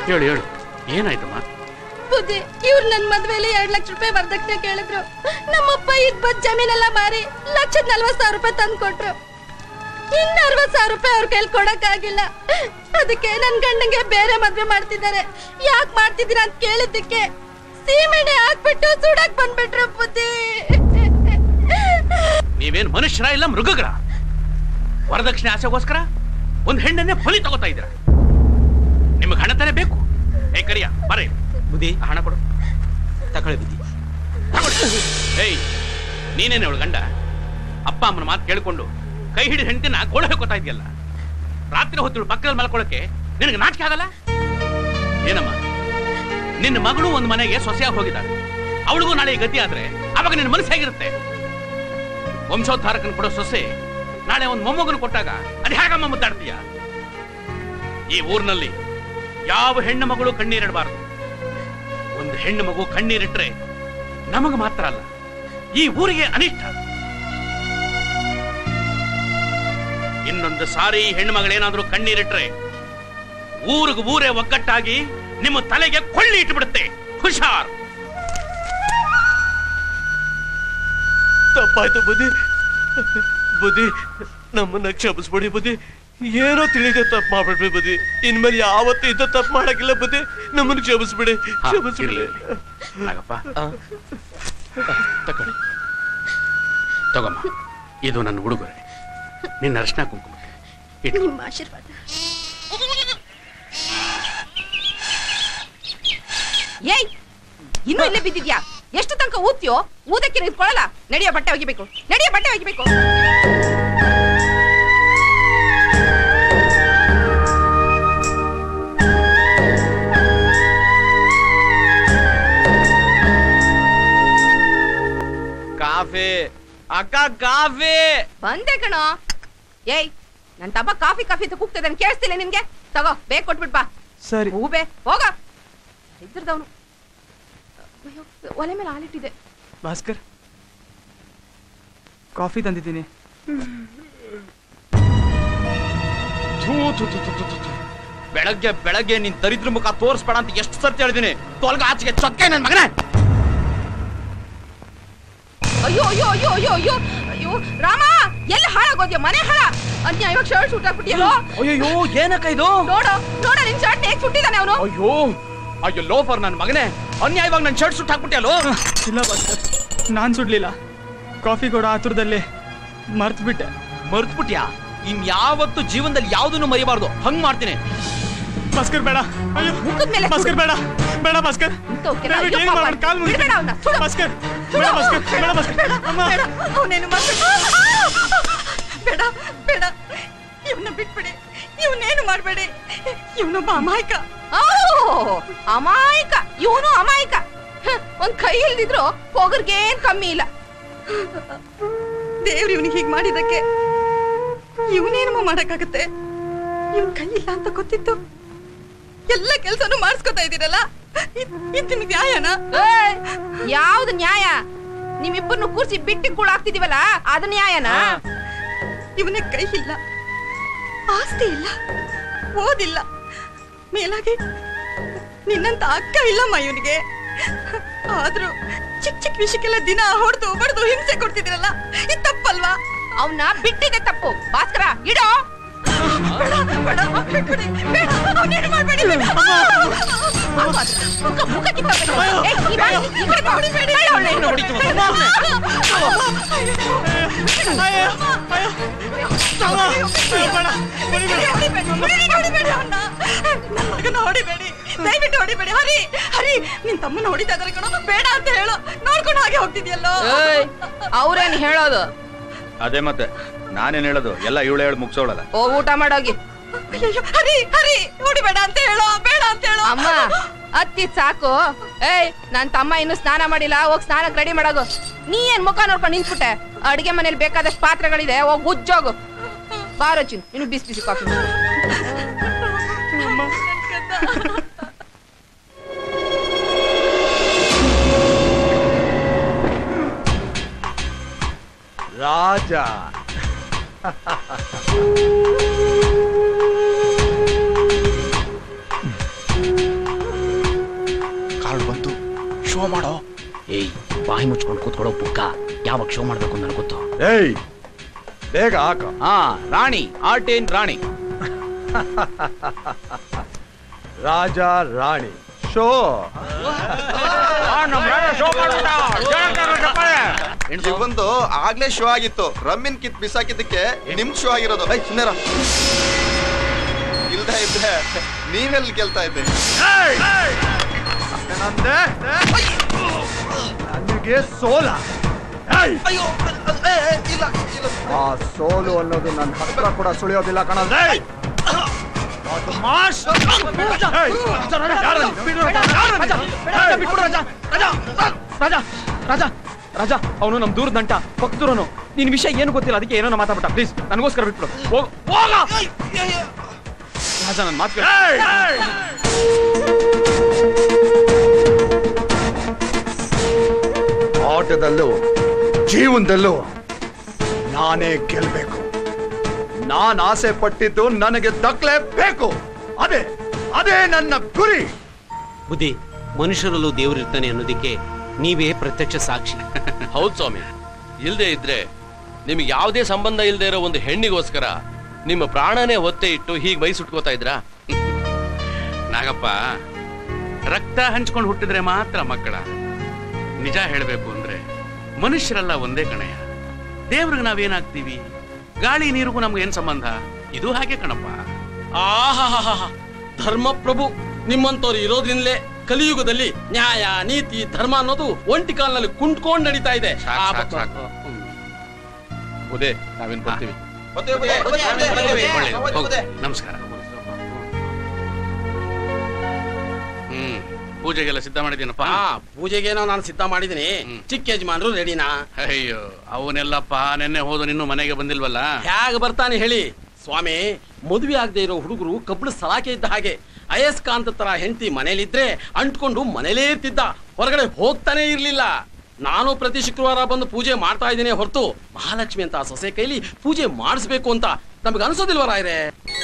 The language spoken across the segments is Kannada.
ಹೇಳು ಹೇಳು ಏನಾಯ್ತಮ್ಮ ಬುದ್ಧಿ ಇವ್ರು ನನ್ ಮದ್ವೆಲಿ ಎರಡ್ ಲಕ್ಷ ರೂಪಾಯಿ ವರದಕ್ಷಿಣೆ ಕೇಳಿದ್ರು ನಮ್ಮಪ್ಪ ಇದ್ ಬಂದ್ ಜಮೀನೆಲ್ಲ ಮಾರಿ ಲಕ್ಷದ ನಲ್ವತ್ ಸಾವಿರ ರೂಪಾಯಿ ತಂದು ಕೊಟ್ರು ಇನ್ನ ಅರವತ್ ಸಾವಿರ ರೂಪಾಯಿ ಅವ್ರ ಕೈಲಿ ಕೊಡಕ್ ಆಗಿಲ್ಲ ಅದಕ್ಕೆ ನನ್ ಗಂಡಂಗೆ ಬೇರೆ ಮದ್ವೆ ಮಾಡ್ತಿದ್ದಾರೆ ಯಾಕ್ ಮಾಡ್ತಿದ್ದೀರಾ ಅಂತ ಕೇಳಿದ್ದಕ್ಕೆ ಸೀಮೆಣ್ಣೆ ಹಾಕ್ಬಿಟ್ಟು ಸುಡಕ್ ಬಂದ್ಬಿಟ್ರು ಬುದ್ಧಿ ನೀವೇನ್ ಮನುಷ್ಯರ ಇಲ್ಲ ಮೃಗಗಳ ವರದಕ್ಷಿಣೆ ಆಸೆಗೋಸ್ಕರ ಒಂದ್ ಹೆಣ್ಣನ್ನೇ ಬಲಿ ತಗೋತಾ ಇದ್ದೀರ ನಿಮ್ಗೆ ಹಣ ತಾನೇ ಬೇಕು ಏ ಕರಿಯ ಬರೀ ಬುದ್ಧಿ ಆ ಹಣ ಕೊಡು ತಗೊಳ್ಳಿ ಬುದ್ಧಿ ಏಯ್ ನೀನೇನೆ ಅವಳು ಗಂಡ ಅಪ್ಪ ಅಮ್ಮನ ಮಾತು ಕೇಳ್ಕೊಂಡು ಕೈ ಹಿಡಿದ ಹೆಂಡತಿನ ಗೋಳ ಹಾಕೋತಾ ಇದೆಯಲ್ಲ ರಾತ್ರಿ ಹೊತ್ತು ಪಕ್ಕದಲ್ಲಿ ಮಲ್ಕೊಳ್ಳೋಕೆ ನಿನಗೆ ನಾಚಿಕೆ ಆಗಲ್ಲ ಏನಮ್ಮ ನಿನ್ನ ಮಗಳು ಒಂದು ಮನೆಗೆ ಸೊಸೆಯಾಗಿ ಹೋಗಿದ್ದಾಳೆ ಅವಳಿಗೂ ನಾಳೆ ಈ ಗತಿ ಆದ್ರೆ ಅವಾಗ ನಿನ್ನ ಮನಸ್ಸು ಹೇಗಿರುತ್ತೆ ವಂಶೋದ್ಧಾರಕನ ಕೊಡೋ ಸೊಸೆ ನಾಳೆ ಒಂದು ಮೊಮ್ಮಗನ ಕೊಟ್ಟಾಗ ಅದು ಹೇಗಮ್ಮ ಮುದ್ದಾಡ್ತೀಯ ಈ ಊರಿನಲ್ಲಿ ಯಾವ ಹೆಣ್ಣು ಮಗಳು ಕಣ್ಣೀರಿಡಬಾರದು ಒಂದು ಹೆಣ್ಣು ಮಗು ಕಣ್ಣೀರಿಟ್ರೆ ನಮಗ ಮಾತ್ರ ಅಲ್ಲ ಈ ಊರಿಗೆ ಅನಿಷ್ಟ ಇನ್ನೊಂದು ಸಾರಿ ಈ ಹೆಣ್ಣು ಮಗಳೇನಾದ್ರೂ ಕಣ್ಣೀರಿಟ್ರೆ ಊರಿಗೆ ಊರೇ ಒಗ್ಗಟ್ಟಾಗಿ ನಿಮ್ಮ ತಲೆಗೆ ಕೊಳ್ಳಿ ಇಟ್ಬಿಡುತ್ತೆ ಹುಷಾರ್ ತಪ್ಪಾಯ್ತು ಬುದ್ಧಿ ಬುದ್ಧಿ ನಮ್ಮನ್ನ ಕ್ಷಮಿಸ್ಬಿಡಿ ಬುದ್ಧಿ ಏನೋ ತಿಳಿದೆ ತಪ್ಪು ಮಾಡ್ಬಿಟ್ವಿ ಬುದ್ಧಿ ಇನ್ಮೇಲೆ ಯಾವತ್ತೂ ಇಂಥ ತಪ್ಪು ಮಾಡಕ್ಕಿಲ್ಲ ಬುದ್ಧಿ ನಮ್ಮನ್ನ ಕ್ಷಮಿಸ್ಬಿಡಿ ಹಾ, ಕ್ಷಮಿಸ್ಬಿಡಿ ಇರ್ಲಿ, ಇರ್ಲಿ. ನಾಗಪ್ಪ ತಕೊಳ್ಳಿ ತಗೊಮ್ಮ ಇದು ನನ್ನ ಉಡುಗೊರೆ ನಿನ್ನ ಅರ್ಶನ ಕುಂಕುಮ ಇಟ್ಟು ನಿಮ್ಮ ಆಶೀರ್ವಾದ ಏಯ್ ಇನ್ನೂ ಇಲ್ಲೇ ಬಿದ್ದಿದ್ಯಾ ಎಷ್ಟು ತನಕ ಊದ್ತೀಯೋ ಊದಕ್ಕೆ ನಿಂತ್ಕೊಳ್ಳಲ್ಲ ನಡಿಯೋ ಬಟ್ಟೆ ಒಗಿಬೇಕು ನಡಿಯೋ ಬಟ್ಟೆ ಒಗಿಬೇಕು ಕಾಫಿ ಅಕ್ಕ ಕಾಫಿ ಬಂದೆ ಕಣೋ ಏಯ್ ನನ್ ತಮ್ಮ ಕಾಫಿ ಕಾಫಿ ಅಂತ ಕೂಗ್ತದೆ ಕೇಳಿಸ್ತಿಲ್ಲ ನಿನ್ಗೆ ತಗೋ ಬೇಗ ಕೊಟ್ಬಿಟ್ ಬಾ ಸರಿ ಹೂಬೆ ಹೋಗ ಇದ್ರದವನು ಅಯ್ಯೋ ಒಲೆ ಮೇಲೆ ಹಾಲಿಟ್ಟಿದೆ ಭಾಸ್ಕರ್ ಕಾಫಿ ತಂದಿದ್ದೀನಿ ಥೂ, ಥೂ, ಥೂ, ಥೂ, ಥೂ, ಥೂ, ಥೂ. ಬೆಳಗ್ಗೆ ಬೆಳಗ್ಗೆ ನಿನ್ ದರಿದ್ರ ಮುಖ ತೋರಿಸ್ಬೇಡ ಅಂತ ಎಷ್ಟು ಸರ್ತಿ ಹೇಳಿದೀನಿ ತೊಲ್ಗ ಆಚೆಗೆ ಚೊಕ್ಕೆ ನನ್ ಮಗನೇ ಅಯ್ಯೋ ಅಯ್ಯೋ ಅಯ್ಯೋ ಅಯ್ಯೋ ಅಯ್ಯೋ ಅಯ್ಯೋ ರಾಮ ಎಲ್ಲಿ ಹಾಳಾಗೋದ್ಯ ಮನೆ ಹಾಳ ಅನ್ಯ ಇವಾಗ ಶರ್ಟ್ ಸುಟ್ಟಾಕ್ಬಿಟ್ಟಿಯಲ್ಲೋ ಅಯ್ಯೋ ಏನಕ್ಕ ಇದು ನೋಡು ನೋಡ ನಿನ್ ಶರ್ಟ್ ಹೇಗ್ ಸುಟ್ಟಿದ್ದಾನೆ ಅವನು ಅಯ್ಯೋ ಅಯ್ಯೋ ಲೋಫರ್ ನನ್ ಮಗನೇ ಅನ್ಯಾಯವಾಗಿ ನನ್ ಶರ್ಟ್ ಸುಟ್ಟು ಹಾಕ್ಬಿಟ್ಟಿಯಲ್ಲೋ ಇಲ್ಲ ಭಾಸ್ಕರ್ ನಾನು ಸುಡ್ಲಿಲ್ಲ ಕಾಫಿ ಕೂಡ ಆತುರದಲ್ಲಿ ಮರ್ತ್ಬಿಟ್ಟೆ ಮರ್ತ್ಬಿಟ್ಯಾ ಇನ್ ಯಾವತ್ತು ಜೀವನದಲ್ಲಿ ಯಾವ್ದನ್ನು ಮರಿಬಾರ್ದು ಹಂಗ್ ಮಾಡ್ತೀನಿ ಭಾಸ್ಕರ್ ಬೇಡ ಅಯ್ಯೋ ಮುಖದ ಮೇಲೆ ಭಾಸ್ಕರ್ ಬೇಡ ಬೇಡ ಭಾಸ್ಕರ್ ಇಂಥವ್ಕೆಲ್ಲ ದಯವಿಟ್ಟು ಅಯ್ಯೋ ಏನ್ ಪಾಪ, ಮಾಡ್ಬೇಡ, ಕಾಲ್ ಮುಗಿತೀನಿ. ಬಿಡ್ಬೇಡ ಅವ್ನ, ಸುಡು. ಭಾಸ್ಕರ್ ಬೇಡ ಭಾಸ್ಕರ್ ಬೇಡ ಭಾಸ್ಕರ್ ಅಮ್ಮ ಅವನೇನು ಮಾಡ್ಬೇಡ ಬೇಡ ಬೇಡ ಇವನ್ನ ಬಿಟ್ಬಿಡಿ ಇವನೇನು ಮಾಡ್ಬೇಡಿ ಇವನೊಬ್ಬ ಅಮಾಯಕ ಓ, ಅಮಾಯಕ ಇವನು ಅಮಾಯಕ ಹ, ಒಂದ್ ಕೈ ಇಲ್ದಿದ್ರು ಹೋಗರ್ಗೇನ್ ಕಮ್ಮಿ ಇಲ್ಲ ದೇವ್ರು ಇವನಿಗೆ ಹೀಗ್ ಮಾಡಿದಕ್ಕೆ ಇವನೇನಮ್ಮ ಮಾಡಕ್ಕಾಗತ್ತೆ ಇವನ್ ಕೈ ಇಲ್ಲ ಅಂತ ಗೊತ್ತಿತ್ತು ಎಲ್ಲ ಕೆಲ್ಸನೂ ಮಾಡಿಸ್ಕೊತಾ ಇದೀರಲ್ಲ ಇದ್- ಇದ್ ನಿಮ್ಗೆ ನ್ಯಾಯನಾ ಏಯ್, ಯಾವ್ದು ನ್ಯಾಯ ನಿಮ್ಮಿಬ್ಬರನ್ನು ಕೂರ್ಸಿ ಬಿಟ್ಟಿ ಕೂಳಾಗ್ತಿದೀವಲ್ಲ ಅದು ನ್ಯಾಯನಾ ಇವನಿಗೆ ಕೈ ಇಲ್ಲ ಆಸ್ತಿ ಇಲ್ಲ ಓದಿಲ್ಲ ಮೇಲಾಗಿ ನಿನ್ನಂತ ಅಕ್ಕ ಇಲ್ಲಮ್ಮ ಇವನಿಗೆ ಆದ್ರೂ ಚಿಕ್ಕ ಚಿಕ್ಕ ವಿಷಯಕ್ಕೆಲ್ಲ ದಿನ ಹೊಡೆದು ಬಡ್ದು ಹಿಂಸೆ ಕೊಡ್ತಿದ್ದೀರಲ್ಲ ಇದು ತಪ್ಪಲ್ವಾ ಅವನ್ನ ಬಿಟ್ಟಿದೆ ತಪ್ಪು ಭಾಸ್ಕರ ಇಡೋ ಬೇಡ ಬೇಡ ಬಿಟ್ಬಿಡಿ ಬೇಡ ಅವನೇನು ಮಾಡ್ಬೇಡಿ ಅಮ್ಮ, ಮುಖ ಮುಖ ಕಿತ್ತೋಗ್ಬೇಕು. ಏಯ್, ಈ ಬಾ, ಈ ಕಡೆ ಬಾ. ಬೇಡ ಅವ್ಳ್ನ ಇನ್ನು. ಹೊಡಿಬೇಡಿ ದಯವಿಟ್ಟು ಹೊಡಿಬೇಡಿ ಹರಿ ಹರಿ ನಿನ್ ತಮ್ಮನ ಹೊಡಿತಾ ಇದಾರೆ ಕಣೋ ಬೇಡ ಅಂತ ಹೇಳು ನೋಡ್ಕೊಂಡು ಹಾಗೆ ಹೋಗ್ತಿದ್ಯಲ್ಲೋ ಏಯ್, ಅವ್ರೇನ್ ಹೇಳೋದು ಅದೇ ಮತ್ತೆ ನಾನೇನ್ ಹೇಳೋದು ಎಲ್ಲ ಇವಳು ಹೇಳಿ ಮುಗ್ಸೋಳಲ್ಲ ಓ ಊಟ ಮಾಡೋಗಿ ಅಯ್ಯಯ್ಯೋ, ಹರಿ ಹರಿ ಹೊಡಿಬೇಡ ಅಂತ ಹೇಳು ಬೇಡ ಅಂತ ಹೇಳು ಅಮ್ಮ ಅತ್ತಿದ್ ಸಾಕು ಏಯ್ ನನ್ ತಮ್ಮ ಇನ್ನು ಸ್ನಾನ ಮಾಡಿಲ್ಲ ಹೋಗ್ ಸ್ನಾನಕ್ ರೆಡಿ ಮಾಡೋಗು ನೀ ಏನ್ ಮುಖ ನೋಡ್ಕೊಂಡು ನಿಂತ್ಬಿಟ್ಟೆ ಅಡಿಗೆ ಮನೇಲಿ ಬೇಕಾದಷ್ಟು ಪಾತ್ರೆಗಳಿದೆ ಹೋಗ್ ಉಜ್ಜೋಗು ಬಾರೋ ಚಿನ್ ಇನ್ನು ಬಿಸಿ ಬಿಸಿ ಕಾಫಿ ಮಾಡು. ರಾಜ ಶೋ ಮಾಡೋ ಏಯ್ ಬಾಯಿ ಮುಚ್ಕೊಂಡು ಕೂತ್ಕೊಳ್ಳೋ ಬುಕ್ಕ ಯಾವಾಗ ಶೋ ಮಾಡ್ಬೇಕು ನನಗೆ ಗೊತ್ತು ಏಯ್ ಬೇಗ ಹಾಕ ಹಾ ರಾಣಿ ಆರ್ಟೇನ್ ರಾಣಿ ರಾಜ ರಾಣಿ ಶೋ ಇವಂದು ಆಗ್ಲೇ ಶೋ ಆಗಿತ್ತು ರಮ್ಮಿನ್ ಕಿತ್ ಬಿಸಾಕಿದ್ದಕ್ಕೆ ನಿಮ್ ಶೋ ಆಗಿರೋದು ಐ ಸುಮ್ಮನೆ ಇಲ್ದೇ ಇದ್ದೆ ನೀವೆಲ್ಲಿ ಗೆಲ್ತಾ ಇದ್ದೆ ನಂದೆ ನನಗೆ ಸೋಲ ಏಯ್! ಅಯ್ಯೋ ಏ, ಏ, ಇಲ್ಲ ಇಲ್ಲ ಆ ಸೋಲು ಅನ್ನೋದು ನನ್ನ ಹತ್ರ ಕೂಡ ಸುಳಿಯೋದಿಲ್ಲ ಕಣಲ್ದೆ ರಾಜ ರಾಜ ರಾಜ ಅವನು ನಮ್ ದೂರದ ನಂಟ ಪಕ್ಕದೂರನು ನಿನ್ ವಿಷಯ ಏನು ಗೊತ್ತಿಲ್ಲ ಅದಕ್ಕೆ ಏನೋ ಮಾತಾಡ್ಬಿಟ್ಟ ಪ್ಲೀಸ್ ನನಗೋಸ್ಕರ ಬಿಟ್ಬಿಡು ಹೋಗ್ ಹೋಗ ರಾಜ ನನ್ನ ಮಾತು ಆಟದಲ್ಲೂ ಜೀವನದಲ್ಲೂ ನಾನೇ ಗೆಲ್ಬೇಕು ನಾನ್ ಆಸೆ ಪಟ್ಟಿದ್ದು ನನಗೆ ದಕ್ಲೇಬೇಕು ಅದೇ ಅದೇ ನನ್ನ ಗುರಿ ಬುದ್ಧಿ ಮನುಷ್ಯರಲ್ಲೂ ದೇವರಿರ್ತಾನೆ ಅನ್ನೋದಕ್ಕೆ ನೀವೇ ಪ್ರತ್ಯಕ್ಷ ಸಾಕ್ಷಿ ಹೌದ್ ಸ್ವಾಮಿ ಇಲ್ದೇ ಇದ್ರೆ ನಿಮ್ಗೆ ಯಾವುದೇ ಸಂಬಂಧ ಇಲ್ದೇ ಇರೋ ಒಂದು ಹೆಣ್ಣಿಗೋಸ್ಕರ ನಿಮ್ಮ ಪ್ರಾಣನೇ ಒತ್ತೆ ಇಟ್ಟು ಹೀಗೆ ಮೈ ಸುಟ್ಕೋತಾ ಇದ್ರಾ ನಾಗಪ್ಪ ರಕ್ತ ಹಂಚ್ಕೊಂಡು ಹುಟ್ಟಿದ್ರೆ ಮಾತ್ರ ಮಕ್ಕಳ ನಿಜ ಹೇಳಬೇಕು ಅಂದ್ರೆ ಮನುಷ್ಯರೆಲ್ಲ ಒಂದೇ ಕಣಯ್ಯ ದೇವ್ರಿಗೆ ನಾವೇನಾಗ್ತೀವಿ ಗಾಳಿ ನೀರಿಗೂ ನಮ್ಗೆ ಏನ್ ಸಂಬಂಧ ಇದು ಹಾಗೆ ಕಣಪ್ಪ ಆಹಾಹಾಹಾ ಧರ್ಮಪ್ರಭು ನಿಮ್ಮಂತವ್ರು ಇರೋದ್ರಿಂದಲೇ ಕಲಿಯುಗದಲ್ಲಿ ನ್ಯಾಯ ನೀತಿ ಧರ್ಮ ಅನ್ನೋದು ಒಂಟಿ ಕಾಲಿನಲ್ಲಿ ಕುಂಟ್ಕೊಂಡ್ ನಡೀತಾ ಇದೆ ಸಾಕ್, ಆ ಸಾಕ್, ಬ- ಸಾಕ್. ಹ್ಮ್. ಬುದೇ ನಾವೇನ್ ಬರ್ತೀವಿ ಬುದ್ಧಿ, ಬುದ್ಧಿ, ಬುದ್ಧಿ, ಬುದ್ಧಿ, ಬುದ್ಧಿ, ಒಳ್ಳೇದು ಬುದ್ಧಿ, ಹೋಗು. ಬುದ್ಧಿ. ನಮಸ್ಕಾರ ಹ್ಮ್ ಪೂಜೆಗೆಲ್ಲ ಸಿದ್ಧ ಮಾಡಿದ್ದೀನಪ್ಪ ಆ ಪೂಜೆಗೇನೋ ನಾನು ಸಿದ್ಧ ಮಾಡಿದೀನಿ ಹ್ಮ್. ಚಿಕ್ಕ ಯಜಮಾನ್ರು ರೆಡಿನಾ ಅಯ್ಯೋ ಅವನೆಲ್ಲಪ್ಪ ನೆನ್ನೆ ಹೋದ ನಿನ್ನೂ ಮನೆಗೆ ಬಂದಿಲ್ವಲ್ಲ ಹೇಗೆ ಬರ್ತಾನೆ ಹೇಳಿ ಸ್ವಾಮಿ ಮದುವೆ ಆಗದೆ ಇರೋ ಹುಡುಗರು ಕಬ್ಬಳು ಸಲಾಕೆ ಇದ್ದ ಹಾಗೆ ಅಯಸ್ಕಾಂತ ತರ ಹೆಂಡತಿ ಮನೇಲಿದ್ರೆ ಅಂಟ್ಕೊಂಡು ಮನೇಲೇ ಇರ್ತಿದ್ದ ಹೊರಗಡೆ ಹೋಗ್ತಾನೆ ಇರ್ಲಿಲ್ಲ ನಾನು ಪ್ರತಿ ಶುಕ್ರವಾರ ಬಂದು ಪೂಜೆ ಮಾಡ್ತಾ ಇದ್ದೀನಿ ಹೊರತು ಮಹಾಲಕ್ಷ್ಮಿ ಅಂತ ಆ ಸೊಸೆ ಕೈಲಿ ಪೂಜೆ ಮಾಡಿಸ್ಬೇಕು ಅಂತ ನಮಗೆ ಅನ್ಸೋದಿಲ್ವ ರಾಯ್ರೆ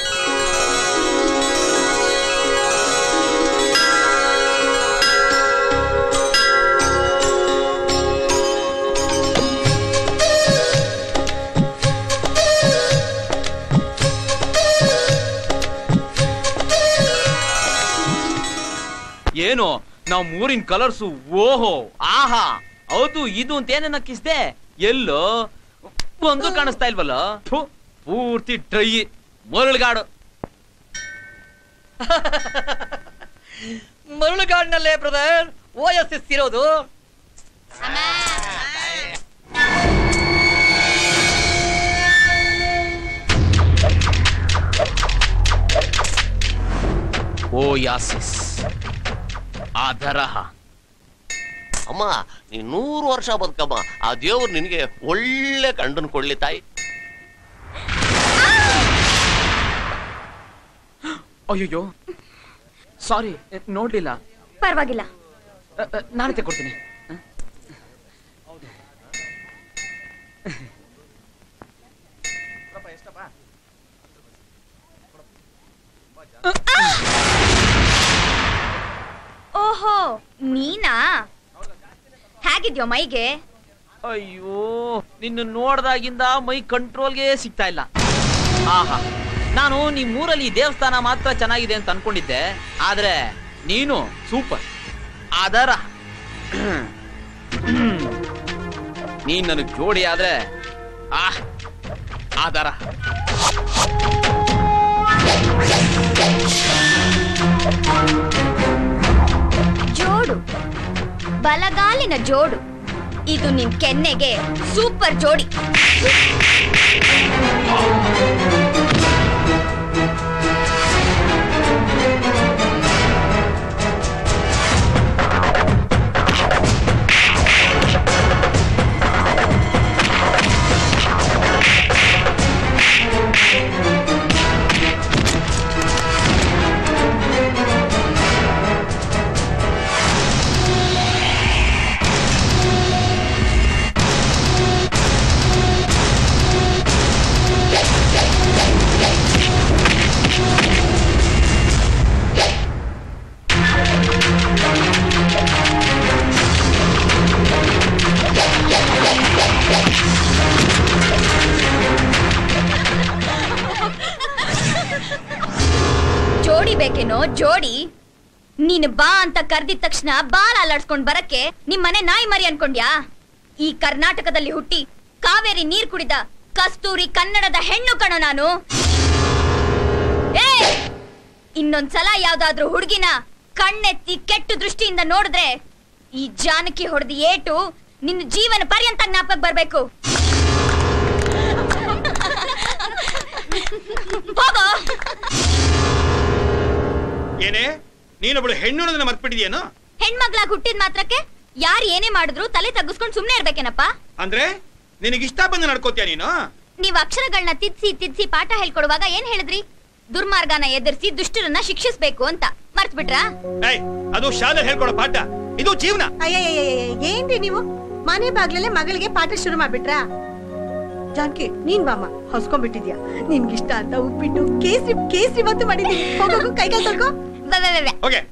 ಏನು ನಾವು ಮೂರಿನ ಕಲರ್ಸು ಓಹೋ ಆಹಾ ಹೌದು ಇದು ಅಂತ ಏನೇನ್ ಹಾಕಿಸ್ದೆ ಎಲ್ಲೋ ಒಂದು ಕಾಣಿಸ್ತಾ ಇಲ್ವಲ್ಲ ಥು, ಪೂರ್ತಿ ಡ್ರೈ ಮರಳುಗಾಡು ಮರಳುಗಾಡಿನಲ್ಲೇ ಬ್ರದರ್ ಓ ಎಸ್ ಎಸ್ ಇರೋದು ಓ ಯಾಸಿಸ್ ಆದರಹ ಅಮ್ಮ ನೀನ್ ನೂರು ವರ್ಷ ಬದುಕಮ್ಮ ಆ ದೇವ್ರು ನಿನಗೆ ಒಳ್ಳೆ ಕಂಡನ್ ಕೊಡ್ಲಿ ತಾಯಿ ಅಯ್ಯೋ ಸಾರಿ ನೋಡ್ಲಿಲ್ಲ ಪರವಾಗಿಲ್ಲ ಅ, ಅ, ನಾನೇ ತೆಕ್ಕೊಡ್ತೀನಿ ಓಹೋ ನೀನಾ ಹೇಗಿದ್ಯೋ ಮೈಗೆ ಅಯ್ಯೋ ನಿನ್ನ ನೋಡ್ದಾಗಿಂದ ಮೈ ಕಂಟ್ರೋಲ್ಗೆ ಸಿಗ್ತಾ ಇಲ್ಲ ಆಹಾ ನಾನು ನಿಮ್ ಊರಲ್ಲಿ ಈ ದೇವಸ್ಥಾನ ಮಾತ್ರ ಚೆನ್ನಾಗಿದೆ ಅಂತ ಅನ್ಕೊಂಡಿದ್ದೆ ಆದ್ರೆ ನೀನು ಸೂಪರ್ ಅದರ ನೀನ್ ನನಗ್ ಜೋಡಿ ಆದ್ರೆ ಆಹ್ ಆದರ ಜೋಡು ಬಲಗಾಲಿನ ಜೋಡು ಇದು ನಿನ್ ಕೆನ್ನೆಗೆ ಸೂಪರ್ ಜೋಡಿ ಜೋಡಿ ನೀನು ಬಾ ಅಂತ ಕರ್ದಿದ ತಕ್ಷಣ ಬಾಲ ಅಲ್ಲಾಡ್ಸ್ಕೊಂಡ್ ಬರಕ್ಕೆ ನಿಮ್ ಮನೆ ನಾಯಿ ಮರಿ ಅನ್ಕೊಂಡ್ಯಾ ಈ ಕರ್ನಾಟಕದಲ್ಲಿ ಹುಟ್ಟಿ ಕಾವೇರಿ ನೀರ್ ಕುಡಿದ ಕಸ್ತೂರಿ ಕನ್ನಡದ ಹೆಣ್ಣು ಕಣೋ ನಾನು ಏ ಇನ್ನೊಂದ್ಸಲ ಯಾವ್ದಾದ್ರೂ ಹುಡುಗಿನ ಕಣ್ಣೆತ್ತಿ ಕೆಟ್ಟು ದೃಷ್ಟಿಯಿಂದ ನೋಡಿದ್ರೆ ಈ ಜಾನಕಿ ಹೊಡೆದ ಏಟು ನಿನ್ನ ಜೀವನ ಪರ್ಯಂತ ಜ್ಞಾಪಕ ಬರ್ಬೇಕು ಹೋಗೋ ಏನೇ ನೀನೊಬ್ಳು ಹೆಣ್ಣು ಅನ್ನೋದನ್ನ ಮರ್ತ್ಬಿಟ್ಟಿದ್ಯೇನು ಹೆಣ್ಮಗ್ಳಾಗ್ ಹುಟ್ಟಿದ ಮಾತ್ರಕ್ಕೆ ಯಾರು ಏನೇ ಮಾಡಿದ್ರು ತಲೆ ತಗ್ಗಿಸ್ಕೊಂಡು ಸುಮ್ನೆ ಇರ್ಬೇಕೇನಪ್ಪ ಅಂದ್ರೆ ನಿನಗಿಷ್ಟ ಬಂದು ನಡ್ಕೋತೀಯ ನೀನು ನೀವ್ ಅಕ್ಷರಗಳನ್ನ ತಿದ್ಸಿ ತಿದ್ಸಿ ಪಾಠ ಹೇಳ್ಕೊಡುವಾಗ ಏನ್ ಹೇಳಿದ್ರಿ ದುರ್ಮಾರ್ಗನ ಎದುರಿಸಿ ದುಷ್ಟರನ್ನ ಶಿಕ್ಷಿಸ್ಬೇಕು ಅಂತ ಮರ್ತ್ ಬಿಟ್ರಾ ಏಯ್ ಅದು ಶಾಲೆ ಹೇಳ್ಕೊಡೋ ಪಾಠ ಇದು ಜೀವನ ಅಯ್ಯಯ್ಯಯ್ಯಯ್ಯ, ಏನ್ರಿ ನೀವು ಮನೆ ಬಾಗ್ಲಲ್ಲೇ ಮಗಳಿಗೆ ಪಾಠ ಶುರು ಮಾಡ್ಬಿಟ್ರಾ ಜಾನ್ಕಿ ನೀನ್ ಬಾಮ ಹೊಸ್ಕೊಂಡ್ಬಿಟ್ಟಿದ್ಯಾ ನಿನ್ಗಿಷ್ಟ ಅಂತ ಉಪ್ಪಿಟ್ಟು ಕೇಸರಿ ಕೇಸರಿ ಮತ್ತು ಮಾಡಿದೀನಿ ಹೋಗೋಗು ಕೈಕಾಲ್ ತೊಳ್ಕೊ ಓಕೆ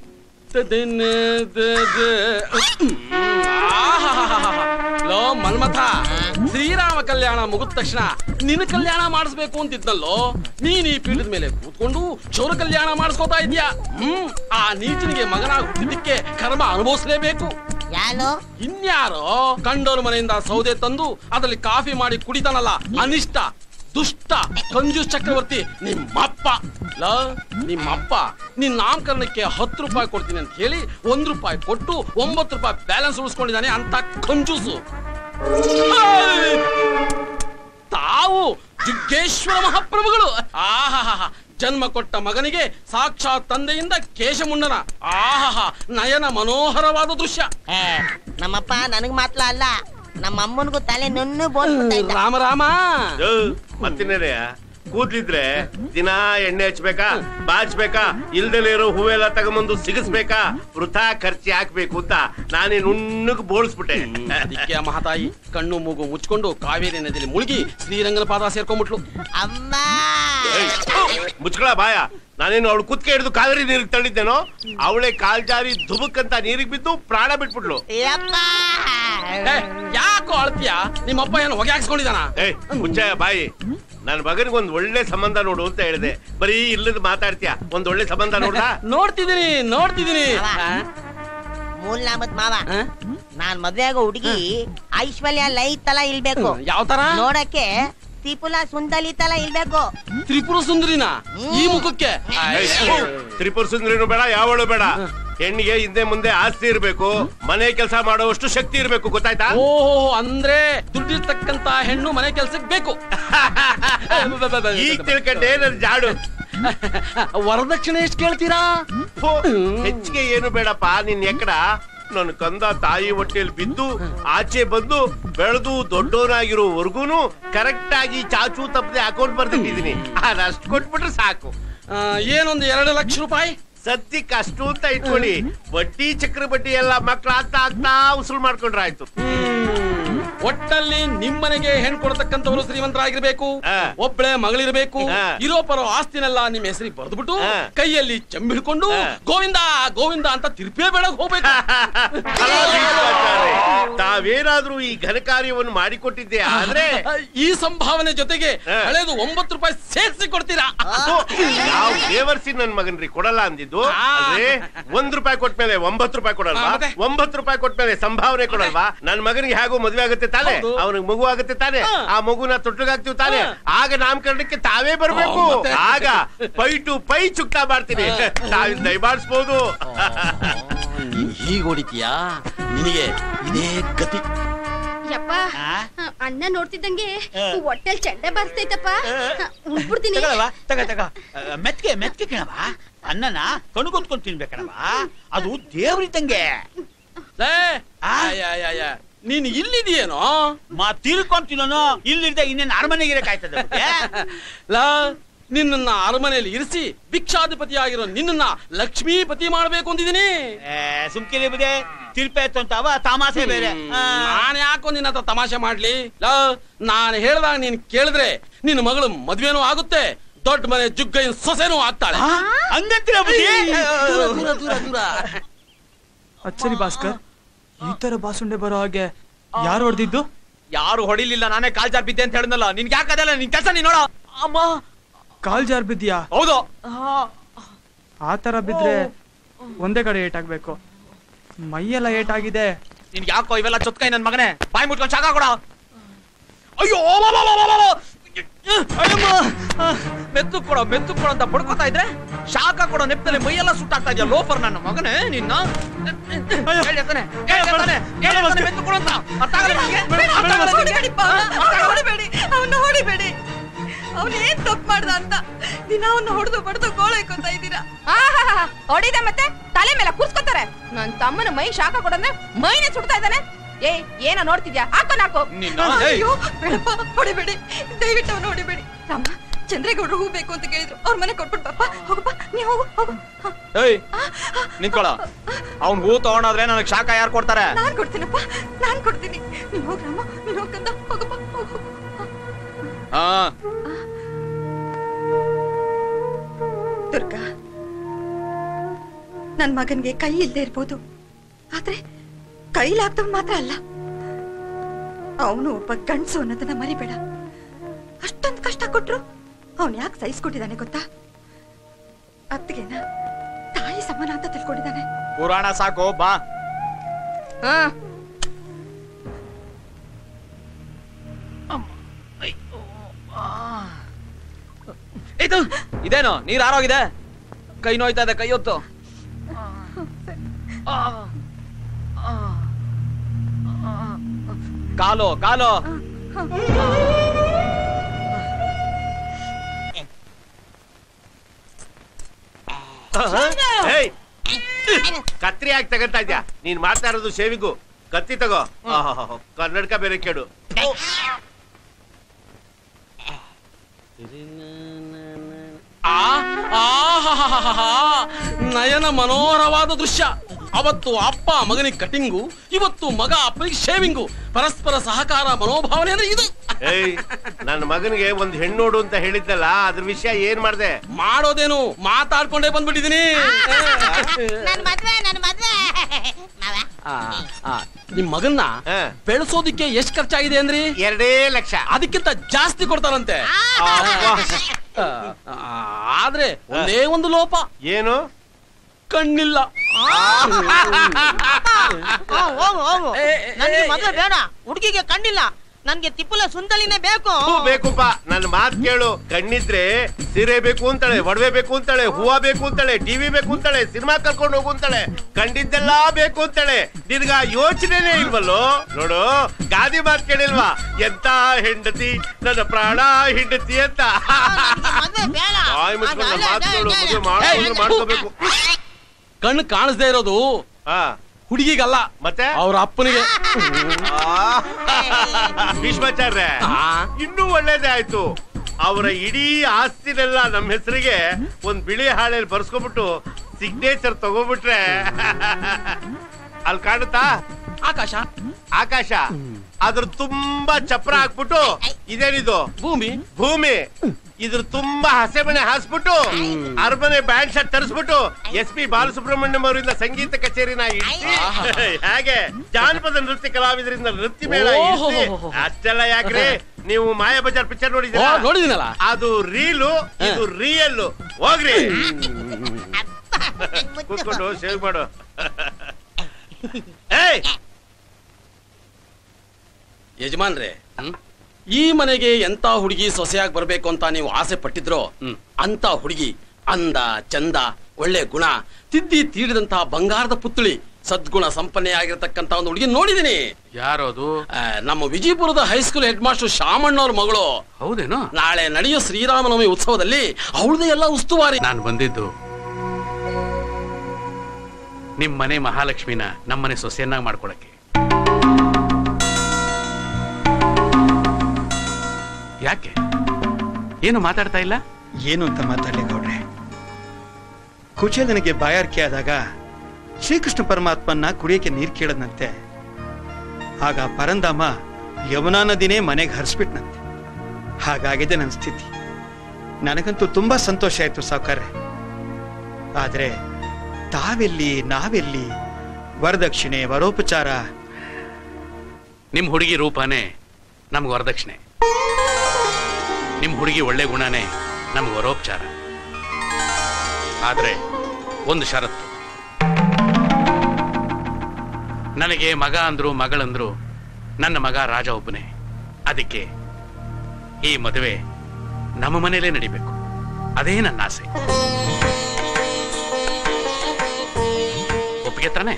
ಲೋ ಮನ್ಮಥ ಶ್ರೀರಾಮ ಕಲ್ಯಾಣ ಮುಗಿದ ತಕ್ಷಣ ನಿನ್ನ ಕಲ್ಯಾಣ ಮಾಡಿಸ್ಬೇಕು ಅಂತಿದ್ನಲ್ಲೋ ನೀನ್ ಈ ಪೀಠದ ಮೇಲೆ ಕೂತ್ಕೊಂಡು ಚೌರ ಕಲ್ಯಾಣ ಮಾಡಿಸ್ಕೋತಾ ಇದ್ಯಾ ಹ್ಮ್ ಆ ನೀಚನಿಗೆ ಮಗನಾಗಿ ಹುಟ್ಟಿದ್ದಕ್ಕೆ ಕರ್ಮ ಅನುಭವಿಸ್ಲೇಬೇಕು ಯಾರು ಇನ್ಯಾರೋ ಕಂಡೋರ್ ಮನೆಯಿಂದ ಸೌದೆ ತಂದು ಅದರಲ್ಲಿ ಕಾಫಿ ಮಾಡಿ ಕುಡಿತಾನಲ್ಲ ಅನಿಷ್ಟ ದುಷ್ಟ ಕಂಜೂಸ್ ಚಕ್ರವರ್ತಿ ನಿಮ್ಮಪ್ಪ ಲ ನಿಮ್ಮಪ್ಪ ನಿನ್ ನಾಮಕರಣಕ್ಕೆ ಹತ್ತು ರೂಪಾಯಿ ಕೊಡ್ತೀನಿ ಅಂತ ಹೇಳಿ ಒಂದ್ ರೂಪಾಯಿ ಕೊಟ್ಟು ಒಂಬತ್ತು ರೂಪಾಯಿ ಬ್ಯಾಲೆನ್ಸ್ ಉಳಿಸ್ಕೊಂಡಿದ್ದಾನೆ ಅಂತ ಕಂಜೂಸು ಆಯ್! ತಾವು ಜುಗ್ಗೇಶ್ವರ ಮಹಾಪ್ರಭುಗಳು ಆಹಾಹ ಜನ್ಮ ಕೊಟ್ಟ ಮಗನಿಗೆ ಸಾಕ್ಷಾತ್ ತಂದೆಯಿಂದ ಕೇಶಮುಂಡನ ಆಹಾಹ ನಯನ ಮನೋಹರವಾದ ದೃಶ್ಯ ಏ, ನಮ್ಮಪ್ಪ ನನಗ್ ಮಾತ್ರ ಅಲ್ಲ ನಮ್ಮ ಅಮ್ಮನಿಗೂ ತಲೆ ನುಣ್ಣು ಬೋಳ್ಬಿಡ್ತಾ ಇದ್ದ ರಾಮ ರಾಮ ಮತ್ತಿನ್ನೇನೆ ಕೂದ್ಲಿದ್ರೆ ದಿನಾ ಎಣ್ಣೆ ಹಚ್ಬೇಕಾ ಬಾಚ್ಬೇಕಾ ಇಲ್ದಲೇ ಇರೋ ಹೂವೆಲ್ಲ ತಗೊಂಬಂದು ಸಿಗಿಸ್ಬೇಕಾ ವೃಥಾ ಖರ್ಚಿ ಹಾಕ್ಬೇಕು ಅಂತ ನಾನೇ ನುಣ್ಣಗ್ ಬೋಳಿಸ್ಬಿಟ್ಟೆ ಅದಕ್ಕೆ ಆ ಮಹಾತಾಯಿ ಕಣ್ಣು ಮೂಗು ಮುಚ್ಕೊಂಡು ಕಾವೇರಿ ನದಿಯಲ್ಲಿ ಮುಳುಗಿ ಶ್ರೀರಂಗನ ಪಾದ ಸೇರ್ಕೊಂಡ್ಬಿಟ್ಲು ಅಮ್ಮ ಮುಚ್ಕೊಳ ಬಾಯ ನಾನೇನು ಅವಳು ಕುತ್ಕೆ ಹಿಡಿದು ಕಾವೇರಿ ನೀರಿಗೆ ತಳ್ಳಿದ್ದೇನೋ ಅವಳೆ ಕಾಲ್ ಜಾರಿ ಧುಬುಕ್ ಅಂತ ನೀರಿಗೆ ಬಿದ್ದು ಪ್ರಾಣ ಬಿಟ್ಬಿಟ್ಲು ಏ, ಯಾಕೋ ಅಳ್ತೀಯ ನಿಮ್ಮಪ್ಪ ಏನು ಹೊಗೆ ಹಾಕ್ಸ್ಕೊಂಡಿದಾನ ಏ ಮುಚ್ಚಯ್ಯ ಬಾಯಿ ನನ್ನ ಮಗನಿಗೆ ಒಂದ್ ಒಳ್ಳೆ ಸಂಬಂಧ ನೋಡು ಅಂತ ಹೇಳಿದೆ ಬರೀ ಇಲ್ಲದ ಮಾತಾಡ್ತೀಯ ಒಂದ್ ಒಳ್ಳೆ ಸಂಬಂಧ ನೋಡ್ದ ನೋಡ್ತಿದೀನಿ ನೋಡ್ತಿದೀನಿ ಮೂಲ್ ನಾಮದ್ ಮಾವ ನಾನ್ ಮದ್ವೆ ಆಗೋ ಹುಡುಗಿ ಐಶ್ವರ್ಯ ಲೈ ತಲ ಇಲ್ಬೇಕು ಯಾವ ತರ ನೋಡಕ್ಕೆ ತ್ರಿಪುಲ ಸುಂದಲಿ ತಲ ಇಲ್ಬೇಕು ತ್ರಿಪುರ ಸುಂದರಿನ ಈ ಮುಖಕ್ಕೆ ತ್ರಿಪುರ ಸುಂದರಿನೂ ಬೇಡ ಯಾವಳು ಬೇಡ ಹೆಣ್ಣಿಗೆ ಹಿಂದೆ ಮುಂದೆ ಆಸ್ತಿ ಇರ್ಬೇಕು ಮನೆ ಕೆಲಸ ಮಾಡುವಷ್ಟು ಶಕ್ತಿ ಇರ್ಬೇಕು ಗೊತ್ತಾಯ್ತಾ ಓಹೋ ಅಂದ್ರೆ ದುಡ್ಡಿರ್ತಕ್ಕಂತ ಹೆಣ್ಣು ಮನೆ ಕೆಲ್ಸಕ್ಕೆ ಬೇಕು ಈಗ ತಿಳ್ಕೊಂಡೆ ನನ್ ಜಾಡು ವರದಕ್ಷಿಣೆ ಎಷ್ಟು ಕೇಳ್ತೀರಾ ಹೋ, ಹೆಚ್ಚಿಗೆ ಏನು ಬೇಡಪ್ಪ ನಿನ್ ಎಕ್ಕಡ ನನ್ನ ಕಂದ ತಾಯಿ ಹೊಟ್ಟೆಯಲ್ಲಿ ಬಿದ್ದು ಆಚೆ ಬಂದು ಬೆಳೆದು ದೊಡ್ಡವನಾಗಿರೋವರ್ಗೂನು ಕರೆಕ್ಟ್ ಆಗಿ ಚಾಚು ತಪ್ಪದೆ ಅಕೌಂಟ್ ಬರ್ದಿಟ್ಟಿದೀನಿ ಅದಷ್ಟು ಕೊಟ್ಬಿಟ್ರೆ ಸಾಕು ಏನೊಂದು ಎರಡು ಲಕ್ಷ ರೂಪಾಯಿ ಸದ್ಯಕ್ಕೆ ಅಷ್ಟು ಅಂತ ಇಟ್ಕೊಳ್ಳಿ ಬಡ್ಡಿ ಚಕ್ರ ಬಡ್ಡಿ ಎಲ್ಲ ಮಕ್ಳು ಆಗ್ತಾ ಆಗ್ತಾ ಉಸುಲ್ ಮಾಡ್ಕೊಂಡ್ರೆ ಆಯ್ತು ಒಟ್ಟಲ್ಲಿ ನಿಮ್ಮನೆಗೆ ಹೆಣ್ ಕೊಡ್ತಕ್ಕಂಥವ್ರು ಶ್ರೀಮಂತರಾಗಿರ್ಬೇಕು ಒಬ್ಬಳೆ ಮಗಳಿರ್ಬೇಕು ಇರೋ ಪರೋ ಆಸ್ತಿನೆಲ್ಲ ನಿಮ್ಮ ಹೆಸರಿಗೆ ಬರೆದ್ಬಿಟ್ಟು ಕೈಯಲ್ಲಿ ಚೆಂಬು ಹಿಡ್ಕೊಂಡು ಗೋವಿಂದ ಗೋವಿಂದ ಅಂತ ತಿರುಪೇ ಬೇಡಕ್ ಹೋಗ್ಬೇಕು ತಾವೇನಾದ್ರೂ ಈ ಘನ ಕಾರ್ಯವನ್ನು ಮಾಡಿಕೊಟ್ಟಿದ್ದೆ ಆದ್ರೆ ಈ ಸಂಭಾವನೆ ಜೊತೆಗೆ ಹಳೇದು ಒಂಬತ್ತು ರೂಪಾಯಿ ಸೇರಿಸಿ ಕೊಡ್ತೀರಾ ಯಾವ ದೇವರ್ಸಿ ನನ್ ಮಗನ್ರಿ ಕೊಡಲ್ಲ ಅಂದಿದ್ದು ಅಂದ್ರೆ ಒಂದ್ ರೂಪಾಯಿ ಕೊಟ್ಮೇಲೆ ಒಂಬತ್ತು ರೂಪಾಯಿ ಕೊಡಲ್ವಾ ಒಂಬತ್ತು ರೂಪಾಯಿ ಕೊಟ್ಮೇಲೆ ಸಂಭಾವನೆ ಕೊಡಲ್ವಾ ನನ್ ಮಗನಿಗೆ ಹೇಗೂ ಮದ್ವೆ ಆಗುತ್ತೆ ತಾನೆ ಅವನಿಗೆ ಮಗು ಆಗುತ್ತೆ ತಾನೆ ಆ ಮಗುನ ತೊಟ್ಟಿಗಾಗ್ತೀವಿ ತಾನೆ ಆಗ ನಾಮಕರಣಕ್ಕೆ ತಾವೇ ಬರ್ಬೇಕು ಮತ್ತೆ? ಆಗ ಪೈ ಟು ಪೈ ಚುಕ್ತಾ ಮಾಡ್ತೀನಿ ತಾವ್ ದಯಮಾಡಿಸ್ಬೋದು ಹೀಗ್ ಹೊಡಿತೀಯಾ ನಿನಗೆ ಇದೇ ಗತಿ ಯಪ್ಪ ಅಣ್ಣ ನೋಡ್ತಿದ್ದಂಗೆ ಹೊಟ್ಟೆಲ್ ಚಂಡೆ ಬರ್ಸ್ತೈತಪ್ಪ ಉಳ್ಬಿಡ್ತೀನಿ ತಗೊಳವ ತಗ ತಗ ಮೆತ್ಗೆ ಮೆತ್ಗೆ ಕಣವ ಅನ್ನನ ಕಣ್ಕೊತ್ಕೊಂಡ್ ತಿನ್ಬೇಕಣವ ಅದು ದೇವ್ರಿದ್ದಂಗೆ ಲೇ, ಆಯ್, ಆಯ್, ಆಯ್, ಆಯ್. ನೀನ್ ಇಲ್ಲಿದೆಯೇನೋ ಮಾ ತಿರ್ಕೊಂಡ್ ತಿನ್ನೋನು ಇಲ್ಲಿರ್ದ ಇನ್ನೇನ್ ಅರಮನೆಗೆ ಇರಕಾಯ್ತದೆ ಲಾ ನಿನ್ನ ಅರಮನೆಯಲ್ಲಿ ಇರಿಸಿ ಭಿಕ್ಷಾಧಿಪತಿ ಆಗಿರೋ ನಿನ್ನ ಲಕ್ಷ್ಮೀಪತಿ ಮಾಡ್ಬೇಕು ಅಂದಿದ್ದೀನಿ ಸುಮ್ಕಿರಿ ಬುದೆ ತಿರ್ಪೆ ಅಂತಾವ ತಮಾಸೆ ಬೇರೆ ಆ. ನಾನು ಯಾಕೋ ನಿನ್ನ ಹತ್ರ ತಮಾಷೆ ಮಾಡ್ಲಿ ಲಾ ನಾನು ಹೇಳ್ದಾಗ ನೀನ್ ಕೇಳಿದ್ರೆ ನಿನ್ನ ಮಗಳು ಮದ್ವೆನೂ ಆಗುತ್ತೆ ದೊಡ್ಡ ಮನೆ ಜುಗ್ಗೈನ್ ಸೊಸೆನೂ ಆಗ್ತಾಳೆ ಹಂಗಂತೀರ ಬುದ್ಧಿ? ದೂರ, ದೂರ, ದೂರ, ದೂರ. ಅಚ್ಚರಿ ಭಾಸ್ಕರ್ ಈ ತರ ಬಾಸುಂಡೆ ಬರೋ ಹಾಗೆ ಯಾರು ಹೊಡೆದಿದ್ದು ಯಾರು ಹೊಡಿಲಿಲ್ಲ ನಾನೇ ಕಾಲ್ ಜಾರ್ ಬಿದ್ದೆ ಅಂತ ಹೇಳಿದ್ನಲ್ಲ ನಿನ್ಗೆ ಯಾಕೆ ಅದಲ್ಲ ನಿನ್ ಕೆಲಸ ನೀನ್ ನೋಡ ಅಮ್ಮ ಕಾಲ್ ಜಾರ್ ಬಿದ್ಯಾ ಹೌದು ಆ ತರ ಬಿದ್ರೆ ಒಂದೇ ಕಡೆ ಏಟಾಗ್ಬೇಕು ಮೈಯೆಲ್ಲ ಏಟಾಗಿದೆ ನಿನ್ ಯಾಕೋ ಇವೆಲ್ಲ ಚೊತ್ಕೈ ನನ್ ಮಗನೇ ಬಾಯಿ ಮುಟ್ಕೊಂಡು ಶಾಖ ಕೊಡ ಅಯ್ಯೋ ಅಯ್ಯಮ್ಮ ಮೆತ್ತು ಕೊಡೋ ಮೆತ್ತು ಕೊಡೋ ಅಂತ ಬಡ್ಕೋತಾ ಇದ್ರೆ ಶಾಖ ಕೊಡೋ ನೆಪ್ಪದಲ್ಲಿ ಮೈಯೆಲ್ಲ ಸುಟ್ಟಾಗ್ತಾ ಇದೆಯಾ ಲೋಫರ್ ನನ್ನ ಮಗನೇ ನಿನ್ನ ಹೇಳಿ ತಾನೆ, ಹೇಳಿ ತಾನೆ, ಹೇಳಿ ತಾನೆ ಮೆತ್ತು ಕೊಡು ಅಂತ. ಅರ್ಥ ಆಗಲ್ಲ ನಿನ್ಗೆ? ಅರ್ಥ ಆಗಲ್ಲ ನಿನ್ಗೆ? ಹೊಡಿಬೇಡಿ ಅವನ್ನ ಹೊಡಿಬೇಡಿ ಅವನ್ ಏನ್ ತಪ್ಪು ಮಾಡ್ದ ಅಂತ ದಿನ ಅವನ್ನ ಹೊಡೆದು ಬಡ್ದು ಗೋಳೈಕೋತ ಇದ್ದೀರಾ ಆಹಾಹಾ, ಹೊಡಿದೆ ಮತ್ತೆ ತಲೆ ಮೇಲೆ ಕೂರ್ಸ್ಕೊತಾರೆ ನನ್ ತಮ್ಮನ ಮೈ ಶಾಖ ಕೊಡಂದ್ರೆ ಮೈನೇ ಸುಡ್ತಾ ಇದ್ದಾನೆ ಏ ಏನೋ ನೋಡ್ತಿದ್ಯಾ ಹಾಕೋ ನಾಕೋ ನಿನ್ನ ಏಯ್. ಅಯ್ಯೋ ಬೇಡಪ್ಪ ಹೊಡಿಬೇಡಿ ದಯವಿಟ್ಟು ಅವನು ಹೊಡಿಬೇಡಿ ರಾಮ ಚಂದ್ರೇಗೌಡರು ಹೂ ಬೇಕು ಅಂತ ಕೇಳಿದ್ರು ಅವ್ರ ಮನೆ ಕೊಟ್ಬಿಟ್ಟು ಪಾಪ ಹೋಗಪ್ಪ ನೀ ಹೋಗು ಹೋಗು ಹ, ಏಯ್ ನಿಂತ್ಕೊಳ ಅವ್ನ್ ಹೂ ತಗೊಂಡಾದ್ರೆ ನನಗ್ ಶಾಖ ಯಾರು ಕೊಡ್ತಾರೆ ನಾನ್ ಕೊಡ್ತೀನಪ್ಪ ನಾನ್ ಕೊಡ್ತೀನಿ ನೀನ್ ಹೋಗ್ ರಾಮ ನೀನ್ ಹೋಗಂದ ಹೋಗಪ್ಪ ಹೋಗು ಹಾ ದುರ್ಗಾ ನನ್ ಮಗನ್ಗೆ ಕೈ ಇಲ್ಲದೆ ಇರ್ಬೋದು ಆದ್ರೆ ಕೈಲಾಗ್ದವ್ ಮಾತ್ರ ಅಲ್ಲ ಅವನು ಒಬ್ಬ ಗಂಡ್ಸು ಅನ್ನೋದನ್ನ ಮರಿಬೇಡ ಅಷ್ಟೊಂದು ಕಷ್ಟ ಕೊಟ್ರು ಅವನ್ ಯಾಕೆ ಸಹಿಸ್ಕೊಟ್ಟಿದ್ದಾನೆ ಗೊತ್ತಾ ಅತ್ತಿಗೆನ ತಾಯಿ ಸಮಾನ ಅಂತ ತಿಳ್ಕೊಂಡಿದ್ದಾನೆ ಪುರಾಣ ಸಾಕು ಬಾ ಹಾ ಇದು ಇದೇನು ನೀರ್ ಆರೋಗಿದೆ ಕೈ ನೋಯ್ತಾ ಇದೆ ಕೈ ಹೊತ್ತು ಕಾಲು ಕಾಲು ಏಯ್! ಕತ್ರಿ ಯಾಕೆ ತಗಂತಾ ಇದ್ಯಾ ನೀನ್ ಮಾಡ್ತಾ ಇರೋದು ಶೇವಿಂಗು ಕತ್ತಿ ತಗೋ ಆಹಾಹಾಹಾ. ಕನ್ನಡಕ ಬೇರೆ ಕೇಳು ಆ ಆಹಾಹಾಹಾಹಾ. ನಯನ ಮನೋಹರವಾದ ದೃಶ್ಯ ಅವತ್ತು ಅಪ್ಪ ಮಗನಿಗೆ ಕಟಿಂಗು ಇವತ್ತು ಮಗ ಅಪ್ಪನಿಗೆ ಶೇವಿಂಗು ಪರಸ್ಪರ ಸಹಕಾರ ಮನೋಭಾವನೆ ಅಂದ್ರೆ ಇದು ಏಯ್ ನನ್ನ ಮಗನಿಗೆ ಒಂದ್ ಹೆಣ್ಣೋಡು ಅಂತ ಹೇಳಿದ್ನಲ್ಲ ಅದ್ರ ವಿಷಯ ಏನ್ ಮಾಡ್ದೆ ಮಾಡೋದೇನು ಮಾತಾಡ್ಕೊಂಡೇ ಬಂದ್ಬಿಟ್ಟಿದೀನಿ ನನ್ ಮದ್ವೆ ನನ್ ಮದ್ವೆ ಮಾವ ಆ, ಆ, ನಿಮ್ ಮಗನ್ನ ಬೆಳೆಸೋದಿಕ್ಕೆ ಎಷ್ಟ್ ಖರ್ಚಾಗಿದೆ ಅಂದ್ರಿ ಎರಡೇ ಲಕ್ಷ ಅದಕ್ಕಿಂತ ಜಾಸ್ತಿ ಕೊಡ್ತಾರಂತೆ ಆ, ಆ, ಆದ್ರೆ ಒಂದೇ ಒಂದು ಲೋಪ ಏನು ಕಣ್ಣಿಲ್ಲ ಹೋಗು ಹೋಗು ನನ್ಗೆ ಮದ್ವೆ ಬೇಡ ಹುಡುಗಿಗೆ ಕಣ್ಣಿಲ್ಲ ನನ್ಗೆ ತಿಪ್ಪಲ ಸುಂದಲಿನೇ ಬೇಕು ಹೂ ಬೇಕುಪ್ಪ ನನ್ನ ಮಾತ್ ಕೇಳು ಕಣ್ಣಿದ್ರೆ ಸೀರೆ ಬೇಕು ಅಂತಾಳೆ ಒಡವೆ ಬೇಕು ಅಂತಾಳೆ ಹೂವ ಬೇಕು ಅಂತಾಳೆ ಟಿವಿ ಬೇಕು ಅಂತಾಳೆ ಸಿನಿಮಾ ಕರ್ಕೊಂಡು ಹೋಗು ಅಂತಾಳೆ ಕಂಡಿದ್ದೆಲ್ಲಾ ಬೇಕು ಅಂತಾಳೆ ನಿನ್ಗ ಯೋಚನೆನೇ ಇಲ್ವಲ್ಲೋ ನೋಡು ಗಾದಿ ಮಾತ್ ಕೇಳಿಲ್ವಾ ಎಂತ ಹೆಂಡತಿ ನನ್ನ ಪ್ರಾಣ ಹೆಂಡತಿ ಅಂತ ಬಾಯ್ ಮುಚ್ಕೊಂಡು ನನ್ನ ಮಾತ್ ಕೇಳು ಮದುವೆ ಮಾಡ್ಕೊಂಡ್ರೆ ಮಾಡ್ಕೋಬೇಕು ಕಣ್ಣು ಕಾಣಿಸ್ದೇ ಇರೋದು ಹುಡುಗಿಗಲ್ಲ ಮತ್ತೆ ಅವ್ರ ಅಪ್ಪನಿಗೆ ಭೀಷ್ಮಾಚಾರ್ಯ ಇನ್ನೂ ಒಳ್ಳೇದೇ ಆಯ್ತು ಅವರ ಇಡೀ ಆಸ್ತಿನೆಲ್ಲ ನಮ್ಮ ಹೆಸರಿಗೆ ಒಂದ್ ಬಿಳಿ ಹಾಳೆಯಲ್ಲಿ ಬರ್ಸ್ಕೊಬಿಟ್ಟು ಸಿಗ್ನೇಚರ್ ತಗೋಬಿಟ್ರೆ ಅಲ್ಲಿ ಕಾಣುತ್ತಾ ಆಕಾಶ ಆಕಾಶ ಅದ್ರ ತುಂಬಾ ಚಪ್ರ ಹಾಕ್ಬಿಟ್ಟು ಇದೇನಿದು ಭೂಮಿ ಭೂಮಿ ಇದ್ರ ತುಂಬಾ ಹಸೆಮಣೆ ಹಾಸ್ಬಿಟ್ಟು ಅರಮನೆ ಬ್ಯಾಂಡ್ ಶರ್ಟ್ ತರಿಸ್ಬಿಟ್ಟು ಎಸ್ ಪಿ ಬಾಲಸುಬ್ರಹ್ಮಣ್ಯಂ ಅವರಿಂದ ಸಂಗೀತ ಕಚೇರಿನ ಇಡ್ಸಿ ಹಾಗೆ ಜಾನಪದ ನೃತ್ಯ ಕಲಾವಿದರಿಂದ ನೃತ್ಯ ಮೇಳ ಇಡ್ಸಿ ಅಷ್ಟೆಲ್ಲ ಯಾಕ್ರಿ ನೀವು ಮಾಯಾ ಬಜಾರ್ ಪಿಕ್ಚರ್ ನೋಡಿದ್ದೀರಾ ಓ, ನೋಡಿದ್ದೀನಲ್ಲ. ಅದು ರೀಲು ಇದು ರಿಯಲ್ ಹೋಗ್ರಿ ಕೂತ್ಕೊಂಡು ಸೇವ್ ಮಾಡು ಏಯ್ ಯಜಮಾನ್ರೆ ಈ ಮನೆಗೆ ಎಂತ ಹುಡುಗಿ ಸೊಸೆಯಾಗಿ ಬರ್ಬೇಕು ಅಂತ ನೀವು ಆಸೆ ಪಟ್ಟಿದ್ರೋ ಅಂತ ಹುಡುಗಿ ಅಂದ ಚಂದ ಒಳ್ಳೆ ಗುಣ ತಿದ್ದಿ ತೀಡಿದಂತ ಬಂಗಾರದ ಪುತ್ಳಿ ಸದ್ಗುಣ ಸಂಪನ್ನೆಯಾಗಿರ್ತಕ್ಕಂತ ಒಂದು ಹುಡುಗಿ ನೋಡಿದೀನಿ ಯಾರೋದು ಆ, ನಮ್ಮ ವಿಜಯಪುರದ ಹೈಸ್ಕೂಲ್ ಹೆಡ್ ಮಾಸ್ಟರ್ ಶಾಮಣ್ಣವ್ರ ಮಗಳು ಹೌದೇನೋ ನಾಳೆ ನಡೆಯೋ ಶ್ರೀರಾಮನವಮಿ ಉತ್ಸವದಲ್ಲಿ ಅವಳದೇ ಎಲ್ಲ ಉಸ್ತುವಾರಿ ನಾನು ಬಂದಿದ್ದು ನಿಮ್ ಮನೆ ಮಹಾಲಕ್ಷ್ಮಿನ ನಮ್ಮನೆ ಸೊಸೆಯನ್ನಾಗಿ ಮಾಡ್ಕೊಳಕ್ಕೆ ಯಾಕೆ ಏನು ಮಾತಾಡ್ತಾ ಇಲ್ಲ ಏನು ಅಂತ ಮಾತಾಡ್ಲಿ ಗೌಡ್ರೆ ಕುಚೇಲನಿಗೆ ಬಾಯಾರಿಕೆ ಆದಾಗ ಶ್ರೀಕೃಷ್ಣ ಪರಮಾತ್ಮನ್ನ ಕುಡಿಯಕ್ಕೆ ನೀರ್ ಕೇಳದ್ನಂತೆ ಆಗ ಪರಂಧಾಮ ಯಮುನಾ ನದಿನೇ ಮನೆಗೆ ಹರಿಸ್ಬಿಟ್ನಂತೆ ಹಾಗಾಗಿದೆ ನನ್ನ ಸ್ಥಿತಿ ನನಗಂತೂ ತುಂಬಾ ಸಂತೋಷ ಆಯ್ತು ಸಾವುಕಾರ್ರೆ ಆದ್ರೆ ತಾವೆಲ್ಲಿ ನಾವೆಲ್ಲಿ ವರದಕ್ಷಿಣೆ ವರೋಪಚಾರ ನಿಮ್ ಹುಡುಗಿ ರೂಪನೇ ನಮ್ಗೆ ವರದಕ್ಷಿಣೆ ನಿಮ್ ಹುಡುಗಿ ಒಳ್ಳೆ ಗುಣನೇ ನಮ್ಗೆ ವರೋಪಚಾರ ಆದ್ರೆ ಒಂದು ಷರತ್ತು ನನಗೆ ಮಗ ಅಂದ್ರು ಮಗಳಂದ್ರು ನನ್ನ ಮಗ ರಾಜ ಒಬ್ಬನೇ ಅದಕ್ಕೆ ಈ ಮದುವೆ ನಮ್ಮ ಮನೆಯಲ್ಲೇ ನಡಿಬೇಕು ಅದೇ ನನ್ನ ಆಸೆ ಒಪ್ಪಿಗೆ ತಾನೆ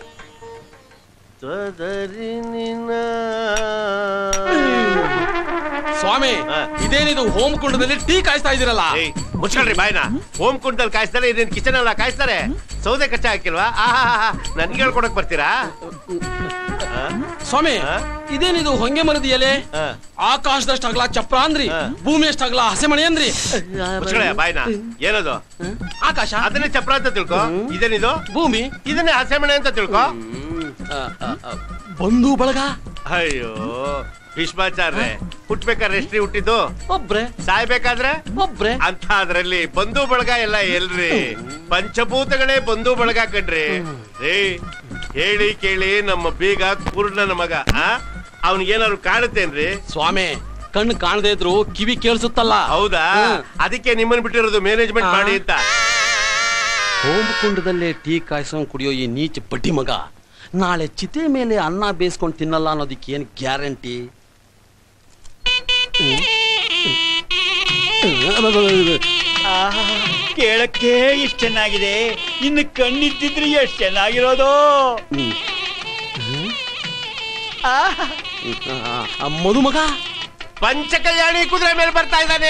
ಸ್ವಾಮಿ ಇದೇನಿದು ಹೋಮ್ ಕುಂಡದಲ್ಲಿ ಟೀ ಕಾಯಿಸ್ತಾ ಇದೀರಲ್ಲ ಮುಚ್ಕೊಳ್ರಿ ಬಾಯ್ನ ಹೋಮ್ ಕುಂಟಲ್ ಕಾಯಿಸ್ತಾರೆ ಇದೇನ್ ಕಿಚನ್ ಎಲ್ಲ ಕಾಯಿಸ್ತಾರೆ ಸೌದೆ ಕಚ್ಚಾ ಹಾಕಿಲ್ವಾ ಆಹಾ ನನ್ಗೆ ಹೇಳ್ಕೊಡಕ್ ಬರ್ತೀರಾ ಸ್ವಾಮಿ ಇದೇನಿದು ಹೊಂಗೆ ಮರದ ಎಲೆ ಆಕಾಶದಷ್ಟು ಅಗಲ ಚಪ್ರ ಅಂದ್ರಿ ಭೂಮಿ ಅಷ್ಟು ಅಗಲ ಹಸೆಮಣೆ ಅಂದ್ರಿ ಮುಚ್ಕೊಳ ಬಾಯ್ನ ಏನದು ಆಕಾಶ ಅದನ್ನೇ ಚಪ್ರ ಅಂತ ತಿಳ್ಕೊ ಇದೇನಿದು ಭೂಮಿ ಇದನ್ನೇ ಹಸೆಮಣೆ ಅಂತ ತಿಳ್ಕೊ ಬಂಧು ಬಳಗ ಅಯ್ಯೋ ಭೀಷ್ಮಾಚಾರ್ರೆ ಹುಟ್ಬೇಕಾದ್ರೆ ಎಷ್ಟ್ರಿ ಹುಟ್ಟಿದ್ದು ಒಬ್ರೆ ಸಾಯ್ಬೇಕಾದ್ರೆ ಒಬ್ರೆ ಅಂತ ಅದ್ರಲ್ಲಿ ಬಂಧು ಬಳಗ ಎಲ್ಲ ಎಲ್ರಿ ಪಂಚಭೂತಗಳೇ ಬಂಧು ಬಳಗ ಕಣ್ರಿ ರೇ ಹೇಳಿ ಕೇಳಿ ನಮ್ಮ ಬೀಗ ಪೂರ್ಣನ ಮಗ ಆ ಅವನಿಗೇನಾದ್ರು ಕಾಣುತ್ತೇನ್ರಿ ಸ್ವಾಮಿ ಕಣ್ಣು ಕಾಣದೇ ಇದ್ರು ಕಿವಿ ಕೇಳಿಸುತ್ತಲ್ಲ ಹೌದಾ ಅದಕ್ಕೆ ನಿಮ್ಮನ್ ಬಿಟ್ಟಿರೋದು ಮ್ಯಾನೇಜ್ಮೆಂಟ್ ಮಾಡಿ ಅಂತ ಹೋಮ್ ಕುಂಡದಲ್ಲೇ ಟೀ ಕಾಯಿಸ್ಕೊಂಡು ಕುಡಿಯೋ ಈ ನೀಚ ಬಡ್ಡಿ ಮಗ ನಾಳೆ ಚಿತೆ ಮೇಲೆ ಅನ್ನ ಬೇಯಿಸ್ಕೊಂಡು ತಿನ್ನಲ್ಲ ಅನ್ನೋದಕ್ಕೆ ಏನು ಗ್ಯಾರಂಟಿ ಕೇಳಕ್ಕೆ ಇಷ್ಟು ಚೆನ್ನಾಗಿದೆ ಇನ್ನು ಕಣ್ಣಿದ್ದಿದ್ರೆ ಎಷ್ಟು ಚೆನ್ನಾಗಿರೋದು ಆಹಾ. ಮದುಮಗ ಪಂಚಕಲ್ಯಾಣಿ ಕುದುರೆ ಮೇಲೆ ಬರ್ತಾ ಇದ್ದಾನೆ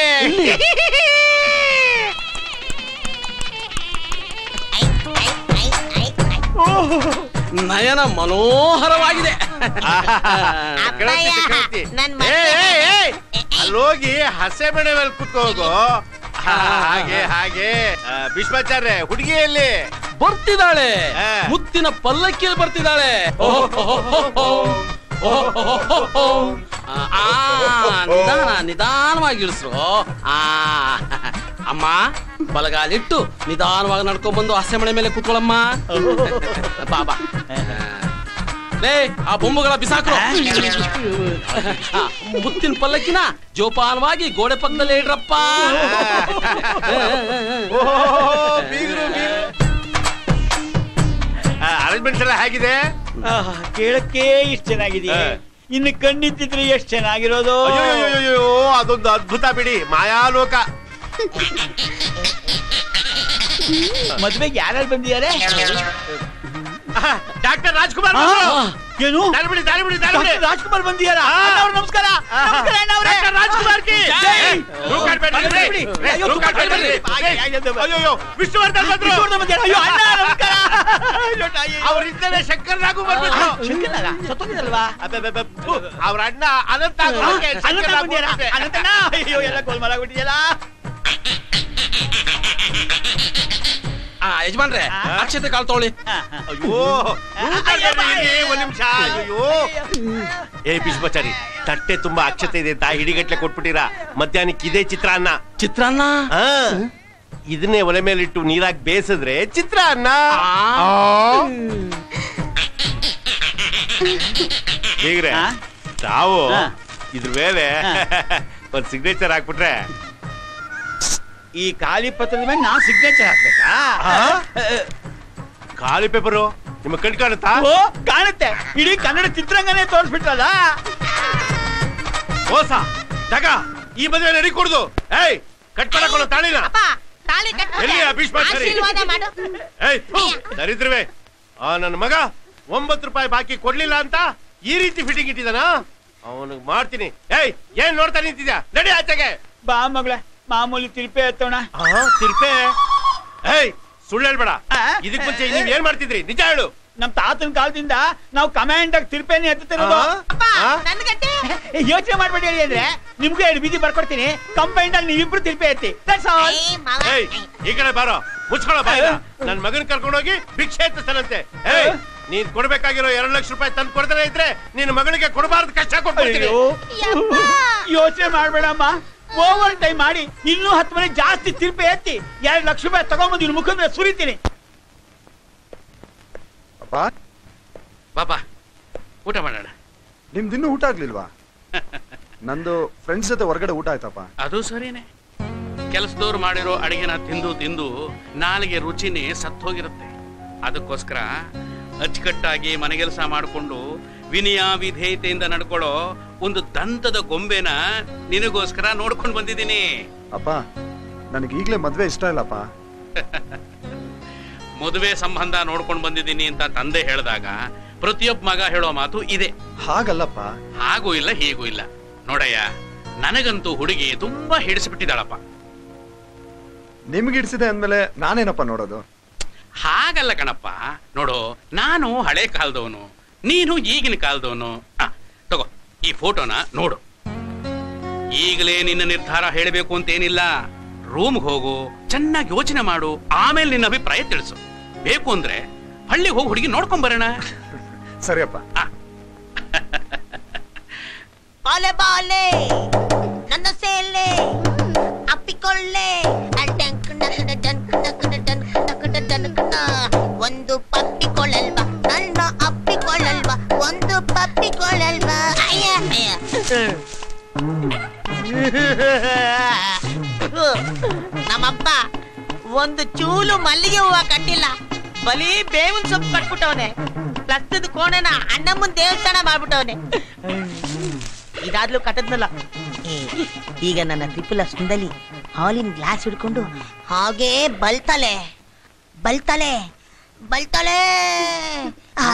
ನಯನ ಮನೋಹರವಾಗಿದೆ ಚಕ್ರವರ್ತಿ, ಚಕ್ರವರ್ತಿ. ಏ, ಏ, ಏ, ಅಲ್ಲೋಗಿ ಹಸೆ ಮನೆ ಮೇಲೆ ಕುತ್ಕೋಗು ಹಾಗೆ ಹಾಗೆ ಆ, ಭೀಷ್ಮಾಚಾರ್ಯ ಹುಡುಗಿಯಲ್ಲಿ ಬರ್ತಿದ್ದಾಳೆ ಮುತ್ತಿನ ಪಲ್ಲಕ್ಕಿಯಲ್ಲಿ ಬರ್ತಿದ್ದಾಳೆ ಓಹೋಹೋಹೋಹೋ. ಓಹೋಹೋಹೋಹೋ. ಆ, ಆ, ನಿಧಾನ ನಿಧಾನವಾಗಿ ಇಳಿಸ್ರು ಆ ಅಮ್ಮ ಬಲಗಾಲಿಟ್ಟು ನಿಧಾನವಾಗಿ ನಡ್ಕೊಂಡ್ ಬಂದು ಹಸೆ ಮನೆ ಮೇಲೆ ಕೂತ್ಕೊಳ್ಳಮ್ಮ ಬಾಬಾ ಲೇ ಆ ಬೊಂಬುಗಳ ಬಿಸಾಕ್ರು ಆ, ಮುತ್ತಿನ ಪಲ್ಲಕ್ಕಿನ ಜೋಪಾನವಾಗಿ ಗೋಡೆ ಪಕ್ಕದಲ್ಲೇ ಇಡ್ರಪ್ಪ ಅರೇಂಜ್ಮೆಂಟ್ಸ್ ಎಲ್ಲ ಹೇಗಿದೆ ಆಹಾ, ಕೇಳಕ್ಕೆ ಇಷ್ಟು ಚೆನ್ನಾಗಿದೆ ಇನ್ನು ಕಣ್ಣಿದ್ದಿದ್ರೆ ಎಷ್ಟು ಚೆನ್ನಾಗಿರೋದು ಅಯ್ಯೋ ಅದೊಂದು ಅದ್ಭುತ ಬಿಡಿ ಮಾಯಾಲೋಕ ಮದ್ವೆಗೆ ಯಾರ್ಯಾರು ಬಂದಿದ್ದಾರೆ ಡಾಕ್ಟರ್ ರಾಜ್ಕುಮಾರ್ ಆ, ಬಂದ್ರು. ಏನು ದಾರಿ ಬಿಡಿ ದಾರಿ ಬಿಡಿ ದಾರಿ ಬಿಡಿ ಡಾಕ್ಟರ್ ರಾಜ್ಕುಮಾರ್ ಬಂದಿದ್ದಾರಾ ಅಣ್ಣ ಅವ್ರು ನಮಸ್ಕಾರ ನಮಸ್ಕಾರ ಅಣ್ಣ ಅವ್ರೆ. ಡಾಕ್ಟರ್ ರಾಜ್ಕುಮಾರ್ ಕಿ ಜೈ. ರೂಮ್ ಕಾರ್ಡ್ ಬೇಡ ಬರ್ರಿ, ಬರ್ರಿ. ರೇ, ಅಯ್ಯೋ, ರೂಮ್ ಕಾರ್ಡ್ ಬೇಡ ಬರ್ರಿ. ರೇ. ಅಯ್ಯೋ ವಿಷ್ಣುವರ್ಧನ್ ಬಂದ್ರು ವಿಷ್ಣುವರ್ಧನ್ ಬಂದಿದ್ದಾರೆ. ಅಯ್ಯೋ, ಅಣ್ಣ, ನಮಸ್ಕಾರ. ಅಯ್ಯೋ, ತಾಯಿ. ಅವ್ರಿದ್ದಾನೆ ಶಂಕರ್ ನಾಗು ಬರ್ಬಿಟ್ರು ಶಂಕರನಾಗ? ಸತ್ತೋಗಿದಲ್ವಾ ಅವ್ರ ಅಣ್ಣ ಅನಂತ ಆ, ಆಗೋದಕ್ಕೆ ಅನಂತ ಶಂಕರ್ ನಾಗು ಬಂದಿಯಾರಾ? ಬರ್ಬಿಟ್ಟೆ. ಅನಂತಣ್ಣ? ಅಯ್ಯೋ ಎಲ್ಲ ಗೋಲ್ಮಾಲ್ ಆಗ್ಬಿಟ್ಟಿದೆಯಲ್ಲ ಆ ಯಜಮಾನ್ರೆ ಅಕ್ಷತೆ ಕಾಲ್ ತಗೊಳ್ಳಿ ಅಯ್ಯೋ ರೂಮ್ ಕಾರ್ಡ್ ಬೇಡ ಇಲ್ಲಿ, ಒಂದ್ ನಿಮಿಷ ಅಯ್ಯೋ ಏ ಭೀಷ್ಮಾಚಾರಿ ತಟ್ಟೆ ತುಂಬಾ ಅಕ್ಷತೆ ಇದೆ ಅಂತ ಹಿಡಿಗಟ್ಲೆ ಕೊಟ್ಬಿಟ್ಟಿರಾ ಮಧ್ಯಾಹ್ನಕ್ಕೆ ಇದೇ ಚಿತ್ರಾನ್ನ ಚಿತ್ರಾನ್ನ ಆ, ಇದನ್ನೇ ಒಲೆ ಮೇಲಿಟ್ಟು ನೀರಾಗಿ ಬೇಯಿಸಿದ್ರೆ ಚಿತ್ರಾನ್ನ ಹೀಗ್ರೆ ತಾವು ಇದ್ರ ಮೇಲೆ ಒಂದ್ ಸಿಗ್ನೇಚರ್ ಹಾಕ್ಬಿಟ್ರೆ ಈ ಖಾಲಿ ಪತ್ರದ ಮೇಲೆ ನಾನ್ ಸಿಗ್ನೇಚರ್ ಹಾಕ್ಬೇಕಾ ಖಾಲಿ ಪೇಪರು ನಿಮ್ಮ ಕಣ್ ಕಾಣುತ್ತಾ ಓ ಕಾಣುತ್ತೆ ಇಡೀ ಕನ್ನಡ ಚಿತ್ರರಂಗನೇ ತೋರಿಸ್ಬಿಟ್ರಲ್ಲ ಮೋಸ ದಗ ಈ ಮದುವೆ ನಡಿ ಕೊಡುದು ಏಯ್ ಕಟ್ ಮಾಡಕೊಳ್ಳೋ ತಾಳಿನ ತಾಳಿ ಎಲ್ಲಿ ಆ ಭೀಷ್ಮಾಚಾರಿ? ಆಶೀರ್ವಾದ ಮಾಡು ಏಯ್ ಥು, ದರಿದ್ರವೇ ಆ ನನ್ನ ಮಗ ಒಂಬತ್ತು ರೂಪಾಯಿ ಬಾಕಿ ಕೊಡ್ಲಿಲ್ಲ ಅಂತ ಈ ರೀತಿ ಫಿಟ್ಟಿಂಗ್ ಇಟ್ಟಿದಾನ ಅವನಿಗೆ ಮಾಡ್ತೀನಿ ಏಯ್ ಏನ್ ನೋಡ್ತಾ ನಿಂತಿದ್ಯಾ ನಡಿ ಆಚೆಗೆ ಬಾ ಮಗಳ ಮಾಮೂಲಿ ತಿರುಪೆ ಎತ್ತೋಣ ತಿರ್ಪೆ ಏಯ್ ಸುಳ್ಳು ಹೇಳ್ಬೇಡ ಇದಕ್ ಮುಂಚೆ ನೀವ್ ಏನ್ ಮಾಡ್ತಿದ್ರಿ ನಿಜ ಹೇಳು ನಮ್ ತಾತನ ಕಾಲದಿಂದ ನಾವು ಕಮಾಂಡ್ ಆಗಿ ತಿರುಪೇನೆ ಎತ್ತುತ್ತಿರೋದು ಯೋಚನೆ ಮಾಡ್ಬೇಡಿ ಹೇಳಿ ಅಂದ್ರೆ ನಿಮ್ಗೆ ಎರಡು ಬೀದಿ ಬರ್ಕೊಡ್ತೀನಿ ಕಂಪೈಂಡ್ ಅಲ್ಲಿ ನೀವಿಬ್ರು ತಿರುಪೆ ಎತ್ತಿ That's all. ಏಯ್ ಈ ಕಡೆ ಬಾರೋ ಮುಚ್ಕೊಳ್ಳೋ ಬಾಯ್ನ ನನ್ ಮಗನ್ ಕರ್ಕೊಂಡೋಗಿ ಭಿಕ್ಷೆ ಎತ್ತಿಸ್ತಾನಂತೆ ಏಯ್ ನೀನ್ ಕೊಡ್ಬೇಕಾಗಿರೋ ಎರಡ್ ಲಕ್ಷ ರೂಪಾಯಿ ತಂದು ಕೊಡ್ತಾನೆ ಇದ್ರೆ ನಿನ್ ಮಗಳಿಗೆ ಕೊಡಬಾರ್ದು ಕಷ್ಟ ಕೊಡ್ತೀನಿ ಅಯ್ಯೋ ಯೋಚನೆ ಮಾಡ್ಬೇಡಮ್ಮ ಓವರ್ ಟೈಮ್ ಮಾಡಿ ಇನ್ನೂ ಹತ್ತು ಮನೆ ಜಾಸ್ತಿ ತಿರುಪೆ ಎತ್ತಿ ಎರಡು ಲಕ್ಷ ರೂಪಾಯಿ ತಗೊಂಬಂದು ಇವ್ನ ಮುಖದ ಮೇಲೆ ಸುರಿತೀನಿ ಬಾಬಾ ಊಟ ಮಾಡೋಣ ನಿಮ್ದಿನ್ನೂ ಊಟ ಆಗ್ಲಿಲ್ವಾ ನಂದು ಫ್ರೆಂಡ್ಸ್ ಜೊತೆ ಹೊರಗಡೆ ಊಟ ಆಯ್ತಪ್ಪ ಅದು ಸರಿನೇ ಕೆಲಸದವ್ರು ಮಾಡಿರೋ ಅಡಿಗೆನ ತಿಂದು ತಿಂದು ನಾಲಿಗೆ ರುಚಿನೇ ಸತ್ತೋಗಿರುತ್ತೆ ಅದಕ್ಕೋಸ್ಕರ ಅಚ್ಚುಕಟ್ಟಾಗಿ ಮನೆಗೆಲಸ ಮಾಡಿಕೊಂಡು ವಿನಯ ವಿಧೇಯತೆಯಿಂದ ನಡ್ಕೊಳ್ಳೋ ಒಂದು ದಂತದ ಗೊಂಬೆನ ನಿನಗೋಸ್ಕರ ನೋಡ್ಕೊಂಡು ಬಂದಿದ್ದೀನಿ ಅಪ್ಪ ನನಗೆ ಈಗಲೇ ಮದ್ವೆ ಇಷ್ಟ ಇಲ್ಲಪ್ಪ ಮದುವೆ ಸಂಬಂಧ ನೋಡ್ಕೊಂಡು ಬಂದಿದ್ದೀನಿ ಅಂತ ತಂದೆ ಹೇಳಿದಾಗ ಪ್ರತಿಯೊಬ್ಬ ಮಗ ಹೇಳೋ ಮಾತು ಇದೆ ಹಾಗಲ್ಲಪ್ಪ ಹಾಗೂ ಇಲ್ಲ ಹೀಗೂ ಇಲ್ಲ ನೋಡಯ್ಯ ನನಗಂತೂ ಹುಡುಗಿ ತುಂಬಾ ಹಿಡಿಸ್ಬಿಟ್ಟಿದ್ದಾಳಪ್ಪ ನಿಮ್ಗೆ ಹಿಡ್ಸಿದೆ ಅಂದ್ಮೇಲೆ ನಾನೇನಪ್ಪ ನೋಡೋದು ಹಾಗಲ್ಲ ಕಣಪ್ಪ ನೋಡು ನಾನು ಹಳೆ ಕಾಲದವನು ನೀನು ಈಗಿನ ಕಾಲದವನು ಆ, ತಗೋ ಈ ಫೋಟೋನ ನೋಡು ಈಗಲೇ ನಿನ್ನ ನಿರ್ಧಾರ ಹೇಳಬೇಕು ಅಂತೇನಿಲ್ಲ ರೂಮ್ಗೆ ಹೋಗು ಚೆನ್ನಾಗಿ ಯೋಚನೆ ಮಾಡು ಆಮೇಲೆ ನಿನ್ನ ಅಭಿಪ್ರಾಯ ತಿಳಿಸು ಬೇಕು ಅಂದ್ರೆ ಹಳ್ಳಿಗೆ ಹೋಗಿ ಹುಡುಗಿ ನೋಡ್ಕೊಂಡ್ ಬರೋಣ ಸರಿಯಪ್ಪ ಬಾಲೆ ಬಾಲೆ ನನ್ನ ಸೇಲೆ ಅಪ್ಪಿಕೊಳ್ಳೆ ಅಡ್ಡಂಕ್ ನಕಡ ಡಂಕ್ ನಕಡ ಡಂಕ್ ನಕಡ ಡಂಕ್ನ. ಒಂದು ಪಪ್ಪಿಕೊಳ್ಳಲ್ವಾ ನನ್ನ ಅಪ್ಪಿಕೊಳ್ಳಲ್ವಾ ಒಂದು ಪಪ್ಪಿಕೊಳ್ಳಲ್ವಾ ಅಯ್ಯ ಅಯ್ಯ. ನಮ್ಮಪ್ಪ ಒಂದು ಚೂಲು ಮಲ್ಲಿಗೆ ಹೂವ ಕಟ್ಟಿಲ್ಲ ಬರೀ ಬೇವಿನ ಸೊಪ್ಪು ಕಟ್ಬಿಟ್ಟವನೆ ಲಕ್ಷದ ಕೋಣೆನ ಅಣ್ಣಮ್ಮನ ದೇವಸ್ಥಾನ ಮಾಡ್ಬಿಟ್ಟವನೆ ಇದಾದ್ಲೂ ಕಟ್ಟದ್ನಲ್ಲ ಏ, ಈಗ ನನ್ನ ತ್ರಿಪುಲ ಸುಂದಲಿ ಹಾಲಿನ ಗ್ಲಾಸ್ ಹಿಡ್ಕೊಂಡು ಹಾಗೇ ಬಲ್ತಲೆ ಬಲ್ತಲೆ ಬಲ್ತಲೆ ಆ,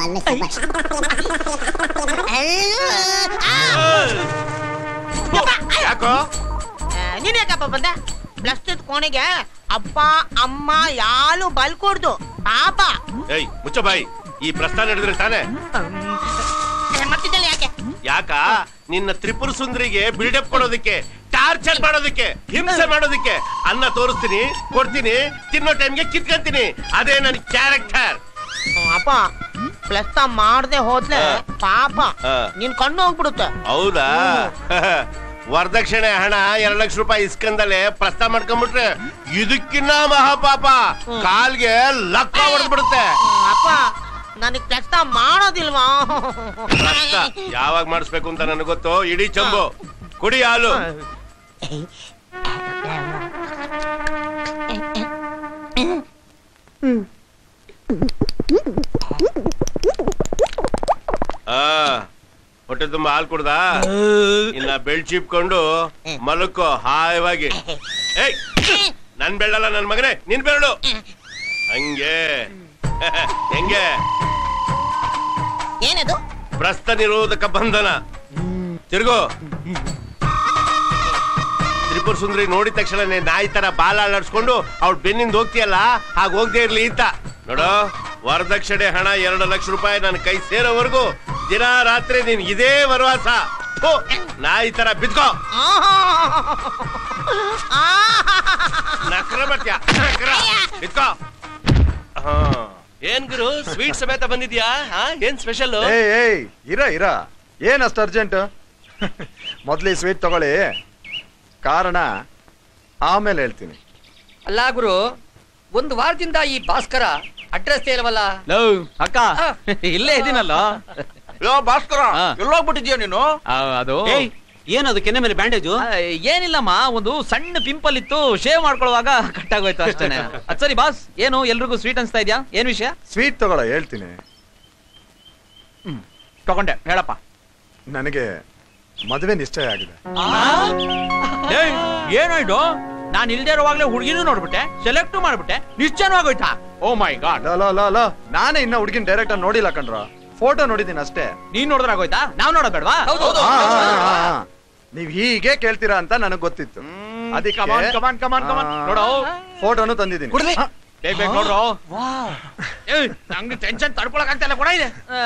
ಯಾಕೋ ಆ, ನೀನ್ ಯಾಕಪ್ಪ ಬಂದ ಬ್ಲಸ್ತದ ಕೋಣೆಗೆ ಅಪ್ಪ ಅಮ್ಮ ಯಾರು ಬಲ್ಕೊಡ್ದು ಪಾಪ ಏಯ್ ಮುಚ್ಚ ಬಾಯಿ ಈ ಪ್ರಸ್ಥಾನ ಹಿಡಿದ್ರೆ ತಾನೆ ಮತ್ತಿದ್ದಲ್ಲ ಯಾಕೆ ಯಾಕ ನಿನ್ನ ತ್ರಿಪುರ ಸುಂದರಿಗೆ ಬಿಲ್ಡಪ್ ಕೊಡೋದಕ್ಕೆ ಟಾರ್ಚರ್ ಮಾಡೋದಕ್ಕೆ ಹಿಂಸೆ ಮಾಡೋದಕ್ಕೆ ಅನ್ನ ತೋರಿಸ್ತೀನಿ ಕೊಡ್ತೀನಿ ತಿನ್ನೋ ಟೈಮ್ಗೆ ಕಿತ್ಕೊಂತೀನಿ ಅದೇ ನನ್ನ ಕ್ಯಾರೆಕ್ಟರ್ ಹ್ಮ್, ಅಪ್ಪ ಪ್ಲಸ್ತ ಮಾಡದೆ ಹೋದ್ಲೆ ಪಾಪ ಹಾ. ನಿನ್ ಕಣ್ಣು ಹೋಗ್ಬಿಡುತ್ತೆ ಹೌದಾ ವರದಕ್ಷಿಣೆ ಹಣ ಎರಡ್ ಲಕ್ಷ ರೂಪಾಯಿ ಇಸ್ಕಂದಲೆ ಪ್ರಸ್ತಾವ ಮಾಡ್ಕೊಂಡ್ಬಿಟ್ರೆ ಇದಕ್ಕಿನ್ನ ಮಹಾಪಾಪ ಕಾಲ್ಗೆ ಲಕ್ಕ ಹೊಡೆದ್ಬಿಡುತ್ತೆ ಅಪ್ಪ ನನಗ್ ಪ್ಲಸ್ತ ಮಾಡೋದಿಲ್ವಾ ಪ್ರಸ್ತ ಯಾವಾಗ ಮಾಡಿಸ್ಬೇಕು ಅಂತ ನನಗೆ ಗೊತ್ತು ಇಡೀ ಚಂಬು ಕುಡಿ ಹಾಲು ಆ ಹೊಟ್ಟೆ ತುಂಬಾ ಹಾಲು ಕುಡ್ದ ಇನ್ನ ಬೆಳ್ ಚಿಪ್ಕೊಂಡು ಮಲಕ್ಕೋ ಹಾಯವಾಗಿ ಏಯ್ ನನ್ ಬೆಳ್ಳಲ್ಲ ನನ್ ಮಗನೇ ನಿನ್ ಬೆರಳು ಹಂಗೆ ಹೆಂಗೆ ಏನದು ಪ್ರಸ್ತ ನಿರೋಧಕ ಬಂಧನ ತಿರುಗು ತ್ರಿಪುರ ಸುಂದರಿ ನೋಡಿದ ತಕ್ಷಣನೇ ನಾಯಿ ತರ ಬಾಲ ಅಲ್ಲಾಡ್ಸ್ಕೊಂಡು ಅವ್ಳ ಬೆನ್ನಿಂದ ಹೋಗ್ತೀಯಲ್ಲ ಹಾಗ ಹೋಗದೆ ಇರ್ಲಿ ಅಂತ ನೋಡು ವರದಕ್ಷಿಣೆ ಹಣ ಎರಡು ಲಕ್ಷ ರೂಪಾಯಿ ನನ್ನ ಕೈ ಸೇರೋವರೆಗೂ ದಿನ ರಾತ್ರಿ ನೀನ್ ಇದೇ ವರವಾಸ ಥು, ನಾಯಿ ತರ ಬಿದ್ಕೋ ನಕ್ರ ಮತ್ಯ ನಕ್ರ ಬಿದ್ಕೋ ಹಾ ಏನ್ ಗುರು ಸ್ವೀಟ್ ಸಮೇತ ಬಂದಿದ್ಯಾ ಹಾ ಏನ್ ಸ್ಪೆಷಲ್ ಏಯ್ ಏಯ್ ಇರ ಇರ ಏನ್ ಅಷ್ಟು ಅರ್ಜೆಂಟ್ ಮೊದ್ಲು ಈ ಸ್ವೀಟ್ ತಗೊಳ್ಳಿ ಕಾರಣ ಆಮೇಲೆ ಹೇಳ್ತೀನಿ ಅಲ್ಲ ಗುರು ಒಂದು ವಾರದಿಂದ ಈ ಭಾಸ್ಕರ ಅಡ್ರೆಸ್ ಇಲ್ವಲ್ಲ ಅಕ್ಕ ಇಲ್ಲೇ ಇದೀನಲ್ಲ ಯೋ ಭಾಸ್ಕರ ಎಲ್ಲೋಗ್ಬಿಟ್ಟಿದ್ಯಾ ನೀನು ಅದು ಏಯ್, ಏನದು ಕೆನ್ನೆ ಮೇಲೆ ಬ್ಯಾಂಡೇಜು ಆ, ಏನಿಲ್ಲಮ್ಮ ಒಂದು ಸಣ್ಣ ಪಿಂಪಲ್ ಇತ್ತು ಶೇವ್ ಮಾಡ್ಕೊಳ್ಳುವಾಗ ಕಟ್ಟಾಗೋಯ್ತು ಅಷ್ಟೇನೆ ಅದ್ ಸರಿ ಬಾಸ್ ಏನು ಎಲ್ರಿಗೂ ಸ್ವೀಟ್ ಅನ್ಸ್ತಾ ಇದ್ಯಾ ಏನ್ ವಿಷಯ ಸ್ವೀಟ್ ತಗೊಳ ಹೇಳ್ತೀನಿ ತಗೊಂಡೆ ಹೇಳಪ್ಪ ನನಗೆ ಮದುವೆ ನಿಶ್ಚಯ ಆಗಿದೆ ಏಯ್, ಏನಾಯ್ತು ನಾನ್ ಇಲ್ದೇ ಇರುವಾಗ್ಲೇ ಹುಡುಗಿನೂ ನೋಡ್ಬಿಟ್ಟೆ ಸೆಲೆಕ್ಟ್ ಮಾಡ್ಬಿಟ್ಟೆ ನಿಶ್ಚಯನೂ ಆಗೋಯ್ತಾ ಓ ಮೈ ಗಾಡ್ ಲೋ, ಲೋ, ಲೋ, ಲೋ. ನಾನೇ ಇನ್ನ ಹುಡುಗಿನ ಡೈರೆಕ್ಟ್ ಆಗಿ ನೋಡಿಲ್ಲ ಕಣ್ರ ಫೋಟೋ ನೋಡಿದ್ದೀನಿ ಅಷ್ಟೇ ನೀನ್ ನೋಡಿದ್ರೆ ಆಗೋಯ್ತಾ ನಾವ್ ನೋಡೋದ್ ಬೇಡ್ವಾ ಆ, ಆ, ಆ, ಆ. ನೀವ್ ಹೀಗೆ ಕೇಳ್ತೀರಾ ಅಂತ ನನಗ್ ಗೊತ್ತಿತ್ತು ಅದಕ್ಕೆ ಕಮಾನ್ ಕಮಾನ್ ಕಮಾನ್ ಕಮಾನ್ ನೋಡೋ ಫೋಟೋನು ತಂದಿದ್ದೀನಿ ಆ, ಬೇಗ ಬೇಗ ನೋಡ್ರೋ ಏಯ್ ನಂಗೆ ಟೆನ್ಷನ್ ತಡ್ಕೊಳಕ್ ಆಗ್ತಾ ಕೂಡ ಇದೆ ಆ,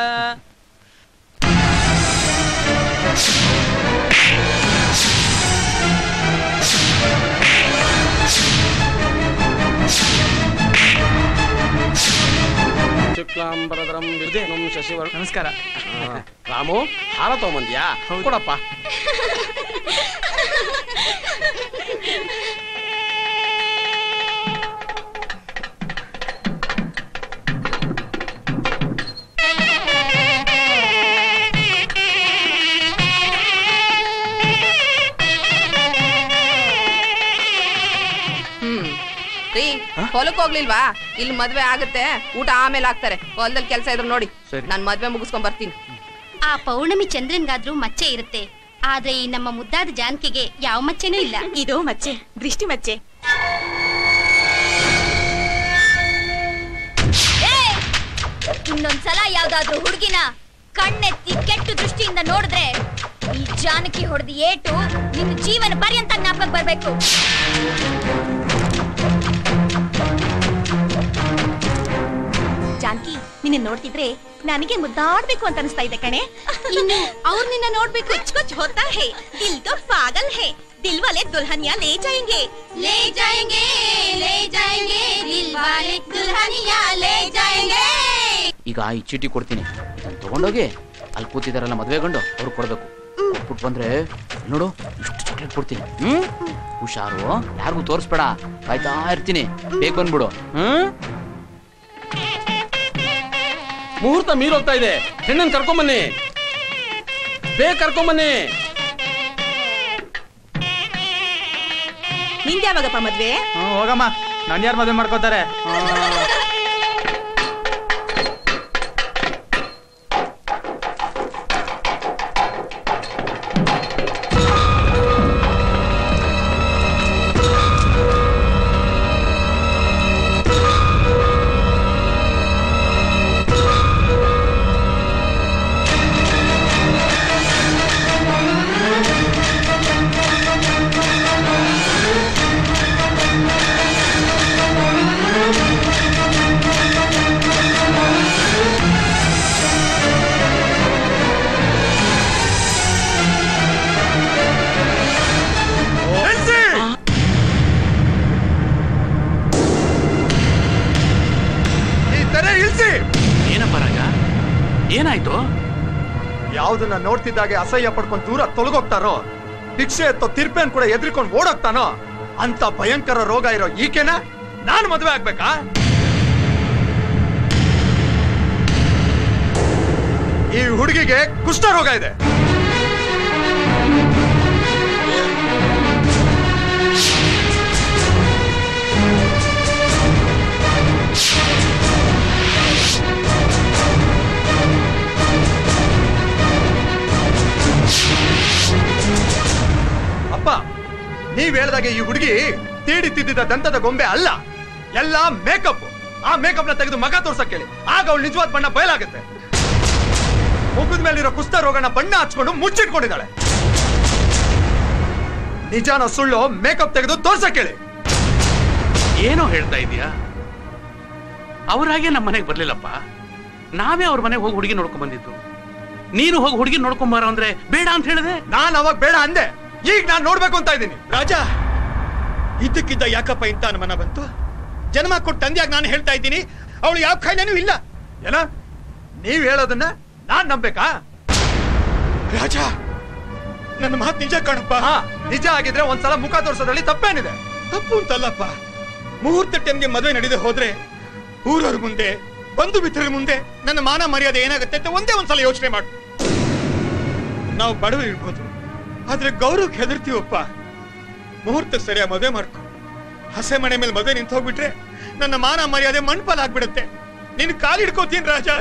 ಶುಕ್ಲಾಂಬರದರಂ ವಿಷ್ಣುಂ ಶಶಿವರ್ಣ ನಮಸ್ಕಾರ ರಾಮು ಹಾರ ತಗೊಂಬಂದ್ಯಾ ಕೊಡಪ್ಪ ಹೊಲಕ್ ಹೋಗ್ಲಿಲ್ವಾ ಇಲ್ಲಿ ಮದ್ವೆ ಆಗುತ್ತೆ ಊಟ ಆಮೇಲೆ ಆಗ್ತಾರೆ ಹೊಲದಲ್ಲಿ ಕೆಲಸ ಇದ್ರು ನೋಡಿ ನಾನ್ ಮದ್ವೆ ಮುಗಿಸ್ಕೊಂಡ್ ಬರ್ತೀನಿ ಆ ಪೌರ್ಣಮಿ ಚಂದ್ರನ್ಗಾದ್ರೂ ಮಚ್ಚೆ ಇರುತ್ತೆ ಆದ್ರೆ ಈ ನಮ್ಮ ಮುದ್ದಾದ ಜಾನಕಿಗೆ ಯಾವ ಮಚ್ಚೆನೂ ಇಲ್ಲ ಇದು ಮಚ್ಚೆ ದೃಷ್ಟಿ ಮಚ್ಚೆ ಇನ್ನೊಂದ್ಸಲ ಯಾವ್ದಾದ್ರೂ ಹುಡುಗಿನ ಕಣ್ಣೆತ್ತಿ ಕೆಟ್ಟು ದೃಷ್ಟಿಯಿಂದ ನೋಡಿದ್ರೆ ಈ ಜಾನಕಿ ಹೊಡೆದ ಏಟು ನಿನ್ನ ಜೀವನ ಪರ್ಯಂತ ಜ್ಞಾಪಕ ಬರ್ಬೇಕು ಜಾನಕಿ ನಿನ್ನ ನೋಡ್ತಿದ್ರೆ ನನಗೆ ಮುದ್ದಾಡ್ಬೇಕು ಅಂತ ಅನಿಸ್ತಾ ಇದೆ ಕಣೆ ಇನ್ನು ಅವ್ರು ನಿನ್ನ ನೋಡ್ಬೇಕು ಕುಚ್ ಕುಚ್ ಹೋತಾ ಹೇ ದಿಲ್ ತೋ ಪಾಗಲ್ ಹೇ ದಿಲ್ ವಾಲೆ ದುಲ್ಹನಿಯಾ ಲೇ ಜಾಯೆಂಗೆ ಲೇ ಜಾಯೆಂಗೆ ಲೇ ಜಾಯೆಂಗೆ ದಿಲ್ ವಾಲೆ ದುಲ್ಹನಿಯಾ ಲೇ ಜಾಯೆಂಗೆ ಈಗ ಈ ಚೀಟಿ ಕೊಡ್ತೀನಿ ಇದನ್ನ ತಗೊಂಡೋಗಿ ಅಲ್ಲಿ ಕೂತಿದಾರಲ್ಲ ಮದ್ವೆ ಗಂಡು ಅವ್ರು ಕೊಡ್ಬೇಕು ಕೊಟ್ಬಿಟ್ಟು ಬಂದ್ರೆ ಇಲ್ಲ್ ನೋಡು ಇಷ್ಟು ಚಾಕ್ಲೇಟ್ ಕೊಡ್ತೀನಿ ಹ್ಮ್ ಹುಷಾರು ಯಾರಿಗೂ ತೋರಿಸ್ಬೇಡ ಕಾಯ್ತಾ ಇರ್ತೀನಿ ಬೇಗ ಬಂದ್ಬಿಡು ಹ್ಮ್ ಮುಹೂರ್ತ ಮೀರೋಗ್ತಾ ಇದೆ ಹೆಣ್ಣನ್ ಕರ್ಕೊಂಬನ್ನಿ ಬೇಗ ಕರ್ಕೊಂಬನ್ನಿ ನಿಂದ ಯಾವಾಗಪ್ಪ ಮದ್ವೆ ಹೋಗಮ್ಮ ನಾನು ಯಾರು ಮದುವೆ ಮಾಡ್ಕೋತಾರೆ ಈ ತೆರೆ ಇಳಿಸಿ ಏನಪ್ಪ ರಾಜ ಏನಾಯ್ತು ಯಾವ್ದನ್ನ ನೋಡ್ತಿದ್ದಾಗೆ ಅಸಹ್ಯ ಪಡ್ಕೊಂಡು ದೂರ ತೊಲಗೋಗ್ತಾರೋ ಭಿಕ್ಷೆ ಎತ್ತೋ ತಿರ್ಪೇನ್ ಕೂಡ ಎದ್ರಿಕೊಂಡು ಓಡೋಗ್ತಾನೋ ಅಂತ ಭಯಂಕರ ರೋಗ ಇರೋ ಈಕೆನ ನಾನು ಮದುವೆ ಆಗ್ಬೇಕಾ ಈ ಹುಡುಗಿಗೆ ಕುಷ್ಠ ರೋಗ ಇದೆ ಅಪ್ಪ ನೀವ್ ಹೇಳ್ದಾಗೆ ಈ ಹುಡುಗಿ ತೀಡಿ ತಿದ್ದಿದ ದಂತದ ಗೊಂಬೆ ಅಲ್ಲ ಎಲ್ಲ ಮೇಕಪ್ ಆ ಮೇಕಪ್ ನ ತೆಗೆದು ಮಗ ತೋರ್ಸಕ್ ಹೇಳಿ ಆಗ ಅವಳು ನಿಜವಾದ ಬಣ್ಣ ಬಯಲಾಗುತ್ತೆ ಮುಖದ ಮೇಲಿರೋ ಕುಸ್ತ ರೋಗನ ಬಣ್ಣ ಹಚ್ಕೊಂಡು ಮುಚ್ಚಿಟ್ಕೊಂಡಿದ್ದಾಳೆ ನಿಜಾನ ಸುಳ್ಳು ಮೇಕಪ್ ತೆಗೆದು ತೋರ್ಸಕ್ ಹೇಳಿ ಏನೋ ಹೇಳ್ತಾ ಇದೀಯಾ ಅವ್ರ ಹಾಗೆ ನಮ್ಮ ಮನೆಗೆ ಬರ್ಲಿಲ್ಲಪ್ಪ ನಾವೇ ಅವ್ರ ಮನೆಗೆ ಹೋಗಿ ಹುಡುಗಿ ನೋಡ್ಕೊಂಡ್ ಬಂದಿದ್ದು ನೀನು ಹೋಗಿ ಹುಡುಗಿ ನೋಡ್ಕೊಂಬಾರ ಅಂದ್ರೆ ಬೇಡ ಅಂತ ಹೇಳಿದೆ ನಾನ್ ಅವಾಗ ಬೇಡ ಅಂದೆ ಈಗ ನಾನ್ ನೋಡ್ಬೇಕು ಅಂತ ಇದ್ದೀನಿ ರಾಜ ಇದ್ದಕ್ಕಿದ್ದ ಯಾಕಪ್ಪ ಇಂತ ಅನುಮಾನ ಬಂತು ಜನ್ಮ ಕೊಟ್ಟು ತಂದೆಯಾಗ ನಾನು ಹೇಳ್ತಾ ಇದ್ದೀನಿ ಅವಳು ಯಾವ ಕಾಯಿಲೆನೂ ಇಲ್ಲ ಏನ ನೀವ್ ಹೇಳೋದನ್ನ ನಾನ್ ನಂಬೇಕಾ ರಾಜ ನನ್ನ ಮಾತು ನಿಜ ಕಣಪ್ಪ ಹಾ ನಿಜ ಆಗಿದ್ರೆ ಒಂದ್ಸಲ ಮುಖ ತೋರ್ಸೋದ್ರಲ್ಲಿ ತಪ್ಪೇನಿದೆ ತಪ್ಪು ಅಂತಲ್ಲಪ್ಪ ಮುಹೂರ್ತ ಟೈಮ್ಗೆ ಮದುವೆ ನಡೆದೇ ಹೋದ್ರೆ ಊರವ್ರ ಮುಂದೆ ಬಂಧು ಮಿತ್ರರ ಮುಂದೆ ನನ್ನ ಮಾನ ಮರ್ಯಾದೆ ಏನಾಗುತ್ತೆ ಅಂತ ಒಂದೇ ಒಂದ್ಸಲ ಯೋಚನೆ ಮಾಡು ನಾವು ಬಡವರು ಇರ್ಬೋದು ಆದ್ರೆ ಗೌರವಕ್ಕೆ ಹೆದರ್ತೀವಪ್ಪ ಮುಹೂರ್ತ ಸರಿಯಾಗಿ ಮದುವೆ ಮಾಡ್ಕೊ ಹಸೆ ಮನೆ ಮೇಲೆ ಮದುವೆ ನಿಂತು ಹೋಗ್ಬಿಟ್ರೆ ನನ್ನ ಮಾನ ಮರ್ಯಾದೆ ಮಣ್ಪಾಲ್ ಆಗ್ಬಿಡುತ್ತೆ ನಿನ್ ಕಾಲ್ ಹಿಡ್ಕೋತೀನಿ ರಾಜ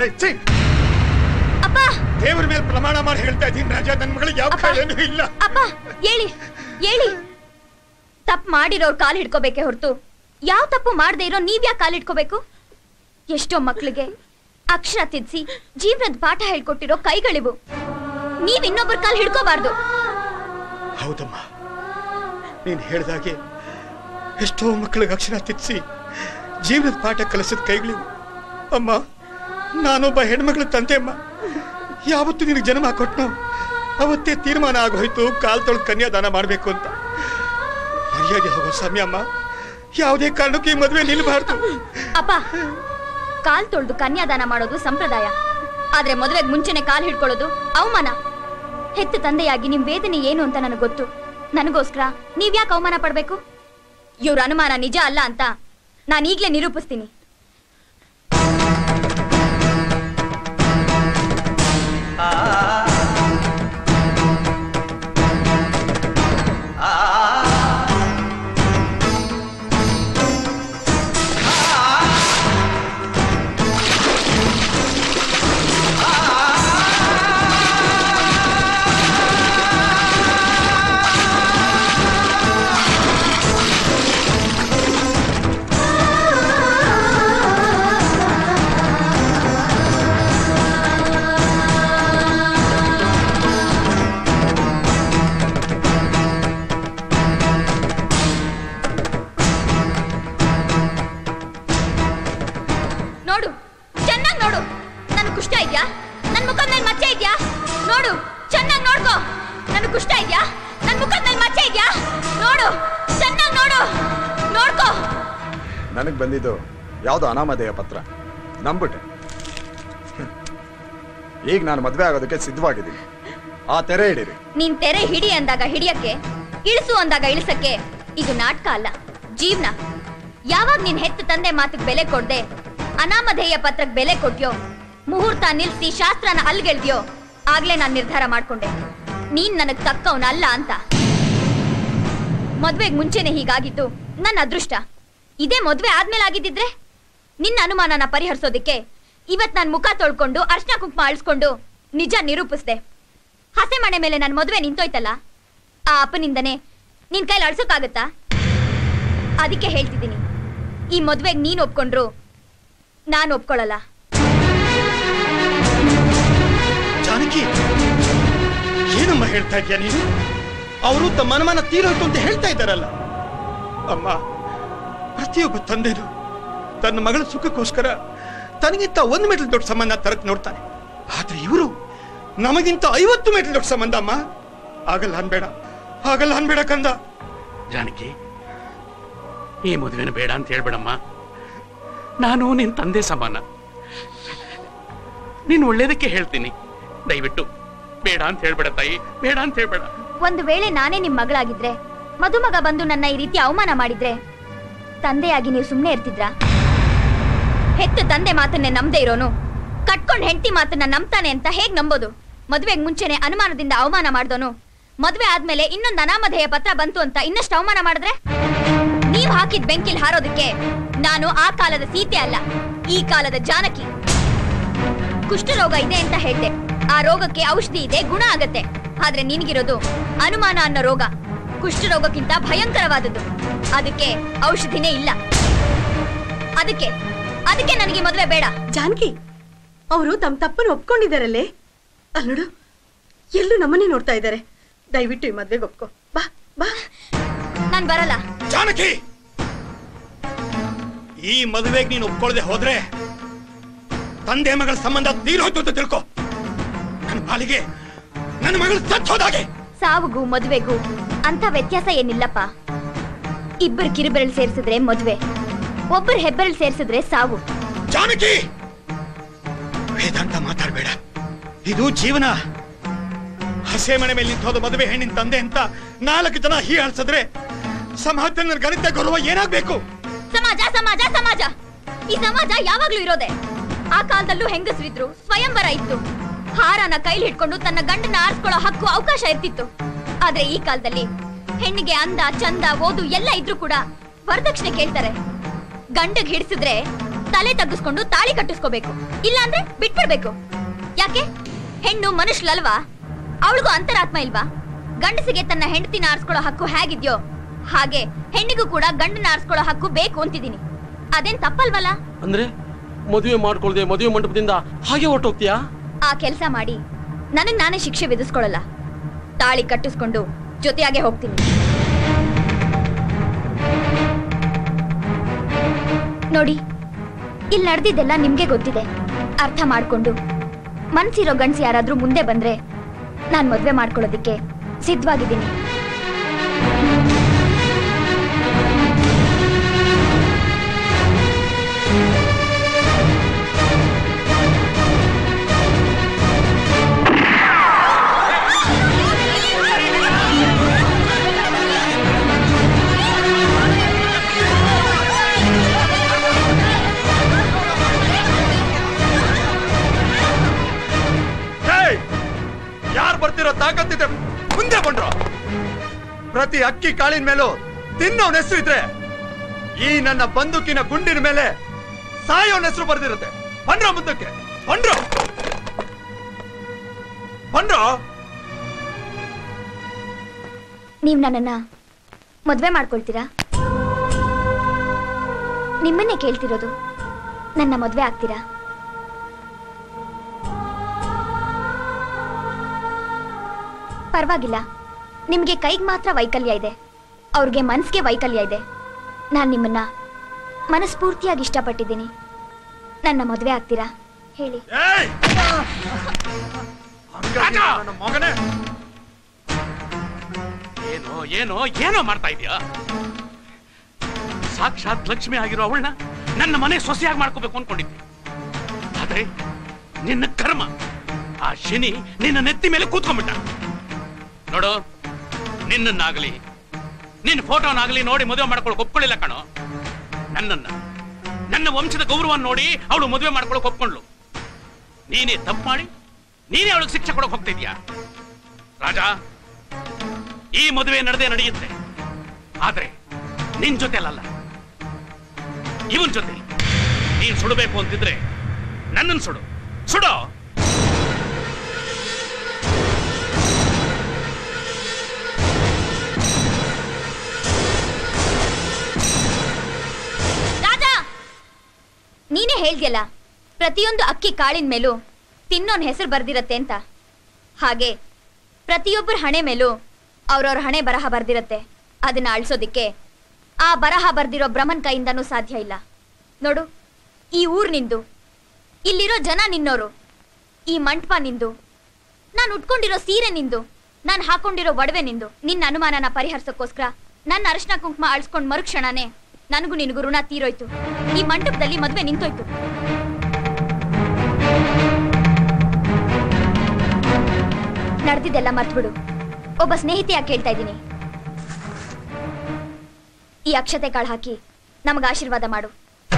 ದೇವ್ರ ಮೇಲೆ ಪ್ರಮಾಣ ಮಾಡಿ ಹೇಳ್ತಾ ಇದ್ದೀನಿ ರಾಜ ನನ್ನ ಮಗಳಿಗೆ ಯಾವ ಕಾಯಿಲೆನೂ ಇಲ್ಲ ಅಪ್ಪ ಹೇಳಿ ಹೇಳಿ ತಪ್ಪು ಮಾಡಿರೋರ್ ಕಾಲ್ ಹಿಡ್ಕೋಬೇಕೆ ಹೊರತು ಯಾವ ತಪ್ಪು ಮಾಡದೆ ಇರೋ ನೀವ್ ಯಾಕೆ ಕಾಲ್ ಹಿಡ್ಕೋಬೇಕು ಎಷ್ಟೋ ಮಕ್ಳಿಗೆ ಅಕ್ಷರ ತಿದ್ಸಿ ಜೀವನದ ಪಾಠ ಹೇಳ್ಕೊಟ್ಟಿರೋ ಕೈಗಳಿವು ನೀವ್ ಇನ್ನೊಬ್ಬರ ಕಾಲ್ ಹಿಡ್ಕೋಬಾರ್ದು ಹೌದಮ್ಮ ನೀನ್ ಹೇಳ್ದಾಗೆ ಎಷ್ಟೋ ಮಕ್ಕಳಿಗೆ ಅಕ್ಷರ ತಿದ್ಸಿ ಜೀವನದ ಪಾಠ ಕಲಿಸಿದ ಕೈಗಳಿವು ಅಮ್ಮ ನಾನೊಬ್ಬ ಹೆಣ್ಮಗಳ ತಂದೆ ಅಮ್ಮ ಯಾವತ್ತು ನಿನಗೆ ಜನ್ಮ ಕೊಟ್ನೋ ಅವತ್ತೇ ತೀರ್ಮಾನ ಆಗೋಯ್ತು ಕಾಲ್ ತೊಳೆದು ಕನ್ಯಾದಾನ ಮಾಡ್ಬೇಕು ಅಂತ ಮರ್ಯಾದೆ ಹೋಗೋ ಸಮಯ ಅಮ್ಮ ಯಾವುದೇ ಕಾರಣಕ್ಕೂ ಈ ಮದುವೆ ನಿಲ್ಬಾರ್ದು ಅಪ್ಪ ಕಾಲ್ ತೊಳ್ದು ಕನ್ಯಾದಾನ ಮಾಡೋದು ಸಂಪ್ರದಾಯ ಆದ್ರೆ ಮದುವೆಗೆ ಮುಂಚೆನೆ ಕಾಲ್ ಹಿಡ್ಕೊಳ್ಳೋದು ಅವಮಾನ ಹೆತ್ತ ತಂದೆಯಾಗಿ ನಿಮ್ ವೇದನೆ ಏನು ಅಂತ ನನಗೆ ಗೊತ್ತು ನನಗೋಸ್ಕರ ನೀವ್ಯಾಕೆ ಅವಮಾನ ಪಡ್ಬೇಕು ಇವ್ರ ಅನುಮಾನ ನಿಜ ಅಲ್ಲ ಅಂತ ನಾನು ಈಗ್ಲೇ ನಿರೂಪಿಸ್ತೀನಿ ಮುಖದ ಮೇಲೆ ಮಚ್ಚೆ ಇದ್ಯಾ ನೋಡು ಚೆನ್ನಾಗಿ ನೋಡ್ಕೋ ನನ್ ಕುಷ್ಟ ಇದ್ಯಾ ನನ್ ಮುಖದ ಮೇಲೆ ಮಚ್ಚೆ ಇದ್ಯಾ ನೋಡು ಚೆನ್ನಾಗಿ ನೋಡು ನೋಡ್ಕೋ ನನಗೆ ಬಂದಿದ್ದು ಯಾವ್ದು ಅನಾಮಧೇಯ ಪತ್ರ ನಂಬಿಟ್ಟೆ ಹ್ಮ್. ಈಗ ನಾನು ಮದ್ವೆ ಆಗೋದಕ್ಕೆ ಸಿದ್ಧವಾಗಿದ್ದೀನಿ ಆ ತೆರೆ ಹಿಡೀರಿ ನೀನ್ ತೆರೆ ಹಿಡಿ ಅಂದಾಗ ಹಿಡಿಯಕ್ಕೆ ಇಳಿಸು ಅಂದಾಗ ಇಳಿಸಕ್ಕೆ ಇದು ನಾಟಕ ಅಲ್ಲ ಜೀವನ ಯಾವಾಗ ನೀನ್ ಹೆತ್ತ ತಂದೆ ಮಾತಿಗೆ ಬೆಲೆ ಕೊಡ್ದೆ ಅನಾಮಧೇಯ ಪತ್ರಕ್ಕೆ ಬೆಲೆ ಕೊಟ್ಯೋ ಮುಹೂರ್ತ ನಿಲ್ಸಿ ಶಾಸ್ತ್ರನ ಅಲ್ಗೆಳ್ದ್ಯೋ ಆಗ್ಲೇ ನಾನ್ ನಿರ್ಧಾರ ಮಾಡ್ಕೊಂಡೆ ನೀನ್ ನನಗ್ ತಕ್ಕವನ ಅಲ್ಲ ಅಂತ ಮದ್ವೆಗ್ ಮುಂಚೆನೆ ಹೀಗಾಗಿದ್ದು ನನ್ನ ಅದೃಷ್ಟ ಇದೇ ಮದ್ವೆ ಆದ್ಮೇಲೆ ಆಗಿದ್ದಿದ್ರೆ ನಿನ್ನ ಅನುಮಾನನ ಪರಿಹರಿಸೋದಿಕ್ಕೆ ಇವತ್ ನಾನ್ ಮುಖ ತೊಳ್ಕೊಂಡು ಅರ್ಶನ ಕುಂಕುಮ ಅಳಿಸ್ಕೊಂಡು ನಿಜ ನಿರೂಪಿಸ್ದೆ ಹಸೆ ಮನೆ ಮೇಲೆ ನನ್ನ ಮದುವೆ ನಿಂತೋಯ್ತಲ್ಲ ಆ ಅಪ್ಪನಿಂದನೇ ನಿನ್ ಕೈಲಿ ಅಳ್ಸೋಕ್ಕಾಗತ್ತಾ ಅದಕ್ಕೆ ಹೇಳ್ತಿದ್ದೀನಿ ಈ ಮದ್ವೆಗೆ ನೀನ್ ಒಪ್ಕೊಂಡ್ರು ನಾನು ಒಪ್ಕೊಳ್ಳಲ್ಲ ಜಾನಕಿ ಏನಮ್ಮ ಹೇಳ್ತಾ ಇದ್ಯಾ ನೀನು ಅವರು ತಮ್ಮ ಅನುಮಾನ ತೀರೋಯ್ತು ಅಂತ ಹೇಳ್ತಾ ಇದ್ದಾರಲ್ಲ ಅಮ್ಮ ಪ್ರತಿಯೊಬ್ಬ ತಂದೆನು ತನ್ನ ಮಗಳ ಸುಖಕ್ಕೋಸ್ಕರ ತನಗಿಂತ ಒಂದು ಮೆಟ್ಲು ದೊಡ್ಡ ಸಂಬಂಧ ತರಕ್ ನೋಡ್ತಾನೆ ಆದ್ರೆ ಇವರು ನಮಗಿಂತ ಐವತ್ತು ಮೆಟ್ಲು ದೊಡ್ಡ ಸಂಬಂಧ ಅಮ್ಮ ಆಗಲ್ಲ ಅನ್ಬೇಡ ಆಗಲ್ಲ ಅನ್ಬೇಡ ಕಂದ ಜಾನಕಿ ಈ ಮದುವೆನ ಬೇಡ ಅಂತ ಹೇಳ್ಬೇಡಮ್ಮ ನಾನು ನಿನ್ ತಂದೆ ಸಮಾನ ನೀನ್ ಒಳ್ಳೇದಕ್ಕೆ ಹೇಳ್ತೀನಿ ದಯವಿಟ್ಟು ಬೇಡ ಅಂತ ಹೇಳ್ಬೇಡ ತಾಯಿ ಬೇಡ ಅಂತ ಹೇಳ್ಬೇಡ ಒಂದು ವೇಳೆ ನಾನೇ ನಿಮ್ ಮಗಳಾಗಿದ್ರೆ ಮದುಮಗ ಬಂದು ನನ್ನ ಈ ರೀತಿ ಅವಮಾನ ಮಾಡಿದ್ರೆ ತಂದೆಯಾಗಿ ನೀವು ಸುಮ್ಮನೆ ಇರ್ತಿದ್ರಾ ಹೆತ್ತ ತಂದೆ ಮಾತನ್ನೇ ನಂಬದೇ ಇರೋನು ಕಟ್ಕೊಂಡ್ ಹೆಂಡತಿ ಮಾತನ್ನ ನಂಬ್ತಾನೆ ಅಂತ ಹೇಗ್ ನಂಬೋದು ಮದುವೆಗೆ ಮುಂಚೆನೆ ಅನುಮಾನದಿಂದ ಅವಮಾನ ಮಾಡ್ದೋನು ಮದುವೆ ಆದ್ಮೇಲೆ ಇನ್ನೊಂದು ಅನಾಮಧೇಯ ಪತ್ರ ಬಂತು ಅಂತ ಇನ್ನಷ್ಟು ಅವಮಾನ ಮಾಡಿದ್ರೆ ನೀವ್ ಹಾಕಿದ್ ಬೆಂಕಿಲ್ ಹಾರೋದಕ್ಕೆ ನಾನು ಆ ಕಾಲದ ಸೀತೆ ಅಲ್ಲ ಈ ಕಾಲದ ಜಾನಕಿ ಕುಷ್ಠರೋಗ ಇದೆ ಅಂತ ಹೇಳ್ದೆ ಆ ರೋಗಕ್ಕೆ ಔಷಧಿ ಇದೆ ಗುಣ ಆಗತ್ತೆ ಆದ್ರೆ ನಿನಗಿರೋದು ಅನುಮಾನ ಅನ್ನೋ ರೋಗ ಕುಷ್ಠರೋಗಕ್ಕಿಂತ ಭಯಂಕರವಾದದ್ದು ಅದಕ್ಕೆ ಔಷಧಿನೇ ಇಲ್ಲ ಅದಕ್ಕೆ ಅದಕ್ಕೆ ನನಗೆ ಮದುವೆ ಬೇಡ ಜಾನಕಿ ಅವರು ತಮ್ಮ ತಪ್ಪನ್ನು ಒಪ್ಕೊಂಡಿದ್ದಾರಲ್ಲೇ ಅಲ್ ನೋಡು ಎಲ್ಲೂ ನಮ್ಮನ್ನೇ ನೋಡ್ತಾ ಇದ್ದಾರೆ ದಯವಿಟ್ಟು ಈ ಮದ್ವೆಗೆ ಒಪ್ಕೋ ಬಾ ಬಾ ನಾನ್ ಬರಲ್ಲ ಜಾನಕಿ ಈ ಮದುವೆಗೆ ನೀನು ಒಪ್ಕೊಳ್ಳದೆ ಹೋದ್ರೆ ತಂದೆ ಮಗಳ ಸಂಬಂಧ ತೀರೋಯ್ತು ಅಂತ ತಿಳ್ಕೊ ನನ್ನ ಪಾಲಿಗೆ ನನ್ನ ಮಗಳು ಸತ್ತೋದಾಗೆ ಸಾವುಗೂ ಮದುವೆಗೂ ಅಂತ ವ್ಯತ್ಯಾಸ ಏನಿಲ್ಲಪ್ಪ ಇಬ್ಬರು ಕಿರುಬೆರಳು ಸೇರಿಸಿದ್ರೆ ಮದುವೆ ಒಬ್ಬರು ಹೆಬ್ಬೆರಳು ಸೇರಿಸಿದ್ರೆ ಸಾವು ಜಾನಕಿ ವೇದಾಂತ ಮಾತಾಡ್ಬೇಡ ಇದು ಜೀವನ ಹಸೆ ಮನೆ ಮೇಲೆ ನಿಂತೋದ ಮದುವೆ ಹೆಣ್ಣಿನ ತಂದೆ ಅಂತ ನಾಲ್ಕು ಜನ ಹೀಯಾಳ್ಸಿದ್ರೆ ಸಮಾಜದಲ್ಲಿ ನನ್ನ ಗಣಿತ ಗೌರವ ಏನಾಗ್ಬೇಕು ಸಮಾಜ ಸಮಾಜ ಸಮಾಜ ಈ ಸಮಾಜ ಯಾವಾಗ್ಲೂ ಇರೋದೆ ಆ ಕಾಲದಲ್ಲೂ ಹೆಂಗಸರಿದ್ರು ಸ್ವಯಂವರ ಇತ್ತು ಹಾರನ ಕೈಲಿ ಹಿಡ್ಕೊಂಡು ತನ್ನ ಗಂಡನ ಆರಿಸ್ಕೊಳ್ಳೋ ಹಕ್ಕು ಅವಕಾಶ ಇರ್ತಿತ್ತು ಆದ್ರೆ ಈ ಕಾಲದಲ್ಲಿ ಹೆಣ್ಣಿಗೆ ಅಂದ ಚಂದ ಓದು ಎಲ್ಲ ಇದ್ರೂ ಕೂಡ ವರದಕ್ಷಿಣೆ ಕೇಳ್ತಾರೆ ಗಂಡಗ್ ಹಿಡಿಸಿದ್ರೆ ತಲೆ ತಗ್ಗಿಸ್ಕೊಂಡು ತಾಳಿ ಕಟ್ಟಿಸ್ಕೋಬೇಕು ಇಲ್ಲಾಂದ್ರೆ ಬಿಟ್ಬಿಡ್ಬೇಕು ಯಾಕೆ ಹೆಣ್ಣು ಮನುಷ್ಯಲಲ್ವಾ ಅವಳಿಗೂ ಅಂತರಾತ್ಮ ಇಲ್ವಾ ಗಂಡಸಿಗೆ ತನ್ನ ಹೆಂಡತಿನ ಆರಿಸ್ಕೊಳ್ಳೋ ಹಕ್ಕು ಹೇಗಿದ್ಯೋ ಹಾಗೆ ಹೆಣ್ಣಿಗೂ ಕೂಡ ಗಂಡನ ಆರಿಸ್ಕೊಳ್ಳೋ ಹಕ್ಕು ಬೇಕು ಅಂತಿದ್ದೀನಿ ಅದೇನ್ ತಪ್ಪಲ್ವಲ್ಲ ಅಂದ್ರೆ ಮದುವೆ ಮಾಡ್ಕೊಳ್ದೆ ಮದುವೆ ಮಂಟಪದಿಂದ ಹಾಗೆ ಹೊರಟೋಗ್ತೀಯಾ ಆ ಕೆಲಸ ಮಾಡಿ ನನಗ್ ನಾನೇ ಶಿಕ್ಷೆ ವಿಧಿಸ್ಕೊಳ್ಳಲ್ಲ ತಾಳಿ ಕಟ್ಟಿಸ್ಕೊಂಡು ಜೊತೆಯಾಗೆ ಹೋಗ್ತೀನಿ ನೋಡಿ ಇಲ್ಲಿ ನಡೆದಿದ್ದೆಲ್ಲ ನಿಮ್ಗೆ ಗೊತ್ತಿದೆ ಅರ್ಥ ಮಾಡ್ಕೊಂಡು ಮನ್ಸಿರೋ ಗಂಡ್ಸ್ ಯಾರಾದ್ರೂ ಮುಂದೆ ಬಂದ್ರೆ ನಾನ್ ಮದ್ವೆ ಮಾಡ್ಕೊಳ್ಳೋದಿಕ್ಕೆ ಸಿದ್ಧವಾಗಿದ್ದೀನಿ ಯಾರು ಬರ್ತಿರೋ ತಾಕತ್ತಿದೆ ಮುಂದೆ ಬಂದ್ರು ಪ್ರತಿ ಅಕ್ಕಿ ಕಾಳಿನ ಮೇಲೂ ತಿನ್ನೋನ್ ಹೆಸರು ಇದ್ರೆ ಈ ನನ್ನ ಬಂದೂಕಿನ ಗುಂಡಿನ ಮೇಲೆ ಸಾಯೋನ್ ಹೆಸರು ಬರ್ದಿರುತ್ತೆ ಬಂಡ್ರ ಮುಂದಕ್ಕೆ ಬಂಡ್ರು ಬಂಡ್ರು ನೀವ್ ನನ್ನನ್ನ ಮದ್ವೆ ಮಾಡ್ಕೊಳ್ತೀರಾ ನಿಮ್ಮನ್ನೇ ಕೇಳ್ತಿರೋದು ನನ್ನ ಮದ್ವೆ ಆಗ್ತೀರಾ ಪರವಾಗಿಲ್ಲ ನಿಮ್ಗೆ ಕೈಗೆ ಮಾತ್ರ ವೈಕಲ್ಯ ಇದೆ ಅವ್ರಿಗೆ ಮನ್ಸ್ಗೆ ವೈಕಲ್ಯ ಇದೆ ನಾನು ನಿಮ್ಮನ್ನ ಮನಸ್ಫೂರ್ತಿಯಾಗಿ ಇಷ್ಟಪಟ್ಟಿದ್ದೀನಿ ನನ್ನ ಮದ್ವೆ ಆಗ್ತೀರಾ ಹೇಳಿ ಮಗನೇ ಏನೋ ಏನೋ ಏನೋ ಮಾಡ್ತಾ ಇದೀಯಾ ಸಾಕ್ಷಾತ್ ಲಕ್ಷ್ಮಿ ಆಗಿರೋ ಅವಳನ್ನ ನನ್ನ ಮನೆ ಸೊಸೆಯಾಗಿ ಮಾಡ್ಕೋಬೇಕು ಅನ್ಕೊಂಡಿದ್ದೆ ಆದ್ರೆ ನಿನ್ನ ಕರ್ಮ ಆ ಶನಿ ನಿನ್ನ ನೆತ್ತಿ ಮೇಲೆ ಕೂತ್ಕೊಂಡ್ಬಿಟ್ಟ ನೋಡು ನಿನ್ನನ್ನಾಗಲಿ ನಿನ್ನ ಫೋಟೋನಾಗಲಿ ನೋಡಿ ಮದುವೆ ಮಾಡ್ಕೊಳಕ್ ಒಪ್ಕೊಳ್ಳಿಲ್ಲ ಕಣೋ ನನ್ನನ್ನ ನನ್ನ ವಂಶದ ಗೌರವವನ್ನು ನೋಡಿ ಅವಳು ಮದುವೆ ಮಾಡ್ಕೊಳಕ್ ಒಪ್ಕೊಂಡ್ಲು ನೀನೇ ತಪ್ಪು ಮಾಡಿ ನೀನೇ ಅವಳಿಗೆ ಶಿಕ್ಷೆ ಕೊಡಕ್ ಹೋಗ್ತಿದ್ಯಾ ರಾಜಾ ಈ ಮದುವೆ ನಡೆದೇ ನಡೆಯುತ್ತೆ ಆದ್ರೆ ನಿನ್ ಜೊತೆಲಲ್ಲ ಇವನ್ ಜೊತೆ ನೀನ್ ಸುಡಬೇಕು ಅಂತಿದ್ರೆ ನನ್ನನ್ನು ಸುಡು ಸುಡೋ ರಾಜಾ ನೀನೇ ಹೇಳ್ದ್ಯಲ್ಲ ಪ್ರತಿಯೊಂದು ಅಕ್ಕಿ ಕಾಳಿನ ಮೇಲೂ ತಿನ್ನೋನ್ ಹೆಸರು ಬರ್ದಿರತ್ತೆ ಅಂತ ಹಾಗೆ ಪ್ರತಿಯೊಬ್ಬರ ಹಣೆ ಮೇಲೂ ಅವ್ರವ್ರ ಹಣೆ ಬರಹ ಬರ್ದಿರತ್ತೆ ಅದನ್ನ ಅಳಿಸೋದಿಕ್ಕೆ ಆ ಬರಹ ಬರ್ದಿರೋ ಬ್ರಹ್ಮನ್ ಕೈಯಿಂದನೂ ಸಾಧ್ಯ ಇಲ್ಲ ನೋಡು ಈ ಊರ್ ನಿಂದು ಇಲ್ಲಿರೋ ಜನ ನಿನ್ನೋರು ಈ ಮಂಟಪ ನಿಂದು ನಾನು ಉಟ್ಕೊಂಡಿರೋ ಸೀರೆ ನಿಂದು ನಾನು ಹಾಕೊಂಡಿರೋ ಒಡವೆ ನಿಂದು ನಿನ್ನ ಅನುಮಾನನ ಪರಿಹರಿಸೋಕ್ಕೋಸ್ಕರ ನನ್ನ ಅರಿಶಿನ ಕುಂಕುಮ ಅಳಿಸ್ಕೊಂಡ್ ಮರುಕ್ಷಣನೇ ನನಗೂ ನಿನಗೂ ಋಣ ತೀರೋಯ್ತು ಈ ಮಂಟಪದಲ್ಲಿ ಮದ್ವೆ ನಿಂತೋಯ್ತು ನಡೆದಿದ್ದೆಲ್ಲ ಮರ್ತ್ಬಿಡು ಒಬ್ಬ ಸ್ನೇಹಿತೆಯಾಗಿ ಕೇಳ್ತಾ ಇದ್ದೀನಿ ಈ ಅಕ್ಷತೆ ಕಾಳು ಹಾಕಿ ನಮಗ ಆಶೀರ್ವಾದ ಮಾಡು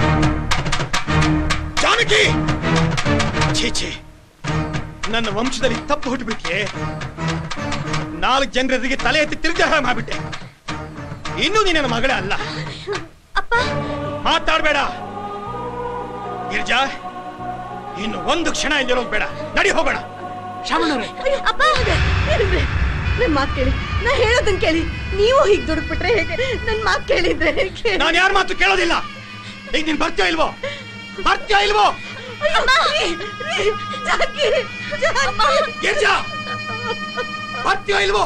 ಜಾನಕಿ ಛೀ ಛೀ ನನ್ನ ವಂಶದಲ್ಲಿ ತಪ್ಪು ಹುಟ್ಟುಬಿಟ್ಲೆ ನಾಲ್ಕು ಜನರಿಗೆ ತಲೆ ಎತ್ತಿ ತಿರುಗಾರ ಮಾಡ್ಬಿಟ್ಟೆ ಇನ್ನೂ ನೀ ನನ್ನ ಮಗಳೇ ಅಲ್ಲ ಮಾತಾಡ್ಬೇಡ ಗಿರ್ಜಾ ಇನ್ನು ಒಂದು ಕ್ಷಣ ಇಲ್ಲಿರೋದು ಬೇಡ ನಡಿ ಹೋಗೋಣ ಅಪ್ಪ ನನ್ ಮಾತ್ ಕೇಳಿ ನಾ ಹೇಳೋದನ್ ಕೇಳಿ ನೀವು ಹೀಗ್ ದುಡುಕ್ಬಿಟ್ರೆ ಹೇಗೆ ನನ್ ಮಾತ್ ಕೇಳಿದ್ರೆ ಕೇಳಿ. ನಾನು ಯಾರ ಮಾತು ಕೇಳೋದಿಲ್ಲ ಈಗ ನೀನ್ ಬರ್ತೀಯ ಇಲ್ವೋ ಬರ್ತೀಯ ಇಲ್ವೋ ಅಯ್ಯೋ, ರೀ, ರೀ, ಜಾನಕಿ, ಜಾನಕಿ. ಗಿರ್ಜಾ ಬರ್ತೀಯ ಇಲ್ವೋ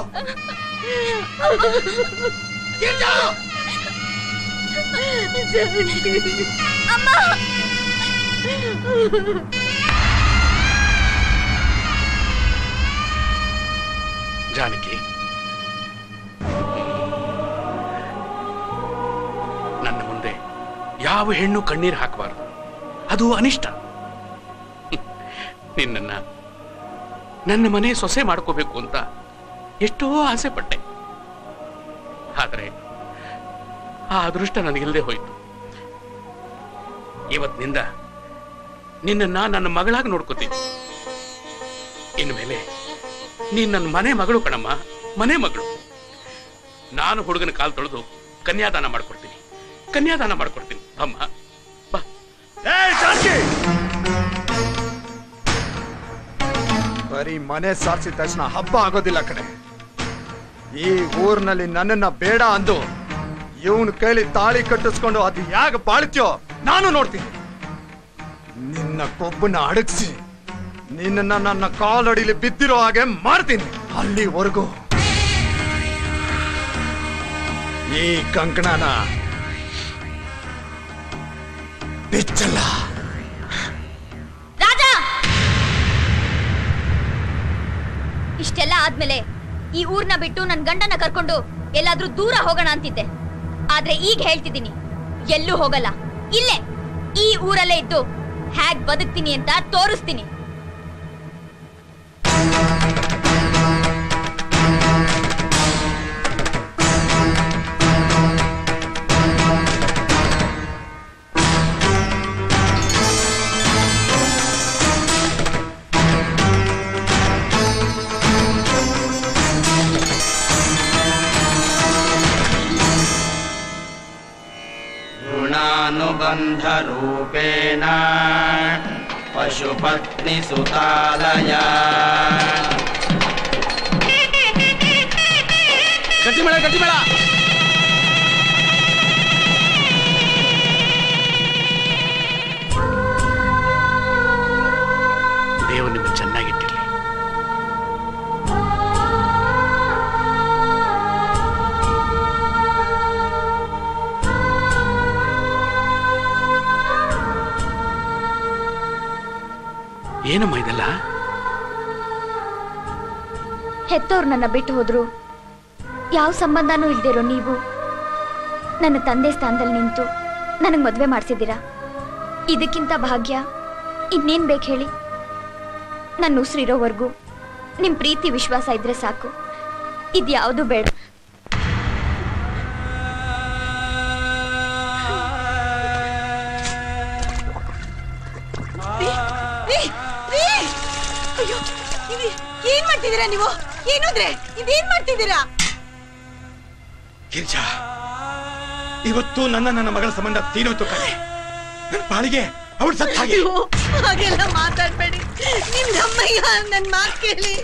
ಗಿರ್ಜಾ ಅಮ್ಮ ಜಾನಕಿ ನನ್ನ ಮುಂದೆ ಯಾವ ಹೆಣ್ಣು ಕಣ್ಣೀರು ಹಾಕಬಾರದು ಅದು ಅನಿಷ್ಟ ನಿನ್ನನ್ನ ನನ್ನ ಮನೆ ಸೊಸೆ ಮಾಡ್ಕೋಬೇಕು ಅಂತ ಎಷ್ಟೋ ಆಸೆ ಪಟ್ಟೆ ಆದರೆ ಆ ಅದೃಷ್ಟ ನನಗಿಲ್ಲದೆ ಹೋಯ್ತು ಇವತ್ತಿನಿಂದ ನಿನ್ನನ್ನ ನನ್ನ ಮಗಳಾಗಿ ನೋಡ್ಕೋತೀನಿ ಇನ್ಮೇಲೆ ನೀನ್ ನನ್ನ ಮನೆ ಮಗಳು ಕಣಮ್ಮ ಮನೆ ಮಗಳು ನಾನು ಹುಡುಗನ ಕಾಲ್ ತೊಳೆದು ಕನ್ಯಾದಾನ ಮಾಡ್ಕೊಡ್ತೀನಿ ಕನ್ಯಾದಾನ ಮಾಡ್ಕೊಡ್ತೀನಿ ಅಮ್ಮ ಬರೀ ಮನೆ ಸಾರಿಸಿದ ತಕ್ಷಣ ಹಬ್ಬ ಆಗೋದಿಲ್ಲ ಕಣೆ ಈ ಊರ್ನಲ್ಲಿ ನನ್ನನ್ನ ಬೇಡ ಅಂದು ಇವನ್ ಕೈಲಿ ತಾಳಿ ಕಟ್ಟಿಸ್ಕೊಂಡು ಅದು ಯಾಕೆ ಬಾಳ್ತ್ಯೋ ನಾನು ನೋಡ್ತೀನಿ ನಿನ್ನ ಕೊಬ್ಬನ್ನ ಅಡಗಿಸಿ ನಿನ್ನ ನನ್ನ ಕಾಲಡಿಲಿ ಬಿದ್ದಿರೋ ಹಾಗೆ ಮಾಡ್ತೀನಿ ಅಲ್ಲಿವರೆಗೂ ಈ ಕಂಕಣನ ಬಿಚ್ಚಲ್ಲ ರಾಜ ಇಷ್ಟೆಲ್ಲ ಆದ್ಮೇಲೆ ಈ ಊರ್ನ ಬಿಟ್ಟು ನನ್ ಗಂಡನ ಕರ್ಕೊಂಡು ಎಲ್ಲಾದ್ರೂ ದೂರ ಹೋಗೋಣ ಅಂತಿದ್ದೆ ಆದ್ರೆ ಈಗ ಹೇಳ್ತಿದ್ದೀನಿ ಎಲ್ಲೂ ಹೋಗಲ್ಲ ಇಲ್ಲೇ ಈ ಊರಲ್ಲೇ ಇದ್ದು ಹ್ಯಾಗ್ ಬದುಕ್ತೀನಿ ಅಂತ ತೋರಿಸ್ತೀನಿ ऋणानुबन्धरूपेण पशुपत्निसुतालया ಗಟ್ಟಿ ಮೇಳ ಗಟ್ಟಿ ಮೇಳ ದೇವರು ನಿಮ್ಮ ಚೆನ್ನಾಗಿಟ್ಟಿರ್ಲಿ ಏನಮ್ಮ ಇದೆಲ್ಲ ಹೆತ್ತವ್ರು ನನ್ನ ಬಿಟ್ಟು ಹೋದ್ರು ಯಾವ ಸಂಬಂಧನೂ ಇಲ್ದಿರೋ ನೀವು ನನ್ನ ತಂದೆ ಸ್ಥಾನದಲ್ಲಿ ನಿಂತು ನನಗೆ ಮದುವೆ ಮಾಡಿಸಿದ್ದೀರಾ ಇದಕ್ಕಿಂತ ಭಾಗ್ಯ ಇನ್ನೇನ್ ಬೇಕು ಹೇಳಿ ನನ್ನ ಉಸಿರಿರೋವರೆಗೂ ನಿಮ್ಮ ಪ್ರೀತಿ ವಿಶ್ವಾಸ ಇದ್ರೆ ಸಾಕು ಇದ್ಯಾವುದು ಬೇಡ ರೀ, ರೀ, ರೀ! ಅಯ್ಯೋ ಇದು ಏನ್ ಮಾಡ್ತಿದ್ದೀರಾ ನೀವು ಏನು ಅಂದ್ರೆ ಇದೇನ್ ಮಾಡ್ತಿದ್ದೀರಾ ಗಿರಿಜಾ ಇವತ್ತು ನನ್ನ ನನ್ನ ಮಗಳ ಸಂಬಂಧ ತೀರೋಯ್ತು ಕಣೆ ನನ್ನ ಬಾಳಿಗೆ ಅವಳು ಸತ್ತ ಹಾಗೆ ಅಯ್ಯೋ, ಹಾಗೆಲ್ಲ ಮಾತಾಡ್ಬೇಡಿ ನಿಮ್ ನಮ್ಮಯ್ಯ ನನ್ ಮಾತ್ ಕೇಳಿ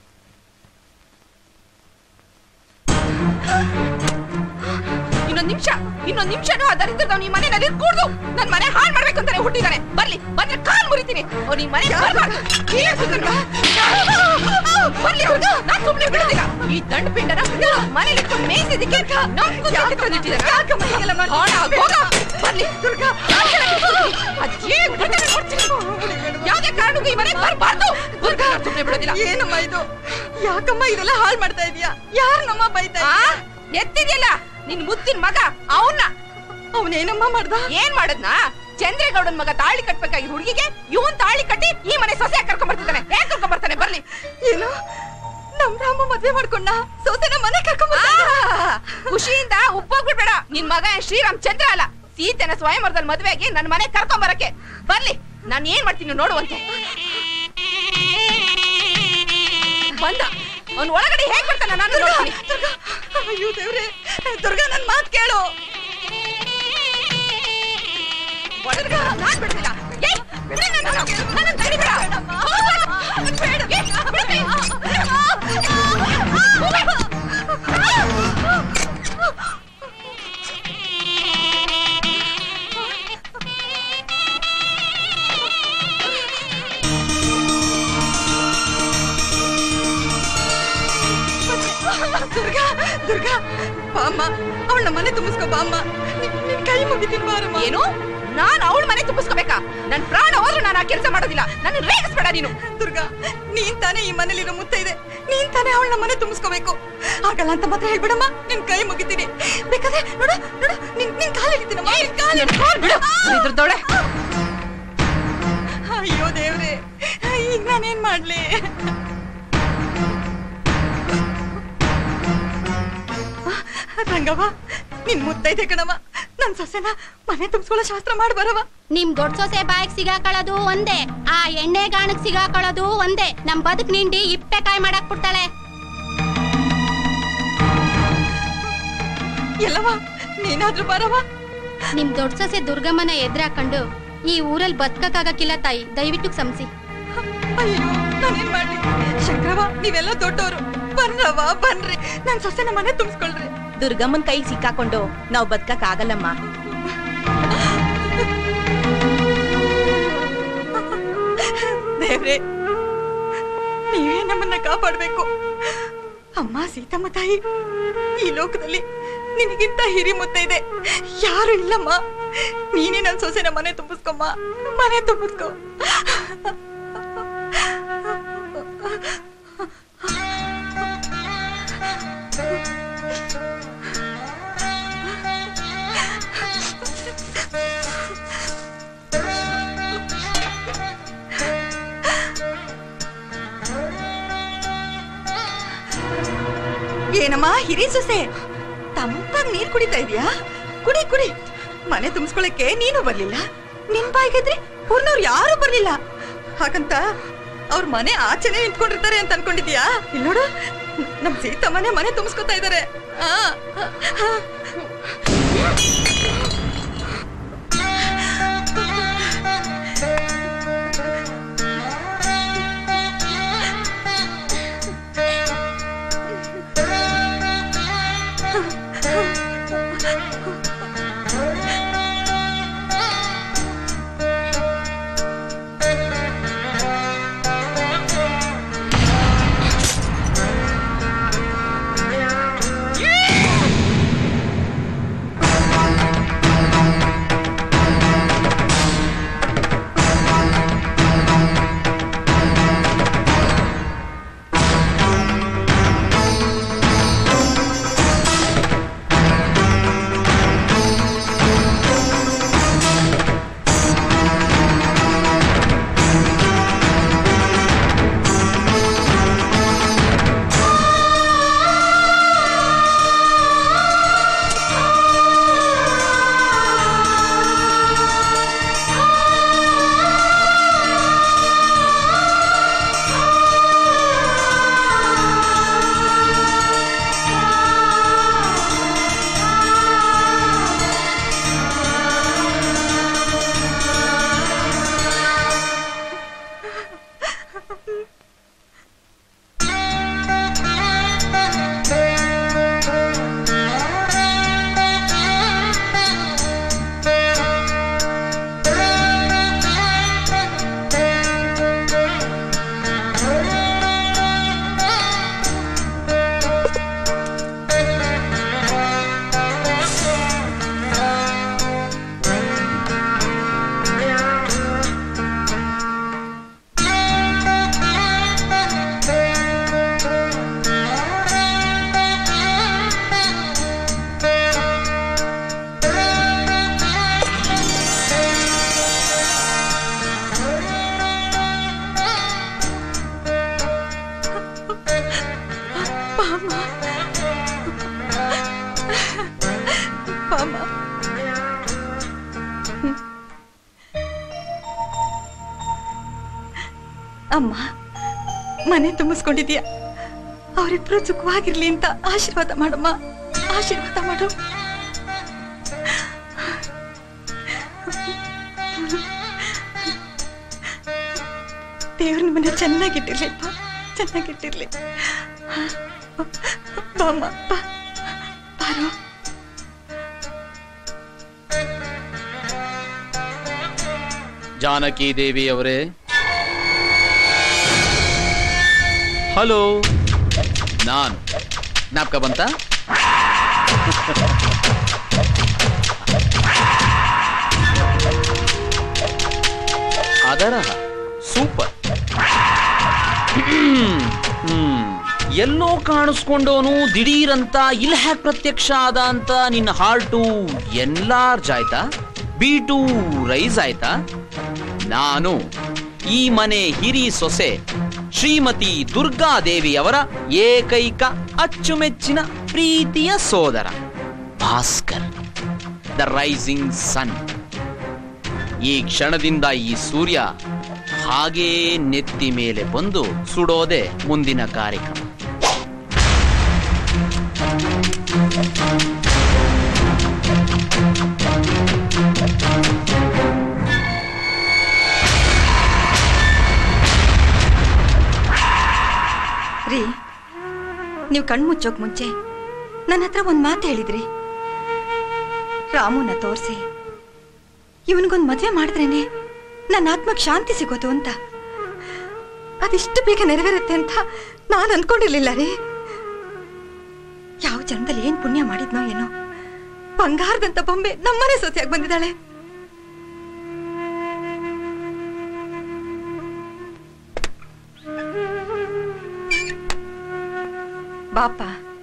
ಇನ್ನೊಂದ್ ನಿಮಿಷ ಇನ್ನೊಂದ್ ನಿಮಿಷನೂ ಆ ದರಿದ್ರದವ್ ಈ ಮನೆಯಲ್ಲಿ ಕೂಡ್ದು ನನ್ ಮನೆ ಹಾಳು ಮಾಡ್ಬೇಕು ಅಂತಾನೆ ಹುಟ್ಟಿದಾನೆ ಬರ್ಲಿ ಬಂದ್ರೆ ಕಾಲ್ ಮುರಿತೀನಿ ಅವ್ರು ಈ ಮನೆ ಬರ್ಬಾರ್ದು. ಏನ್ ಸುಧನ್ವ? ಬರ್ಲಿ ಅವ್ರು. ನಾನ್ ಸುಮ್ನೆ ಬಿಡೋದಿಲ್ಲ ಈ ದಂಡ ಪಿಂಡನ ಮನೇಲಿ ಇಟ್ಕೊಂಡು ಮೇಯಿಸಿದಕ್ಕೆ ನಮ್ ಕುತ್ತಿಗೆ ತಂದಿಟ್ಟಿದ್ದಾರೆ. ಹಾಳ ಹೋಗ. ಬರ್ಲಿ ದುರ್ಗಾ ಅದೇನ್ ಘಟನೆ ನೋಡ್ತೀನಿ. ಯಾವ್ದೇ ಕಾರಣಕ್ಕೂ ಈ ಮನೆ ಬರ್ಬಾರ್ದು ದುರ್ಗಾ ನಾನ್ ಸುಮ್ನೆ ಬಿಡೋದಿಲ್ಲ ಏನಮ್ಮ ಇದು ಯಾಕಮ್ಮ ಇದೆಲ್ಲ ಹಾಳು ಮಾಡ್ತಾ ಇದೀಯಾ ಯಾರು ನಮ್ಮ ಬೈತಾ ಆ? ಎತ್ತಿದ್ಯಲ್ಲ ನಿನ್ ಮುದ್ದಿನ ಮಗ ಅವನ್ನ ಅವನೇನಮ್ಮ ಮಾಡ್ದ ಏನ್ ಮಾಡದ್ನಾ ಚಂದ್ರೇಗೌಡನ್ ಮಗ ತಾಳಿ ಕಟ್ಬೇಕಾಗಿ ಹುಡುಗಿಗೆ ಇವನ್ ತಾಳಿ ಕಟ್ಟಿ ಈ ಮನೆ ಸೊಸೆ ಕರ್ಕೊಂಡ್ ಬರ್ತಿದ್ದಾನೆ ಹೇಗ್ ಕರ್ಕೊಂಡ್ ಬರ್ತಾನೆ ಬರ್ಲಿ ಏನು ನಮ್ ರಾಮ ಮದ್ವೆ ಮಾಡ್ಕೊಂಡ ಸೊಸೆನ ಮನೆ ಕರ್ಕೊಂಡ್ ಖುಷಿಯಿಂದ ಉಪ್ಪೋಗ್ಬಿಡ್ಬೇಡ ನಿನ್ ಮಗ ಏನ್ ಶ್ರೀರಾಮ್ ಚಂದ್ರ ಅಲ್ಲ ಸೀತೆನ ಸ್ವಯಂವರದಲ್ಲಿ ಮದ್ವೆಯಾಗಿ ನನ್ ಮನೆ ಕರ್ಕೊಂಡ್ ಬರಕ್ಕೆ ಬರ್ಲಿ ನಾನ್ ಏನ್ ಮಾಡ್ತೀನಿ ನೋಡುವಂತೆ ಬಂದ ಅವ್ನ್ ಒಳಗಡೆ ಹೇಗ್ ಬರ್ತಾನ ನಾನು ನೋಡ್ತೀನಿ ಅಯ್ಯೋ ದೇವ್ರೆ ದುರ್ಗಾ ನನ್ ಮಾತ್ ಕೇಳು ದುರ್ಗಾ, ನಾನ್ ಬಿಡ್ತಿಲ್ಲ. ಏಯ್, ಬಿಡಿ ನನ್ನನ್ನ. ನನ್ನನ್ನ ತಡಿಬೇಡ. ಹೋಗು. ಬೇಡ. ಏಯ್, ಬಿಡ್ತಿ. ದುರ್ಗಾ ದುರ್ಗಾ ಬಾಮ್ಮ ಅವಳ ಮನೆ ತುಂಬಿಸ್ಕೋ ಬಾಮ್ಮ ನಿನ್- ನಿನ್ ಕೈ ಮುಗಿತೀನಿ ಬಾರಮ್ಮ ಏನು ನಾನ್ ಅವಳ ಮನೆ ತುಂಬಿಸ್ಕೋಬೇಕಾ ನನ್ ಪ್ರಾಣ ಹೋದ್ರು ನಾನು ಆ ಕೆಲಸ ಮಾಡೋದಿಲ್ಲ ನನ್ನ ರೇಗಿಸ್ಬೇಡ ನೀನು ದುರ್ಗಾ ನೀನ್ ತಾನೇ ಈ ಮನೇಲಿರೋ ಮುತ್ತ ಇದೆ ನೀನ್ ತಾನೇ ಅವಳನ್ನ ಮನೆ ತುಂಬಿಸ್ಕೋಬೇಕು ಆಗಲ್ಲ ಅಂತ ಮಾತ್ರ ಹೇಳ್ಬಿಡಮ್ಮ ನಿನ್ ಕೈ ಮುಗಿತೀನಿ ಬೇಕಾದ್ರೆ ನೋಡು ನೋಡು ನಿನ್ ನಿನ್ ಕಾಲ್ ಹಿಡಿತೀನಮ್ಮ ನಿನ್ ಕಾಲ್ ನನ್ ಕಾಲ್ ಬಿಡು. ಇದ್ರದೊಳೆ. ಅಯ್ಯೋ ದೇವ್ರೆ ಈಗ ನಾನೇನ್ ಮಾಡ್ಲಿ ರಂಗವ್ವ ನಿನ್ ಮುತ್ತೈದೆ ಕಣವ ನನ್ ಸೊಸೆನ ಮನೆ ತುಂಬಿಸ್ಕೊಳ್ಳೋ ಶಾಸ್ತ್ರ ಮಾಡಿ ಬರವ ನಿಮ್ ದೊಡ್ಡ ಸೊಸೆ ಬಾಯಿಗೆ ಸಿಗಾಕೊಳ್ಳೋದು ಒಂದೇ ಆ ಎಣ್ಣೆ ಗಾಣಕ್ ಸಿಗಾಕೊಳ್ಳೋದು ಒಂದೇ ನಮ್ ಬದುಕ್ ನಿಂಡಿ ಇಪ್ಪೆಕಾಯಿ ಮಾಡಕ್ ಬಿಡ್ತಾಳೆ ಎಲ್ಲವ ನೀನಾದ್ರೂ ಬರವ ನಿಮ್ ದೊಡ್ಡ ಸೊಸೆ ದುರ್ಗಮ್ಮನ ಎದ್ರಾಕೊಂಡು ಈ ಊರಲ್ಲಿ ಬದುಕಕ್ಕಾಗಕ್ಕಿಲ್ಲ ತಾಯಿ ದಯವಿಟ್ಟು ಕ್ಷಮಿಸಿ ಅಯ್ಯೋ ನಾನೇನ್ ಮಾಡ್ಲಿ ಶಂಕರವ ನೀವೆಲ್ಲ ದೊಡ್ಡವರು ಬನ್ರವ ಬನ್ರಿ ನನ್ ಸೊಸೆನ ಮನೆ ತುಂಬಿಸ್ಕೊಳ್ರಿ ದುರ್ಗಮ್ಮನ್ ಕೈಗೆ ಸಿಕ್ಕಾಕೊಂಡು ನಾವ್ ಬದ್ಕಕ್ ಆಗಲ್ಲಮ್ಮ ದೇವ್ರೆ ನೀವೇ ನಮ್ಮನ್ನ ಕಾಪಾಡ್ಬೇಕು ಅಮ್ಮ ಸೀತಮ್ಮ ತಾಯಿ ಈ ಲೋಕದಲ್ಲಿ ನಿನಗಿಂತ ಹಿರಿ ಮುತ್ತ ಇದೆ ಯಾರು ಇಲ್ಲಮ್ಮ ನೀನೇ ನನ್ ಸೊಸೆನ ಮನೆ ತುಂಬಿಸ್ಕೊಮ್ಮ ಮನೆ ತುಂಬಿಸ್ಕೊ ಏನಮ್ಮ ಹಿರಿ ಸೊಸೆ ತಂಪಾಗಿ ನೀರ್ ಕುಡಿತಾ ಇದೀಯಾ ಕುಡಿ ಕುಡಿ ಮನೆ ತುಂಬಿಸ್ಕೊಳಕ್ಕೆ ನೀನು ಬರ್ಲಿಲ್ಲ ನಿನ್ ಬಾಯಿಗೆದ್ರೆ ಊರ್ನವ್ರು ಯಾರು ಬರ್ಲಿಲ್ಲ ಹಾಗಂತ ಅವ್ರ ಮನೆ ಆಚೆನೆ ನಿಂತ್ಕೊಂಡಿರ್ತಾರೆ ಅಂತ ಅನ್ಕೊಂಡಿದ್ಯಾ ಇಲ್ಲಿ ನೋಡು ನಮ್ ಸೀತಮ್ಮನೆ ಮನೆ ತುಂಬಿಸ್ಕೊತಾ ಇದಾರೆ ಆ, ಆ, ಆ. ಅಮ್ಮ ಮನೆ ತುಂಬಿಸ್ಕೊಂಡಿದ್ಯಾ ಅವರಿಬ್ರು ಸುಖವಾಗಿರ್ಲಿ ಅಂತ ಆಶೀರ್ವಾದ ಮಾಡಮ್ಮ ಆಶೀರ್ವಾದ ಮಾಡು ದೇವ್ರ ನಿಮ್ಮನ್ನ ಚೆನ್ನಾಗಿಟ್ಟಿರ್ಲಿಪ್ಪ ಚೆನ್ನಾಗಿಟ್ಟಿರ್ಲಿ ಬಾಮ್ಮ ಬಾ ಬಾರೋ ಜಾನಕಿ ದೇವಿ ಅವರೇ ಹಲೋ ನಾನು ಜ್ಞಾಪಕ ಬಂತ ಅದರ ಸೂಪರ್ ಹ್ಮ್ ಎಲ್ಲೋ ಕಾಣಿಸ್ಕೊಂಡವನು ದಿಢೀರಂತ ಇಲ್ಲಿ ಹ್ಯಾಕ್ ಪ್ರತ್ಯಕ್ಷ ಆದ ಅಂತ ನಿನ್ನ ಹಾರ್ಟು ಎನ್ಲಾರ್ಜ್ ಆಯ್ತಾ ಬೀಟು ರೈಸ್ ಆಯ್ತಾ ನಾನು ಈ ಮನೆ ಹಿರಿ ಸೊಸೆ ಶ್ರೀಮತಿ ದುರ್ಗಾದೇವಿಯವರ ಏಕೈಕ ಅಚ್ಚುಮೆಚ್ಚಿನ ಪ್ರೀತಿಯ ಸೋದರ ಭಾಸ್ಕರ್ ದ ರೈಸಿಂಗ್ ಸನ್ ಈ ಕ್ಷಣದಿಂದ ಈ ಸೂರ್ಯ ಹಾಗೇ ನೆತ್ತಿ ಮೇಲೆ ಬಂದು ಸುಡೋದೆ ಮುಂದಿನ ಕಾರ್ಯಕ್ರಮ ರೀ ನೀವು ಕಣ್ಣು ಮುಚ್ಚೋಕ್ ಮುಂಚೆ ನನ್ನ ಹತ್ರ ಒಂದ್ ಮಾತು ಹೇಳಿದ್ರಿ ರಾಮುನ ತೋರಿಸಿ ಇವನಿಗೊಂದು ಮದ್ವೆ ಮಾಡಿದ್ರೇನೆ ನನ್ನ ಆತ್ಮಕ್ ಶಾಂತಿ ಸಿಗೋದು ಅಂತ ಅದಿಷ್ಟು ಬೇಗ ನೆರವೇರುತ್ತೆ ಅಂತ ನಾನು ಅನ್ಕೊಂಡಿರ್ಲಿಲ್ಲ ರೀ ಯಾವ ಜನ್ಮದಲ್ಲಿ ಏನ್ ಪುಣ್ಯ ಮಾಡಿದ್ನೋ ಏನೋ ಬಂಗಾರದಂತ ಬೊಂಬೆ ನಮ್ಮನೆ ಸೊಸೆಯಾಗಿ ಬಂದಿದ್ದಾಳೆ ಬಾಪ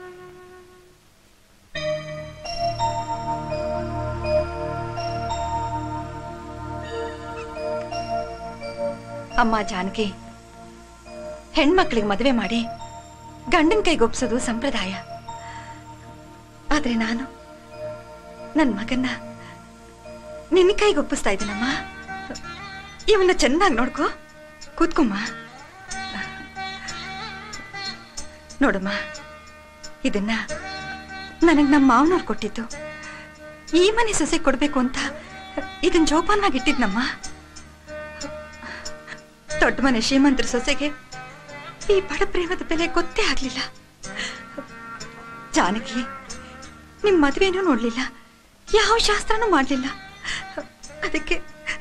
ಅಮ್ಮ ಜಾನಕಿ ಹೆಣ್ಮಕ್ಳಿಗೆ ಮದುವೆ ಮಾಡಿ ಗಂಡನ ಕೈಗೊಪ್ಸೋದು ಸಂಪ್ರದಾಯ ಆದ್ರೆ ನಾನು ನನ್ನ ಮಗನ್ನ ನಿನ್ನ ಕೈಗೊಪ್ಪಿಸ್ತಾ ಇದ್ದೀನಮ್ಮ ಇವನ್ನ ಚೆನ್ನಾಗಿ ನೋಡ್ಕೋ ಕೂತ್ಕೊಮ್ಮ ನೋಡಮ್ಮ ಇದನ್ನ ನನಗ್ ನಮ್ಮ ಮಾವನವ್ರು ಕೊಟ್ಟಿದ್ದು ಈ ಮನೆ ಸೊಸೆ ಕೊಡ್ಬೇಕು ಅಂತ ಇದನ್ ಜೋಪಾನವಾಗಿ ಇಟ್ಟಿದ್ನಮ್ಮ ದೊಡ್ಡ ಮನೆ ಶ್ರೀಮಂತರ ಸೊಸೆಗೆ ಈ ಬಡ ಪ್ರೇಮದ ಬೆಲೆ ಗೊತ್ತೇ ಆಗ್ಲಿಲ್ಲ ಜಾನಕಿ ನಿಮ್ ಮದ್ವೆನೂ ನೋಡ್ಲಿಲ್ಲ ಯಾವ ಶಾಸ್ತ್ರನೂ ಮಾಡ್ಲಿಲ್ಲ ಅದಕ್ಕೆ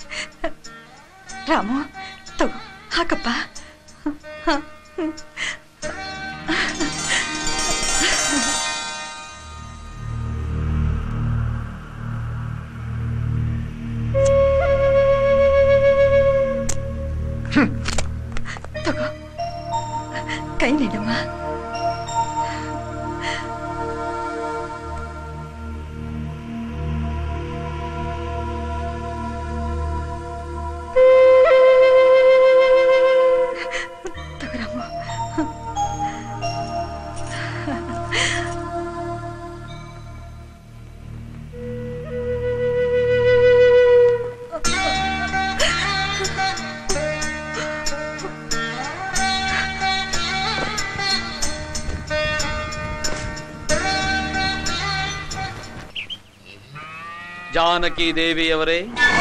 ರಾಮು ತಗೋ ಹಾಕಪ್ಪ ಹ, ಹ್ಮ್. ತಗೋ ಕೈ ನೀಡಮ್ಮ ತಗೋರಮ್ಮ ಜಾನಕಿ ದೇವಿಯವರೇ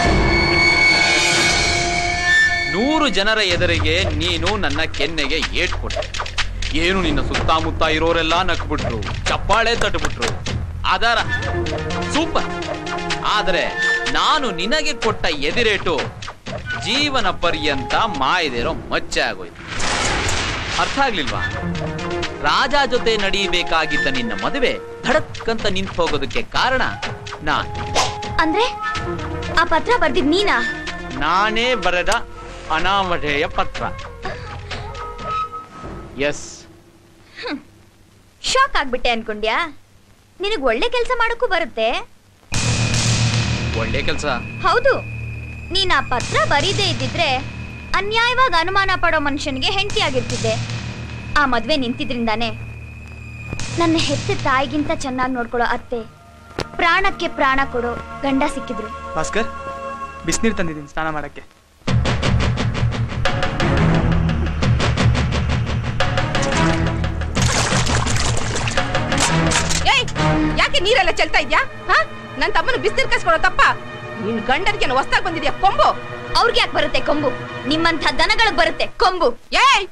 ನೂರು ಜನರ ಎದುರಿಗೆ ನೀನು ನನ್ನ ಕೆನ್ನೆಗೆ ಏಟ್ ಕೊಟ್ಟೆ ಏನು ನಿನ್ನ ಸುತ್ತಮುತ್ತ ಇರೋರೆಲ್ಲ ನಕ್ಬಿಟ್ರು ಚಪ್ಪಾಳೆ ತಟ್ಬಿಟ್ರು ಅದರ ಸೂಪರ್ ಆದ್ರೆ ನಾನು ನಿನಗೆ ಕೊಟ್ಟ ಎದಿರೇಟು ಜೀವನ ಪರ್ಯಂತ ಮಾಯದಿರೋ ಮಚ್ಚೆ ಆಗೋಯ್ತು ಅರ್ಥ ಆಗ್ಲಿಲ್ವಾ ರಾಜ ಜೊತೆ ನಡೀಬೇಕಾಗಿದ್ದ ನಿನ್ನ ಮದುವೆ ಧಡಕ್ಕಂತ ನಿಂತು ಹೋಗೋದಕ್ಕೆ ಕಾರಣ ನಾನ್ ಅಂದ್ರೆ ಆ ಪತ್ರ ಬರ್ದಿದ್ ನೀನಾ ನಾನೇ ಬರೆದ ಅನಾಮಧೇಯ ಪತ್ರ ಎಸ್ ಶಾಕ್ ಆಗ್ಬಿಟ್ಟೆ ಅನ್ಕೊಂಡ್ಯಾ ನಿನಗ್ ಒಳ್ಳೆ ಕೆಲಸ ಮಾಡಕ್ಕೂ ಬರುತ್ತೆ ಒಳ್ಳೆ ಕೆಲಸ ಹೌದು ನೀನ್ ಆ ಪತ್ರ ಬರೀದೇ ಇದ್ದಿದ್ರೆ ಅನ್ಯಾಯವಾಗಿ ಅನುಮಾನ ಪಡೋ ಮನುಷ್ಯನಿಗೆ ಹೆಂಡತಿ ಆಗಿರ್ತಿದ್ದೆ ಆ ಮದ್ವೆ ನಿಂತಿದ್ರಿಂದಾನೆ ನನ್ನ ಹೆತ್ತ ತಾಯಿಗಿಂತ ಚೆನ್ನಾಗಿ ನೋಡ್ಕೊಳ್ಳೋ ಅತ್ತೆ ಪ್ರಾಣಕ್ಕೆ ಪ್ರಾಣ ಕೊಡೋ ಗಂಡ ಸಿಕ್ಕಿದ್ರು ಭಾಸ್ಕರ್ ಬಿಸಿನೀರು ತಂದಿದ್ದೀನಿ ಸ್ನಾನ ಮಾಡಕ್ಕೆ ಅದಕ್ಕೆ ನೀರೆಲ್ಲ ಚೆಲ್ತಾ ಇದ್ಯಾ ಹಾ ನನ್ ತಮ್ಮನ ಬಿಸಿಲು ಕಸ್ಕೊಳೋ ತಪ್ಪ ನಿನ್ ಗಂಡನಿಗೆ ಹೊಸ್ದಾಗ್ ಬಂದಿದ್ಯಾ ಕೊಂಬು ಅವ್ರಿಗೆ ಯಾಕೆ ಬರುತ್ತೆ ಕೊಂಬು ನಿಮ್ಮಂಥ ದನಗಳಿಗೆ ಬರುತ್ತೆ ಕೊಂಬು ಏಯ್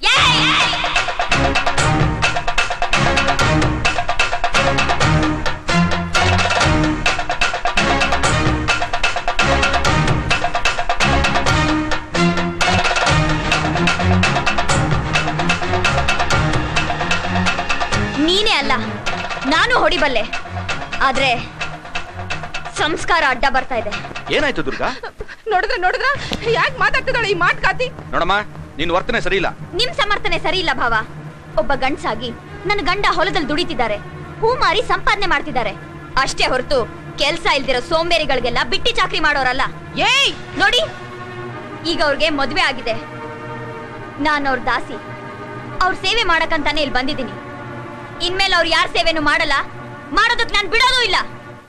ನೀನೇ ಅಲ್ಲ ನಾನು ಹೊಡಿಬಲ್ಲೆ ಆದ್ರೆ ಸಂಸ್ಕಾರ ಅಡ್ಡ ಬರ್ತಾ ಇದೆ ಏನಾಯ್ತು ದುರ್ಗಾ ನೋಡಿದ್ರ ನೋಡಿದ್ರ ಯಾಕೆ ಮಾತಾಡ್ತಿದ್ದಾಳೆ ಈ ಮಾಟ್ ಕಾತಿ ನೋಡಮ್ಮ ನಿನ್ ವರ್ತನೆ ಸರಿ ಇಲ್ಲ ನಿಮ್ ಸಮರ್ಥನೆ ಸರಿ ಇಲ್ಲ ಭಾವ ಒಬ್ಬ ಗಂಡ್ಸಾಗಿ ನನ್ನ ಗಂಡ ಹೊಲದಲ್ಲಿ ದುಡಿತಿದ್ದಾರೆ ಹೂ ಮಾರಿ ಸಂಪಾದನೆ ಮಾಡ್ತಿದ್ದಾರೆ ಅಷ್ಟೇ ಹೊರತು ಕೆಲ್ಸ ಇಲ್ದಿರೋ ಸೋಂಬೇರಿಗಳಿಗೆಲ್ಲ ಬಿಟ್ಟಿ ಚಾಕ್ರಿ ಮಾಡೋರಲ್ಲ ಏಯ್ ನೋಡಿ ಈಗ ಅವ್ರಿಗೆ ಮದ್ವೆ ಆಗಿದೆ ನಾನು ಅವ್ರ ದಾಸಿ ಅವ್ರ ಸೇವೆ ಮಾಡಕ್ಕಂತಾನೆ ಇಲ್ಲಿ ಬಂದಿದ್ದೀನಿ ಇನ್ಮೇಲೆ ಅವ್ರು ಯಾರ ಸೇವೆನೂ ಮಾಡಲ್ಲ ಮಾಡೋದಕ್ ನಾನು ಬಿಡೋದು ಇಲ್ಲ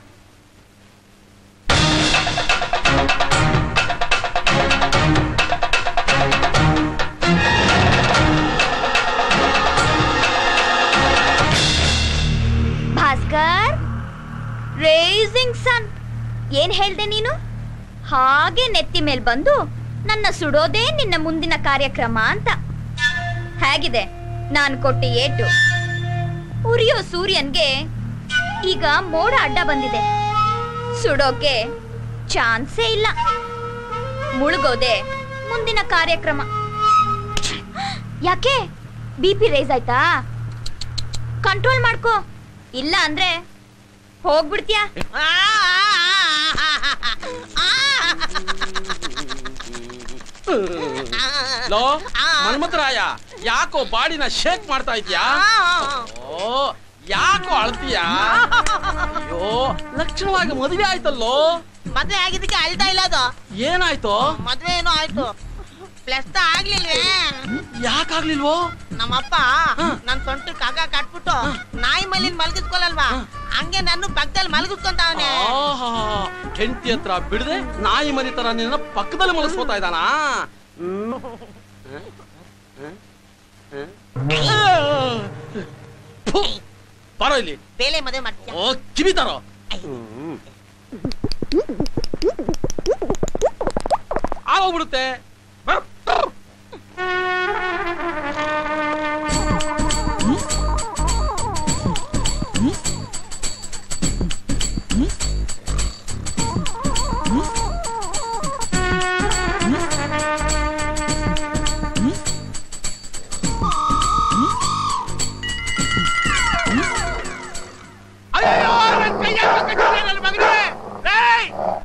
ಭಾಸ್ಕರ್ ರೇಸಿಂಗ್ ಸನ್ ಏನ್ ಹೇಳ್ದೆ ನೀನು ಹಾಗೆ ನೆತ್ತಿ ಮೇಲ್ ಬಂದು ನನ್ನ ಸುಡೋದೇ ನಿನ್ನ ಮುಂದಿನ ಕಾರ್ಯಕ್ರಮ ಅಂತ ಹೇಗಿದೆ ನಾನು ಕೊಟ್ಟ ಏಟು ಉರಿಯೋ ಸೂರ್ಯನ್ಗೆ ಈಗ ಮೋಡ ಅಡ್ಡ ಬಂದಿದೆ ಸುಡೋಕೆ ಚಾನ್ಸೇ ಇಲ್ಲ ಮುಳುಗೋದೆ ಮುಂದಿನ ಕಾರ್ಯಕ್ರಮ ಯಾಕೆ ಬಿ ಪಿ ರೇಸ್ ಆಯ್ತಾ ಕಂಟ್ರೋಲ್ ಮಾಡ್ಕೋ ಇಲ್ಲ ಅಂದ್ರೆ ಹೋಗ್ಬಿಡ್ತೀಯಾ ಲೋ ಮನ್ಮಥರಾಯ ಯಾಕೋ ಬಾಡಿನ ಶೇಕ್ ಮಾಡ್ತಾ ಇದ್ಯಾ ಓ ಯಾಕೋ ಅಳ್ತೀಯಾ ಅಯ್ಯೋ ಲಕ್ಷಣವಾಗಿ ಮದುವೆ ಆಯ್ತಲ್ಲೋ ಮದ್ವೆ ಆಗಿದ್ದಕ್ಕೆ ಅಳ್ತಾ ಇಲ್ಲ ಅದು ಏನಾಯ್ತು ಮದ್ವೆ ಏನೋ ಆಯ್ತು ಪ್ಲಸ್ ಆಗ್ಲಿಲ್ವೇ ಯಾಕಾಗ್ಲಿಲ್ವೋ ನಮ್ಮಪ್ಪ ನನ್ ಸೊಂಟ ಕಾಗ ಕಟ್ಬಿಟ್ಟು ನಾಯಿ ಮಲ್ಲಿನ್ ಮಲಗಿಸ್ಕೊಳಲ್ವಾ ಹಂಗೆ ನಾನು ಪಕ್ಕದಲ್ಲಿ ಮಲಗಿಸ್ಕೊಂತಾವನೆ ಆಹಾ ಹೆಂಡತಿ ಹತ್ರ ಬಿಡದೆ ನಾಯಿ ಮರಿ ತರ ನಿನ್ನ ಪಕ್ಕದಲ್ಲಿ ಮಲಗಿಸ್ಕೋತಾ ಇದ್ದಾನಾ ಹ್ಮ್. ಹ? ಹ? ಹ? ಫು, ಬಾರೋ ಇಲ್ಲಿ ಬೇಲೆ ಮದ್ವೆ ಮಾಡ್ತೀಯ ಓ ಕಿವಿ ತರೋ ಆಗೋಗ್ಬಿಡುತ್ತೆ ಅಯ್ಯೋ ನನ್ ಕೈ ಯಾಕೋ ಕಚ್ಚಿದೆ ನನ್ನ ಮಗನೇ ಏಯ್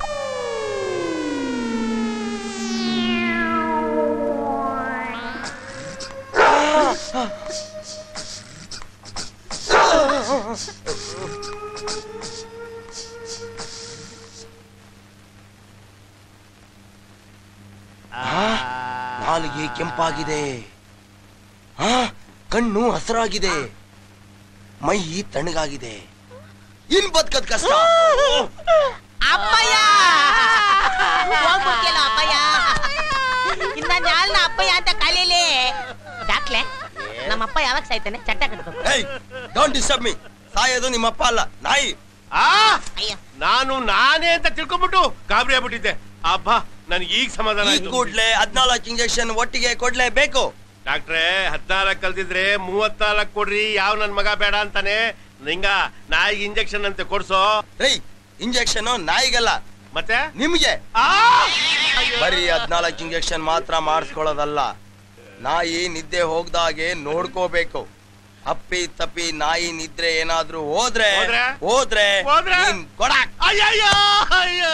ನಾಲಿಗೆ ಕೆಂಪಾಗಿದೆ ಆ, ಕಣ್ಣು ಹಸರಾಗಿದೆ ಮೈ ತಣ್ಣಗಾಗಿದೆ ಇನ್ ಬದ್ಕದ್ ಕಷ್ಟ ಅಪ್ಪಯ್ಯ ಹೋಗ್ಬಿಡ್ತಿಯಲ್ಲ ಅಪ್ಪಯ್ಯ ಇನ್ನ ನ್ಯಾಲ್ನ ಅಪ್ಪಯ್ಯ ಅಂತ ಕಲೀಲಿ ಡಾಕ್ಲೆ ನಮ್ಮಪ್ಪ ಯಾವಾಗ ಸಾಯ್ತಾನೆ ಚಟ್ಟ ಕಟ್ಬೇಕು ಏಯ್ ಡೋಂಟ್ ಡಿಸ್ಟರ್ಬ್ ಮೀ ಸಾಯೋದು ನಿಮ್ಮಪ್ಪ ಅಲ್ಲ ನಾಯಿ ಆ ನಾನು ನಾನೇ ಅಂತ ತಿಳ್ಕೊಂಬಿಟ್ಟು ಗಾಬರಿ ಆಗ್ಬಿಟ್ಟಿದ್ದೆ ಅಬ್ಬ ನನ್ಗೆ ಈಗ ಸಮಾಧಾನ ಈ ಆಯ್ತು ಕೂಡ್ಲೆ ಹದ್ನಾಲ್ಕು ಇಂಜೆಕ್ಷನ್ ಒಟ್ಟಿಗೆ ಕೊಡ್ಲೇಬೇಕು ಡಾಕ್ಟ್ರೆ ಹದ್ನಾಲ್ಕು ಕಲ್ತಿದ್ರೆ ಮೂವತ್ನಾಲ್ಕು ಕೊಡ್ರಿ ಯಾವ ನನ್ ಮಗ ಬೇಡ ಅಂತಾನೆ ನಿಂಗ ನಾಯಿಗೆ ಇಂಜೆಕ್ಷನ್ ಅಂತೆ ಕೊಡ್ಸೋ ರೈ ಇಂಜೆಕ್ಷನ್ ನಾಯಿಗಲ್ಲ ಮತ್ತೆ ನಿಮ್ಗೆ ಬರೀ ಹದ್ನಾಲ್ಕು ಇಂಜೆಕ್ಷನ್ ಮಾತ್ರ ಮಾಡಿಸ್ಕೊಳ್ಳೋದಲ್ಲ ನಾಯಿ ನಿದ್ದೆ ಹೋಗ್ದಾಗೆ ನೋಡ್ಕೋಬೇಕು ಅಪ್ಪಿ ತಪ್ಪಿ ನಾಯಿ ನಿದ್ರೆ ಏನಾದ್ರೂ ಹೋದ್ರೆ ಹೋದ್ರೆ? ಹೋದ್ರೆ ಹೋದ್ರೆ? ನೀನ್ ಕೊಡಾಕ್ ಅಯ್ಯಯ್ಯೋ ಅಯ್ಯೋ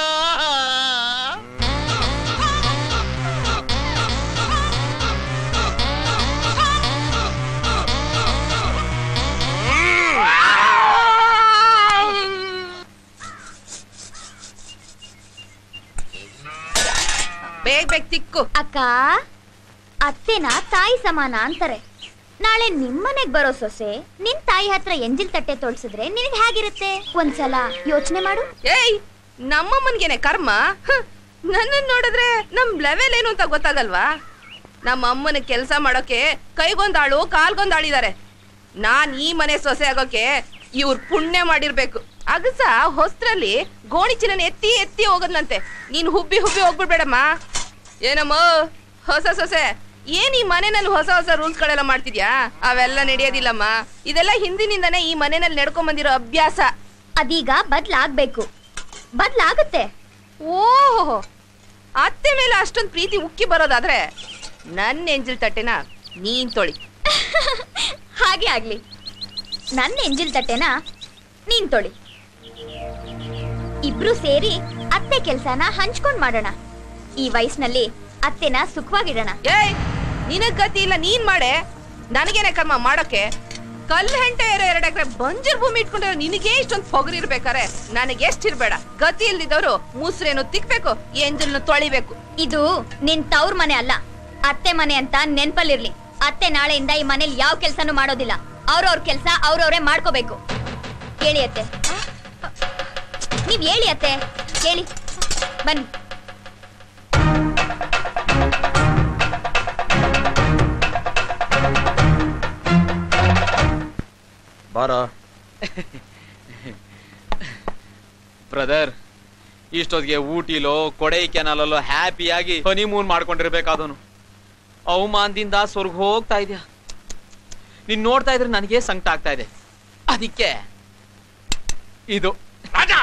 ಬೇಗ ಬೇಗ ತಿಕ್ಕು ಅಕ್ಕ ಅತ್ತೆನ ತಾಯಿ ಸಮಾನ ಅಂತಾರೆ ನಾಳೆ ನಿಮ್ಮನೆಗ್ ಬರೋ ಸೊಸೆ ನಿನ್ ತಾಯಿ ಹತ್ರ ಎಂಜಿಲ್ ತಟ್ಟೆ ತೋಳ್ಸಿದ್ರೆ ನಿನಗ್ ಹೇಗಿರುತ್ತೆ ಒಂದ್ಸಲ ಯೋಚನೆ ಮಾಡು ಏಯ್ ನಮ್ಮಮ್ಮನ್ಗೇನೆ ಕರ್ಮ ನನ್ನ ನೋಡಿದ್ರೆ ನಮ್ ಲೆವೆಲ್ ಏನು ಅಂತ ಗೊತ್ತಾಗಲ್ವಾ ನಮ್ಮ ಅಮ್ಮನ ಕೆಲಸ ಮಾಡೋಕೆ ಕೈಗೊಂದಾಳು ಕಾಲ್ಗೊಂದಾಳಿದ್ದಾರೆ ನಾನ್ ಈ ಮನೆ ಸೊಸೆ ಆಗೋಕೆ ಇವ್ರು ಪುಣ್ಯ ಮಾಡಿರ್ಬೇಕು ಅಗಸ ಹೊಸ್ತ್ರಲ್ಲಿ ಗೋಣಿ ಚೀಲನ ಎತ್ತಿ ಎತ್ತಿ ಹೋಗದ್ನಂತೆ ನೀನ್ ಹುಬ್ಬಿ ಹುಬ್ಬಿ ಹೋಗ್ಬಿಡ್ಬೇಡಮ್ಮ ಏನಮ್ಮ ಹೊಸ ಸೊಸೆ ಏನ್ ಈ ಮನೆನಲ್ಲಿ ಹೊಸ ಹೊಸ ರೂಲ್ಸ್ ಗಳೆಲ್ಲ ಮಾಡ್ತಿದ್ಯಾ ಅವೆಲ್ಲ ನಡೆಯೋದಿಲ್ಲಮ್ಮ ಇದೆಲ್ಲ ಹಿಂದಿನಿಂದನೇ ಈ ಮನೆಯಲ್ಲಿ ನಡ್ಕೊಂಡ್ ಬಂದಿರೋ ಅಭ್ಯಾಸ ಅದೀಗ ಬದ್ಲಾಗ್ಬೇಕು ಬದ್ಲಾಗುತ್ತೆ ಓಹೋ ಅತ್ತೆ ಮೇಲೆ ಅಷ್ಟೊಂದ್ ಪ್ರೀತಿ ಉಕ್ಕಿ ಬರೋದಾದ್ರೆ ನನ್ನ ಎಂಜಿಲ್ ತಟ್ಟೆನ ನೀನ್ ತೊಳಿ ಹಾಗೆ ಆಗ್ಲಿ ನನ್ನ ಎಂಜಿಲ್ ತಟ್ಟೆನ ನೀನ್ ತೊಳಿ ಇಬ್ರು ಸೇರಿ ಅತ್ತೆ ಕೆಲ್ಸನ ಹಂಚ್ಕೊಂಡ್ ಮಾಡೋಣ ಈ ವಯಸ್ಸಿನಲ್ಲಿ ಅತ್ತೆನ ಸುಖವಾಗಿಡೋಣ ಏಯ್ ನಿನಗ್ ಗತಿ ಇಲ್ಲ ನೀನ್ ಮಾಡೆ ನನಗೇನೆ ಕರ್ಮ ಮಾಡೋಕೆ ಕಲ್ಲು ಹೆಂಟೆ ಇರೋ ಎರಡು ಎಕರೆ ಬಂಜರ್ ಭೂಮಿ ಇಟ್ಕೊಂಡಿರೋ ನಿನಗೆ ಇಷ್ಟೊಂದು ಪೊಗರು ಇರ್ಬೇಕಾರೆ ನನಗೆ ಎಷ್ಟಿರ್ಬೇಡ ಗತಿ ಇಲ್ದಿದ್ದವ್ರು ಮುಸ್ರೇನು ತಿಕ್ಬೇಕು ಎಂಜಲ್ನು ತೊಳಿಬೇಕು ಇದು ನಿನ್ ತವ್ರ ಮನೆ ಅಲ್ಲ ಅತ್ತೆ ಮನೆ ಅಂತ ನೆನ್ಪಲ್ಲಿರ್ಲಿ ಅತ್ತೆ ನಾಳೆಯಿಂದ ಈ ಮನೇಲಿ ಯಾವ ಕೆಲ್ಸನೂ ಮಾಡೋದಿಲ್ಲ ಅವ್ರವ್ರ ಕೆಲ್ಸ ಅವ್ರವ್ರೇ ಮಾಡ್ಕೋಬೇಕು ಹೇಳಿ ಅತ್ತೆ ನೀವ್ ಹೇಳಿ ಅತ್ತೆ ಹೇಳಿ ಬನ್ನಿ ಬಾರ ಬ್ರದರ್ ಇಷ್ಟೊತ್ತಿಗೆ ಊಟಿಲೋ ಕೊಡೈಕೆನಾಲಲ್ಲೋ ಹ್ಯಾಪಿಯಾಗಿ ಹನಿಮೂನ್ ಮಾಡ್ಕೊಂಡಿರ್ಬೇಕಾದನು ಅವಮಾನದಿಂದ ಸ್ವರ್ಗ ಹೋಗ್ತಾ ಇದೆಯಾ ನೀನ್ ನೋಡ್ತಾ ಇದ್ರೆ ನನಗೆ ಸಂಕಟ ಆಗ್ತಾ ಇದೆ ಅದಕ್ಕೆ ಇದು ರಾಜ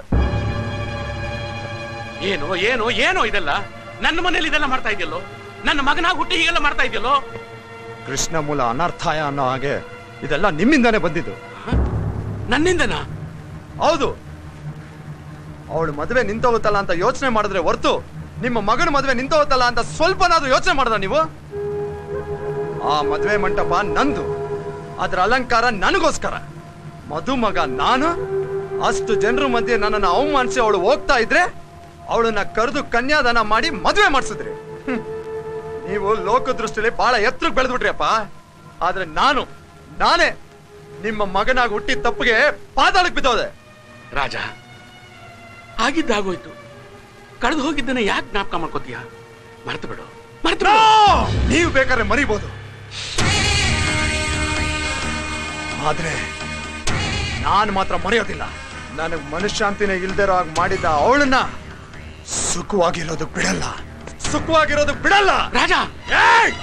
ಏನು ಏನು ಏನು ಇದೆಲ್ಲ ನನ್ನ ಮನೇಲಿ ಇದೆಲ್ಲ ಮಾಡ್ತಾ ಇದೆಯಲ್ಲೋ ನನ್ನ ಮಗನಾಗ ಹುಟ್ಟಿ ಹೀಗೆಲ್ಲ ಮಾಡ್ತಾ ಇದೆಯಲ್ಲೋ ಕೃಷ್ಣ ಮೂಲ ಅನರ್ಥಾಯ ಅನ್ನೋ ಹಾಗೆ ಇದೆಲ್ಲ ನಿಮ್ಮಿಂದಾನೇ ಬಂದಿದ್ದು ನನ್ನಿಂದನಾ ಹೌದು ಅವಳು ಮದುವೆ ನಿಂತೋಗುತ್ತಲ್ಲ ಅಂತ ಯೋಚನೆ ಮಾಡಿದ್ರೆ ಹೊರ್ತು ನಿಮ್ಮ ಮಗನ ಮದುವೆ ನಿಂತೋಗುತ್ತಲ್ಲ ಅಂತ ಸ್ವಲ್ಪನಾದ್ರೂ ಯೋಚನೆ ಮಾಡಿದ್ರ ನೀವು ಆ ಮದುವೆ ಮಂಟಪ ನಂದು ಅದರ ಅಲಂಕಾರ ನನಗೋಸ್ಕರ ಮದುಮಗ ನಾನು ಅಷ್ಟು ಜನರ ಮಧ್ಯೆ ನನ್ನನ್ನು ಅವಮಾನಿಸಿ ಅವಳು ಹೋಗ್ತಾ ಇದ್ರೆ ಅವಳನ್ನ ಕರೆದು ಕನ್ಯಾದಾನ ಮಾಡಿ ಮದುವೆ ಮಾಡಿಸಿದ್ರಿ ಹ್ಮ್. ನೀವು ಲೋಕದೃಷ್ಟಿಲಿ ಬಹಳ ಎತ್ತರಕ್ಕೆ ಬೆಳೆದ್ಬಿಟ್ರಿಯಪ್ಪ ಆದ್ರೆ ನಾನು ನಾನೇ ನಿಮ್ಮ ಮಗನಾಗಿ ಹುಟ್ಟಿದ ತಪ್ಪಿಗೆ ಪಾತಾಳಕ್ಕೆ ಬಿದ್ದೋದೆ ರಾಜ ಆಗಿದ್ದಾಗೋಯ್ತು ಕಳೆದು ಹೋಗಿದ್ದನ್ನ ಯಾಕೆ ಜ್ಞಾಪಕ ಮಾಡ್ಕೋತೀಯ ಮರ್ತು ಬಿಡು ಮರ್ತು ಬಿಡು ನೀವು ಬೇಕಾದ್ರೆ ಮರಿಬೋದು ಆದ್ರೆ ನಾನು ಮಾತ್ರ ಮರೆಯೋದಿಲ್ಲ ನನಗ್ ಮನಃಶಾಂತಿನೇ ಇಲ್ದಿರೋ ಹಾಗೆ ಮಾಡಿದ್ದ ಅವಳನ್ನ ಸುಖವಾಗಿರೋದು ಬಿಡಲ್ಲ ಸುಖವಾಗಿರೋದು ಬಿಡಲ್ಲ ರಾಜ ಏಯ್!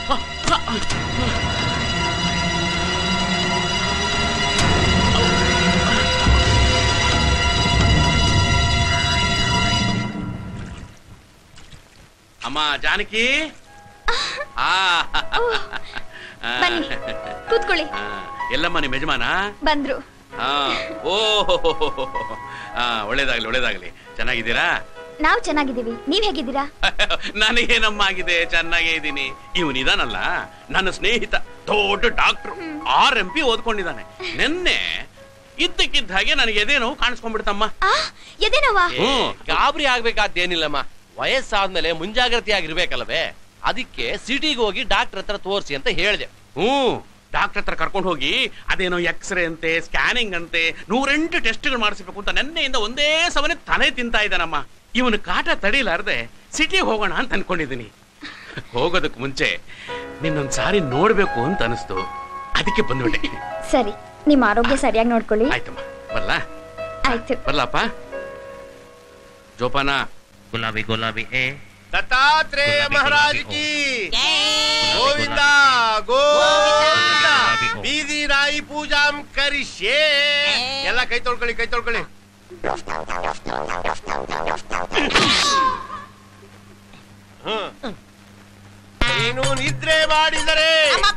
ಅಮ್ಮ ಜಾನಕಿ ಆ ಬನ್ನಿ ಕೂತ್ಕೊಳ್ಳಿ ಆ, ಎಲ್ಲಮ್ಮ ನಿಮ್ಮ ಯಜಮಾನ ಬಂದ್ರು ಹಾ ಓ ಹಾ ಒಳ್ಳೇದಾಗ್ಲಿ ಒಳ್ಳೇದಾಗ್ಲಿ ಚೆನ್ನಾಗಿದ್ದೀರಾ ನಾವ್ ಚೆನ್ನಾಗಿದ್ದೀವಿ ನೀವ್ ಹೇಗಿದ್ದೀರಾ ನನಗೇನಮ್ಮ ಆಗಿದೆ ಚೆನ್ನಾಗೇ ಇದ್ದೀನಿ ಇವನಿದಾನಲ್ಲ ನನ್ನ ಸ್ನೇಹಿತ ದೊಡ್ಡ ಡಾಕ್ಟರ್ ಆರ್ ಎಂ ಪಿ ಓದ್ಕೊಂಡಿದ್ದಾನೆ ನಿನ್ನೆ ಇದ್ದಕ್ಕಿದ್ದ ಹಾಗೆ ನನಗೆ ಎದೆ ನೋವು ಕಾಣಿಸ್ಕೊಂಡ್ಬಿಡ್ತಮ್ಮ ಎದೇನವ್ವ ಹ್ಮ್ ಗಾಬರಿ ಆಗ್ಬೇಕಾದ್ದೇನಿಲ್ಲಮ್ಮ ವಯಸ್ಸಾದ್ಮೇಲೆ ಮುಂಜಾಗ್ರತೆಯಾಗಿರ್ಬೇಕಲ್ವೇ ಅದಕ್ಕೆ ಸಿಟಿಗೆ ಹೋಗಿ ಡಾಕ್ಟರ್ ಹತ್ರ ತೋರಿಸಿ ಅಂತ ಹೇಳಿದೆ ಹ್ಮ್ ಡಾಕ್ಟರ್ ಹತ್ರ ಕರ್ಕೊಂಡು ಹೋಗಿ ಅದೇನೋ ಎಕ್ಸ್ರೇ ಅಂತೆ ಸ್ಕ್ಯಾನಿಂಗ್ ಅಂತೆ ನೂರೆಂಟು ಟೆಸ್ಟ್ಗಳು ಮಾಡಿಸ್ಬೇಕು ಅಂತ ನೆನ್ನೆಯಿಂದ ಒಂದೇ ಸಮನೆ ತಲೆ ತಿಂತಾ ಇದ್ದಾನಮ್ಮ ಇವನು ಕಾಟ ತಡಿಲಾರ್ದೆ ಸಿಟಿಗೆ ಹೋಗೋಣ ಅಂತ ಅನ್ಕೊಂಡಿದ್ದೀನಿ ಹೋಗೋದಕ್ಕೆ ಮುಂಚೆ ನಿನ್ನೊಂದ್ ಸಾರಿ ನೋಡ್ಬೇಕು ಅಂತ ಅನಿಸ್ತು ಅದಕ್ಕೆ ಬಂದ್ಬಿಟ್ಟೆ ಸರಿ ನಿಮ್ ಆರೋಗ್ಯ ಸರಿಯಾಗಿ ನೋಡ್ಕೊಳ್ಳಿ ಆಯ್ತಮ್ಮ ಬರ್ಲಾ ಆಯ್ತು ಬರ್ಲಪ್ಪ ಜೋಪಾನ ಗುಲಾಬಿ ಗುಲಾಬಿ ಎ ದತ್ತಾತ್ರೇಯ ಮಹಾರಾಜ್ ಕಿ ಗೋವಿಂದ ಗೋವಿಂದ ಬೀದಿ ನಾಯಿ ಪೂಜಾಂ ಕರಿಷ್ಯೇ ಎಲ್ಲ ಕೈ ತೊಳ್ಕೊಳ್ಳಿ ಕೈ ತೊಳ್ಕೊಳ್ಳಿ ಹ್ಮ್. ನೀನು ನಿದ್ರೆ ಮಾಡಿದರೆ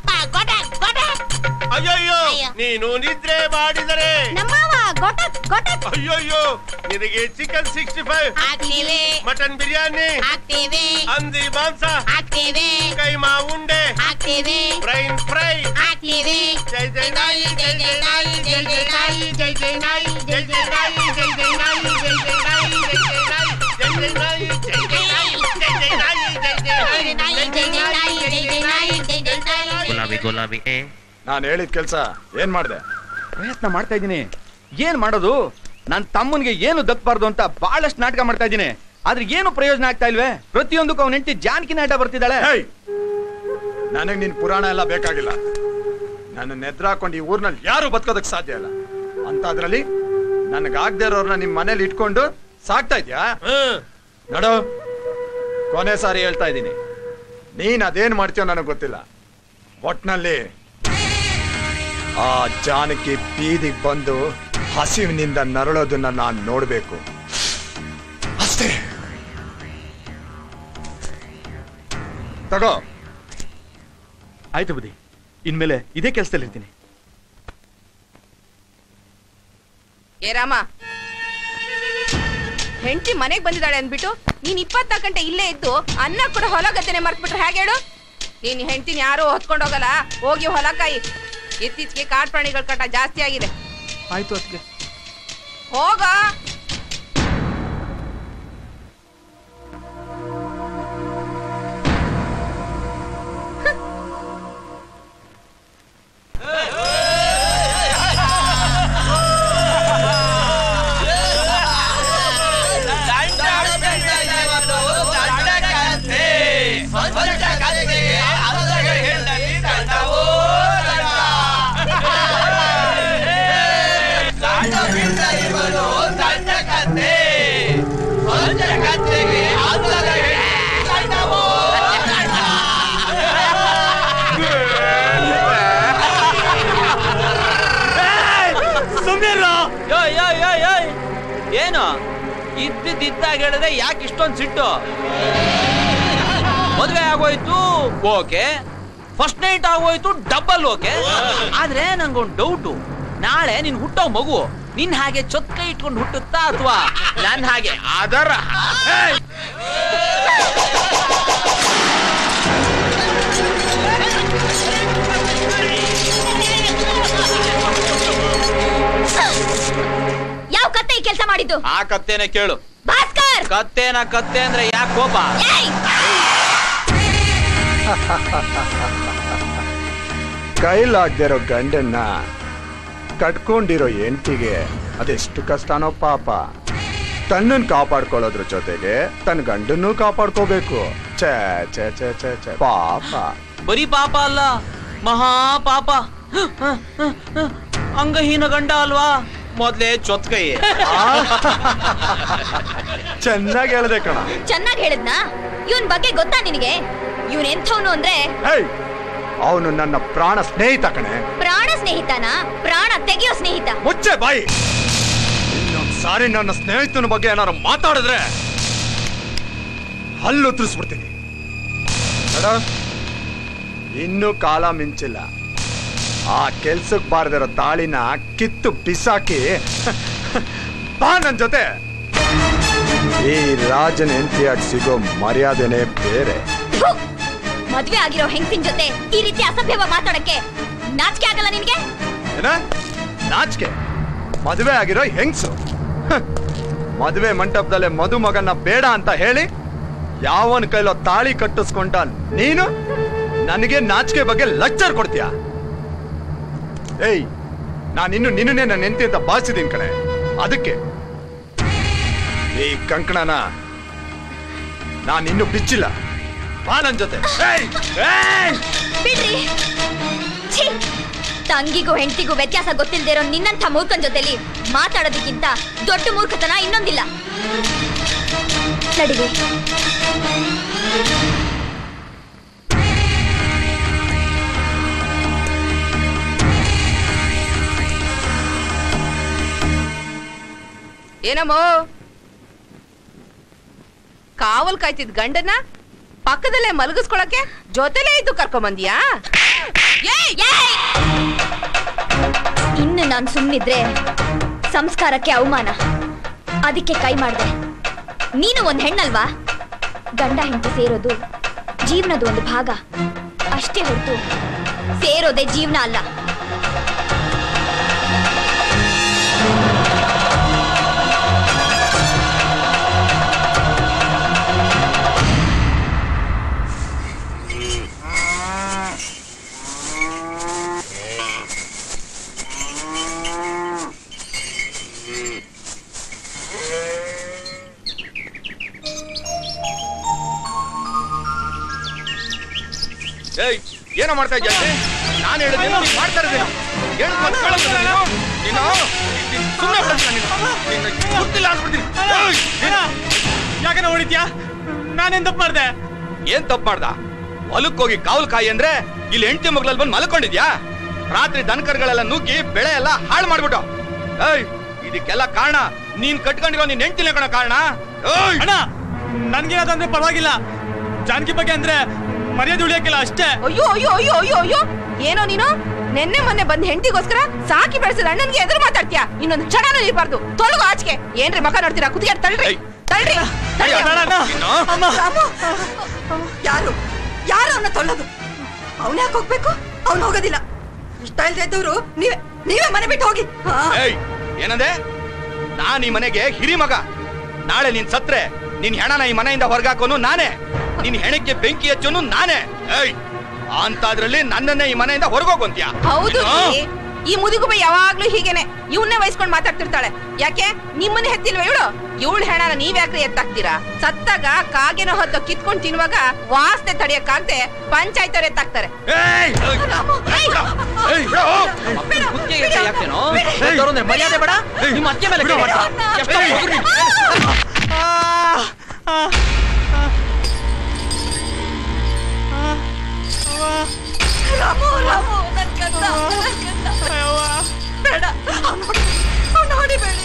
ಅಯ್ಯಯ್ಯೋ ನೀನು ನಿದ್ರೆ ಮಾಡಿದರೆ ನಮ್ಮವ ಗೊಟಕ್ ಗೊಟಕ್ ಅಯ್ಯಯ್ಯೋ ನಿನಗೆ ಚಿಕನ್ ಸಿಕ್ಸ್ಟಿ ಫೈವ್ ಹಾಕ್ತೀವಿ ಮಟನ್ ಬಿರಿಯಾನಿ ಹಾಕ್ತೀವಿ ಹಂದಿ ಮಾಂಸ ಹಾಕ್ತೀವಿ ಕೈಮಾ ಉಂಡೆ ಹಾಕ್ತೀವಿ ಬ್ರೈನ್ ಫ್ರೈ ಹಾಕ್ತೀವಿ ಜೈ ಜೈ ನಾಯಿ ಜೈ ಜೈ ನಾಯಿ ಜೈ ಜೈ ನಾಯಿ ಜೈ ಜೈ ನಾಯಿ ಜೈ ಜೈ ನಾಯಿ ಜೈ ಜೈ ನಾಯಿ ಜೈ ಜೈ ನಾಯಿ ಜೈ ಜೈ ನಾಯಿ ಜೈ ಜೈ ನಾಯಿ ಜೈ ಜೈ ನಾಯಿ ಜೈ ಜೈ ನಾಯಿ ಜೈ ಜೈ ನಾಯಿ ಜೈ ಜೈ ನಾಯಿ ಜೈ ಜೈ ನಾಯಿ ಗುಲಾಬಿ ಗುಲಾಬಿ ಎ ನಾನು ಹೇಳಿದ ಕೆಲಸ ಏನ್ ಮಾಡಿದೆ ಪ್ರಯತ್ನ ಮಾಡ್ತಾ ಇದ್ದೀನಿ ಏನ್ ಮಾಡೋದು ನನ್ನ ತಮ್ಮನಿಗೆ ಏನು ದಕ್ಕಬಾರ್ದು ಅಂತ ಬಹಳಷ್ಟು ನಾಟಕ ಮಾಡ್ತಾ ಇದ್ದೀನಿ ಆದ್ರೆ ಏನು ಪ್ರಯೋಜನ ಆಗ್ತಾ ಇಲ್ವೇ ಪ್ರತಿಯೊಂದಕ್ಕೂ ಅವನ ಹೆಂಡತಿ ಜಾನಕಿ ನಾಟ ಬರ್ತಿದ್ದಾಳೆ ನನಗ್ ನಿನ್ ಪುರಾಣ ಎಲ್ಲ ಬೇಕಾಗಿಲ್ಲ ನನ್ನ ನೆದ್ರಾಕೊಂಡು ಈ ಊರ್ನಲ್ಲಿ ಯಾರು ಬದುಕೋದಕ್ ಸಾಧ್ಯ ಇಲ್ಲ ಅಂತಾದ್ರಲ್ಲಿ ನನಗಾಗ್ದೇ ಇರೋರ್ನ ನಿಮ್ ಮನೇಲಿ ಇಟ್ಕೊಂಡು ಸಾಕ್ತಾ ಇದ್ಯಾ ನಡು ಕೊನೆ ಸಾರಿ ಹೇಳ್ತಾ ಇದ್ದೀನಿ ನೀನ್ ಅದೇನ್ ಮಾಡ್ತೀಯೋ ನನಗೆ ಗೊತ್ತಿಲ್ಲ ಒಟ್ನಲ್ಲಿ ಆ ಜಾನಕಿ ಬೀದಿಗೆ ಬಂದು ಹಸಿವಿನಿಂದ ನರಳೋದನ್ನ ನಾನ್ ನೋಡ್ಬೇಕು ಅಷ್ಟೇ ತಗೋ ಆಯ್ತು ಬುದ್ಧಿ ಇನ್ಮೇಲೆ ಇದೇ ಕೆಲಸದಲ್ಲಿ ಇರ್ತೀನಿ ಏ ರಾಮ ಹೆಂಡತಿ ಮನೆಗ್ ಬಂದಿದ್ದಾಳೆ ಅಂದ್ಬಿಟ್ಟು ನೀನ್ ಇಪ್ಪತ್ನಾಲ್ಕು ಗಂಟೆ ಇಲ್ಲೇ ಇದ್ದು ಅನ್ನ ಕೂಡ ಹೊಲ ಗದ್ದೆನೆ ಮರ್ತ್ಬಿಟ್ರೆ ಹೇಗೆ ಹೇಳು ನೀನ್ ಹೆಂಡತಿನ ಯಾರು ಹೊತ್ಕೊಂಡು ಹೋಗಲ್ಲ ಹೋಗಿ ಹೊಲ ಕಾಯಿ ಇತ್ತೀಚೆಗೆ ಕಾಡ್ ಪ್ರಾಣಿಗಳ ಕಟ ಜಾಸ್ತಿ ಆಗಿದೆ ಆಯ್ತು ಅದಕ್ಕೆ ಹೋಗ ಯೋಯ್ ಯೋಯ್ ಯೋಯ್ ಯೋಯ್ ಏನು ಇದ್ದಿದ್ದಾಗ ಹೇಳಿದ್ರೆ ಯಾಕೆ ಇಷ್ಟೊಂದು ಸಿಟ್ಟು ಮದುವೆ ಆಗೋಯ್ತು ಓಕೆ ಫಸ್ಟ್ ನೈಟ್ ಆಗೋಯ್ತು ಡಬಲ್ ಓಕೆ ಆದ್ರೆ ನಂಗೊಂದು ಡೌಟು ನಾಳೆ ನಿನ್ ಹುಟ್ಟೋ ಮಗು ನಿನ್ ಹಾಗೆ ಚೊಕ್ಕ ಇಟ್ಕೊಂಡು ಹುಟ್ಟುತ್ತಾ ಅಥವಾ ನನ್ ಹಾಗೆ ಅದರ ಯಾವ ಕತ್ತೆ ಈ ಕೆಲಸ ಮಾಡಿದ್ದು ಆ ಕತ್ತೇನೆ ಕೇಳು ಭಾಸ್ಕರ್ ಕತ್ತೇನ ಕತ್ತೆ ಅಂದ್ರೆ ಯಾಕೆ ಕೋಪ ಕೈಲಾಗ್ದಿರೋ ಗಂಡನ್ನ ಕಟ್ಕೊಂಡಿರೋ ಹೆಂಡತಿಗೆ ಅದೆಷ್ಟು ಕಷ್ಟನೋ ಪಾಪ ತನ್ನನ್ ಕಾಪಾಡ್ಕೊಳ್ಳೋದ್ರ ಜೊತೆಗೆ ತನ್ನ ಗಂಡನ್ನೂ ಕಾಪಾಡ್ಕೋಬೇಕು ಛೇ ಛೇ ಛೇ ಛೇ ಛೇ ಪಾಪ ಬರೀ ಪಾಪ ಅಲ್ಲ ಮಹಾ ಪಾಪ ಅಂಗಹೀನ ಗಂಡ ಅಲ್ವಾ ಮೊದ್ಲೇ ಚೊತ್ಕೈ ಚೆನ್ನಾಗಿ ಹೇಳ್ದೆ ಕಣ ಚೆನ್ನಾಗಿ ಹೇಳಿದ್ನಾ ಇವನ್ ಬಗ್ಗೆ ಗೊತ್ತಾ ನಿನಗೆ ಇವನ್ ಎಂಥವನು ಅಂದ್ರೆ ಹೇಯ್ ಅವನು ನನ್ನ ಪ್ರಾಣ ಸ್ನೇಹಿತ ಕಣೆ ಪ್ರಾಣ ಸ್ನೇಹಿತನ ಪ್ರಾಣ ತೆಗೆಯೋ ಸ್ನೇಹಿತ ಮುಚ್ಚೆ ಬಾಯಿ ಇನ್ನೊಂದ್ ಸಾರಿ ನನ್ನ ಸ್ನೇಹಿತನ ಬಗ್ಗೆ ಏನಾರು ಮಾತಾಡಿದ್ರೆ ಹಲ್ಲು ಉತ್ತರಿಸ್ಬಿಡ್ತೀನಿ ನೋಡ ಇನ್ನೂ ಕಾಲ ಮಿಂಚಿಲ್ಲ ಆ ಕೆಲ್ಸಕ್ ಬಾರದಿರೋ ತಾಳಿನ ಕಿತ್ತು ಬಿಸಾಕಿ ಬಾ ನನ್ ಜೊತೆ ಈ ರಾಜನ ಹೆಂಡತಿಯಾಗಿ ಸಿಗೋ ಮರ್ಯಾದೆನೇ ಬೇರೆ ಥು! ಮದ್ವೆ ಆಗಿರೋ ಹೆಂಗಸಿನ ಜೊತೆ ಈ ರೀತಿ ಅಸಭ್ಯವ ಮಾತಾಡಕ್ಕೆ ನಾಚಿಕೆ ಆಗಲ್ಲ ನಿನಗೆ ಏನ ನಾಚಿಕೆ ಮದುವೆ ಆಗಿರೋ ಹೆಂಗ್ಸು ಹ. ಮದುವೆ ಮಂಟಪದಲ್ಲೇ ಮದುಮಗನ್ನ ಬೇಡ ಅಂತ ಹೇಳಿ ಯಾವನ್ ಕೈಲೋ ತಾಳಿ ಕಟ್ಟಿಸ್ಕೊಂಡ ನೀನು ನನಗೆ ನಾಚಿಕೆ ಬಗ್ಗೆ ಲೆಕ್ಚರ್ ಕೊಡ್ತೀಯ ಏಯ್ ನಾನಿನ್ನು ನಿನ್ನೇ ನನ್ನ ಹೆಂಡತಿ ಅಂತ ಭಾವಿಸಿದೀನಿ ಕಣೆ ಅದಕ್ಕೆ ಈ ಕಂಕಣನ ನಾನಿನ್ನು ಬಿಚ್ಚಿಲ್ಲ ಬಾ ನನ್ ಜೊತೆ ಏಯ್! ಏಯ್! ಬಿಡ್ರಿ ಛೀ! ತಂಗಿಗೂ ಹೆಂಡತಿಗೂ ವ್ಯತ್ಯಾಸ ಗೊತ್ತಿಲ್ದೇ ಇರೋ ನಿನ್ನಂಥ ಮೂರ್ಖನ್ ಜೊತೆಲಿ ಮಾತಾಡೋದಕ್ಕಿಂತ ದೊಡ್ಡ ಮೂರ್ಖತನ ಇನ್ನೊಂದಿಲ್ಲ ನಡಿರಿ ಏನಮ್ಮೋ ಕಾವಲ್ ಕಾಯ್ತಿದ್ ಗಂಡನ ಪಕ್ಕದಲ್ಲೇ ಮಲಗಿಸ್ಕೊಳಕ್ಕೆ ಜೊತೆಲೇ ಇದ್ದು ಕರ್ಕೊಂಬಂದ್ಯಾ ಇನ್ನು ನಾನು ಸುಮ್ಮನಿದ್ರೆ ಸಂಸ್ಕಾರಕ್ಕೆ ಅವಮಾನ ಅದಕ್ಕೆ ಕೈ ಮಾಡ್ದೆ ನೀನು ಒಂದ್ ಹೆಣ್ಣಲ್ವಾ ಗಂಡ ಹೆಂಡತಿ ಸೇರೋದು ಜೀವನದ ಒಂದು ಭಾಗ ಅಷ್ಟೇ ಹೊರತು ಸೇರೋದೇ ಜೀವನ ಅಲ್ಲ ಏಯ್ ಏನೋ ಮಾಡ್ತಾ ಇದ್ಯಾ ನಾನು ಹೇಳಿದ್ರೆ ಮಾಡ್ತಾ ಇದ್ದೀನಿ ಹೇಳ್ದ್ ಮಾತ್ ಕೇಳಲ್ಲ ನೀನು? ನೀನು ನೀನ್ ಸುಮ್ನೆ ಬಿಡಲ್ಲ ನೀನು. ನಿನ್ನ ಗೊತ್ತಿಲ್ಲ ಅಂದ್ಬಿಡ್ತೀನಿ. ಏಯ್, ನೀನು- ಯಾಕನ ಹೊಡಿತ್ಯಾ ನಾನೇನ್ ತಪ್ಪು ಮಾಡ್ದೆ ಏನ್ ತಪ್ಪು ಮಾಡ್ದ ಹೊಲಕ್ ಹೋಗಿ ಕಾವಲ್ ಕಾಯಿ ಅಂದ್ರೆ ಇಲ್ಲಿ ಹೆಂಡತಿ ಮಗ್ಳಲ್ಲಿ ಬಂದು ಮಲ್ಕೊಂಡಿದ್ಯಾ ರಾತ್ರಿ ದನಕರ್ಗಳೆಲ್ಲ ನುಗ್ಗಿ ಬೆಳೆ ಎಲ್ಲ ಹಾಳು ಮಾಡ್ಬಿಟ್ಟು ಏಯ್ ಇದಕ್ಕೆಲ್ಲ ಕಾರಣ ನೀನ್ ಕಟ್ಕೊಂಡಿರೋ ನಿನ್ ಹೆಂಡತಿನೇ ಕಣ ಕಾರಣ ಏಯ್ ಅಣ್ಣ ನನ್ಗೇನಾದಂದ್ರೆ ಪರವಾಗಿಲ್ಲ ಜಾನಕಿ ಬಗ್ಗೆ ಅಂದ್ರೆ ಮರ್ಯಾದೆ ಉಳಿಯಕ್ಕಿಲ್ಲ ಅಷ್ಟೇ ಅಯ್ಯೋ ಅಯ್ಯೋ ಅಯ್ಯೋ ಅಯ್ಯೋ ಅಯ್ಯೋ ಏನೋ ನೀನು ನೆನ್ನೆ ಮೊನ್ನೆ ಬಂದ್ ಹೆಂಡತಿಗೋಸ್ಕರ ಸಾಕಿ ಬೆಳೆಸಿದ ಅಣ್ಣನ್ಗೆ ಎದುರು ಮಾತಾಡ್ತೀಯಾ ಇನ್ನೊಂದು ಕ್ಷಣನೂ ಇರ್ಬಾರ್ದು ತೊಲಗು ಆಚೆಗೆ ಏನ್ರಿ ಮಕ ನೋಡ್ತೀರಾ ಕುದಿಗೆ ತಳ್ರಿ ತಳ್ರಿ ತಳ್ರಿ. ರಾಮು ಯಾರು ಯಾರು ಅವನ್ನ ತೊಳ್ಳೋದು ಅವನ ಯಾಕೆ ಹೋಗ್ಬೇಕು ಅವ್ನು ಹೋಗೋದಿಲ್ಲ ಇಷ್ಟ ಇಲ್ದೇ ಇದ್ದವ್ರು ನೀವೇ ನೀವೇ ಮನೆ ಬಿಟ್ಟು ಹೋಗಿ ಹಾ. ಏಯ್ ಏನಂದೆ ನಾನ್ ಈ ಮನೆಗೆ ಹಿರಿ ಮಗ ನಾಳೆ ನೀನ್ ಸತ್ರೆ ನಿನ್ ಹೆಣನ ಈ ಮನೆಯಿಂದ ಹೊರಗಾಕೋನು ನಾನೇ ನಿನ್ ಹೆಣಕ್ಕೆ ಬೆಂಕಿ ಹಚ್ಚೋನು ನಾನೇ ಏಯ್ ಅಂತಾದ್ರಲ್ಲಿ ನನ್ನನ್ನೇ ಈ ಮನೆಯಿಂದ ಹೊರಗೋಗಂತ್ಯಾ ಹೌದು ರೀ. ಈ ಮುದುಗುಬ ಯಾವಾಗ್ಲೂ ಹೀಗೇನೆ ಇವನ್ನೇ ವಹಿಸ್ಕೊಂಡ್ ಮಾತಾಡ್ತಿರ್ತಾಳೆ ಯಾಕೆ ನಿಮ್ಮನ್ನ ಹೆತ್ತಿಲ್ವ ಇವಳು ಇವಳು ಹೆಣನ ನೀವ್ ಯಾಕ್ರಿ ಎತ್ತಾಕ್ತೀರಾ ಸತ್ತಾಗ ಕಾಗೆನ ಹೊತ್ತು ಕಿತ್ಕೊಂಡ್ ತಿನ್ನುವಾಗ ವಾಸನೆ ತಡಿಯಕ್ಕಾಗ್ದೆ ಪಂಚಾಯತ್ ಅವ್ರು ಎತ್ತಾಕ್ತಾರೆ ಕುತ್ತಿಗೆ ಯಾಕೇನೋ ದೊಡ್ಡವ್ರು ಅಂದ್ರೆ ಮರ್ಯಾದೆ ಬೇಡ ನಿಮ್ಮ ಅತ್ತೆ ಮೇಲೆ ಕೈ ಮಾಡ್ತಾ. ಎಷ್ಟೋ ಮಗು ನೀನು. ರಾಮು ರಾಮು ನನ್ ಗಂಡ ನನ್ ಗಂಡ ಬೇಡ ಅವ್ನು ಹೊಡಿ ಅವ್ನು ಹೊಡಿಬೇಡಿ